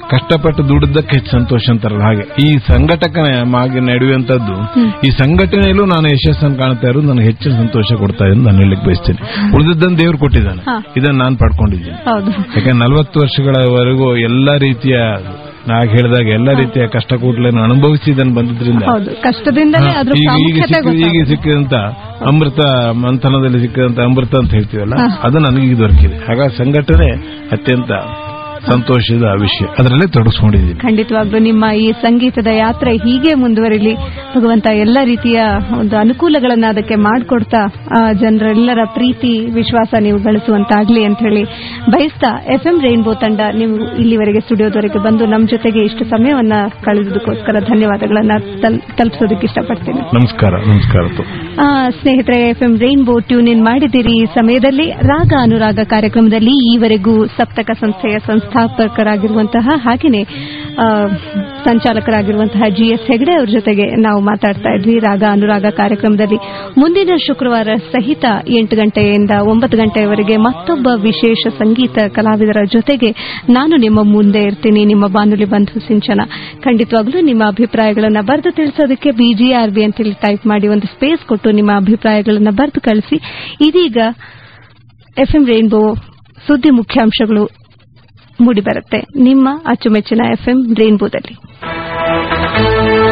ಕಷ್ಟಪಟ್ಟು ದುಡಿದಕ್ಕೆ ಹೆಚ್ಚು ಸಂತೋಷ ಅಂತಾರಲ್ಲ ಹಾಗೆ ಈ ಸಂಘಟಕನೇ ಮಾಗಿ ನಡೆಯುವಂತದ್ದು ಈ ಸಂಘಟನೆಯಲ್ಲೂ ನಾನು ಯಶಸ್ಸನ್ನು ಕಾಣ್ತಾ ಇರೋದು ನನಗೆ ಹೆಚ್ಚಿನ ಸಂತೋಷ ಕೊಡ್ತಾ ಇದೆ ಅಂತ ನಾನು ಹೇಳಲಿಕ್ಕೆ ಬಯಸ್ತೇನೆ ಉಳಿದದ್ದನ್ನು ದೇವ್ರು ಕೊಟ್ಟಿದ್ದಾನೆ ಹಾ. ಇದನ್ನು ನಾನು ಪಡ್ಕೊಂಡಿದ್ದೀನಿ ಹೌದು ಯಾಕಂದ್ರೆ ನಲವತ್ತು ವರ್ಷಗಳವರೆಗೂ ಎಲ್ಲ ರೀತಿಯ ನಾಗ ಹೇಳಿದಾಗ ಎಲ್ಲ ರೀತಿಯ ಕಷ್ಟ ಕೂಡಲನ್ನು ಅನುಭವಿಸಿ ಇದನ್ನು ಬಂದಿದ್ರಿಂದ ಹೌದು ಕಷ್ಟದಿಂದಲೇ ಅದ್ರ ಈಗ ಈಗ ಪ್ರಾಮುಖ್ಯತೆ ಸಿಕ್ಕ- ಈಗ ಗೊತ್ತಾಗುತ್ತೆ. ಸಿಕ್ಕಿದಂತ ಅಮೃತ ಮಂಥನದಲ್ಲಿ ಸಿಕ್ಕಿದಂತ ಅಮೃತ ಅಂತ ಹೇಳ್ತೀವಲ್ಲ ಅದು ನನಗೆ ಈಗ ದೊರಕಿದೆ ಹಾಗಾಗಿ ಸಂಘಟನೆ ಅತ್ಯಂತ ಸಂತೋಷದ ವಿಷಯ ಅದರಲ್ಲೇ ತೊಡಗಿಸ್ಕೊಂಡಿದ್ದೀನಿ ಖಂಡಿತವಾಗ್ಲೂ ನಿಮ್ಮ ಈ ಸಂಗೀತದ ಯಾತ್ರೆ ಹೀಗೆ ಮುಂದುವರಿಲಿ ಭಗವಂತ ಎಲ್ಲ ರೀತಿಯ ಒಂದು ಅನುಕೂಲಗಳನ್ನ ಅದಕ್ಕೆ ಮಾಡಿಕೊಡ್ತಾ ಜನರೆಲ್ಲರ ಪ್ರೀತಿ ವಿಶ್ವಾಸ ನೀವು ಗಳಿಸುವಂತಾಗ್ಲಿ ಅಂತ ಹೇಳಿ ಬಯಸ್ತಾ ಎಫ್ ಎಂ ರೈನ್ಬೋ ತಂಡ ನೀವು ಇಲ್ಲಿವರೆಗೆ ಸ್ಟುಡಿಯೋದವರೆಗೆ ಬಂದು ನಮ್ಮ ಜೊತೆಗೆ ಇಷ್ಟು ಸಮಯವನ್ನ ಕಳೆದದಕ್ಕೋಸ್ಕರ ಧನ್ಯವಾದಗಳನ್ನ ತಲ್- ತಲುಪಿಸೋದಕ್ಕೆ ಇಷ್ಟಪಡ್ತೀನಿ ನಮಸ್ಕಾರ ನಮಸ್ಕಾರ ತು. ಆ, ಸ್ನೇಹಿತರೆ F M Rainbow tune in ಮಾಡಿದಿರಿ ಈ ಸಮಯದಲ್ಲಿ ರಾಗ ಅನುರಾಗ ಕಾರ್ಯಕ್ರಮದಲ್ಲಿ ಈವರೆಗೂ ಸಪ್ತಕ ಸಂಸ್ಥೆಯ ಸಂಸ್ಥಾಪಕರಾಗಿರುವಂತಹ ಹಾಗೆಯೇ ಆ, ಸಂಚಾಲಕರಾಗಿರುವಂತಹ ಜಿ ಎಸ್ ಹೆಗಡೆ ಅವರ ಜೊತೆಗೆ ನಾವು ಮಾತಾಡ್ತಾ ಇದ್ವಿ ರಾಗ ಅನುರಾಗ ಕಾರ್ಯಕ್ರಮದಲ್ಲಿ ಮುಂದಿನ ಶುಕ್ರವಾರ ಸಹಿತ ಎಂಟು ಗಂಟೆಯಿಂದ ಒಂಬತ್ತು ಗಂಟೆಯವರೆಗೆ ಮತ್ತೊಬ್ಬ ವಿಶೇಷ ಸಂಗೀತ ಕಲಾವಿದರ ಜೊತೆಗೆ ನಾನು ನಿಮ್ಮ ಮುಂದೆ ಇರ್ತೀನಿ ನಿಮ್ಮ ಬಾನುಲಿ ಬಂಧು ಸಿಂಚನ ಖಂಡಿತವಾಗ್ಲೂ ನಿಮ್ಮ ಅಭಿಪ್ರಾಯಗಳನ್ನು ಬರೆದು ತಿಳಿಸೋದಕ್ಕೆ ಬಿಜಿಆರ್ಬಿ ಅಂತೇಳಿ ಟೈಪ್ ಮಾಡಿ ಒಂದು ಸ್ಪೇಸ್ ಕೊಟ್ಟು ನಿಮ್ಮ ಅಭಿಪ್ರಾಯಗಳನ್ನು ಬರೆದು ಕಳಿಸಿ ಇದೀಗ ಎಫ್ಎಂ ರೈನ್ಬೋ ಸುದ್ದಿ ಮುಖ್ಯಾಂಶಗಳು ಮೂಡಿಬರುತ್ತೆ ನಿಮ್ಮ ಅಚ್ಚುಮೆಚ್ಚಿನ ಎಫ್ಎಂ ರೈನ್ಬೋದಲ್ಲಿ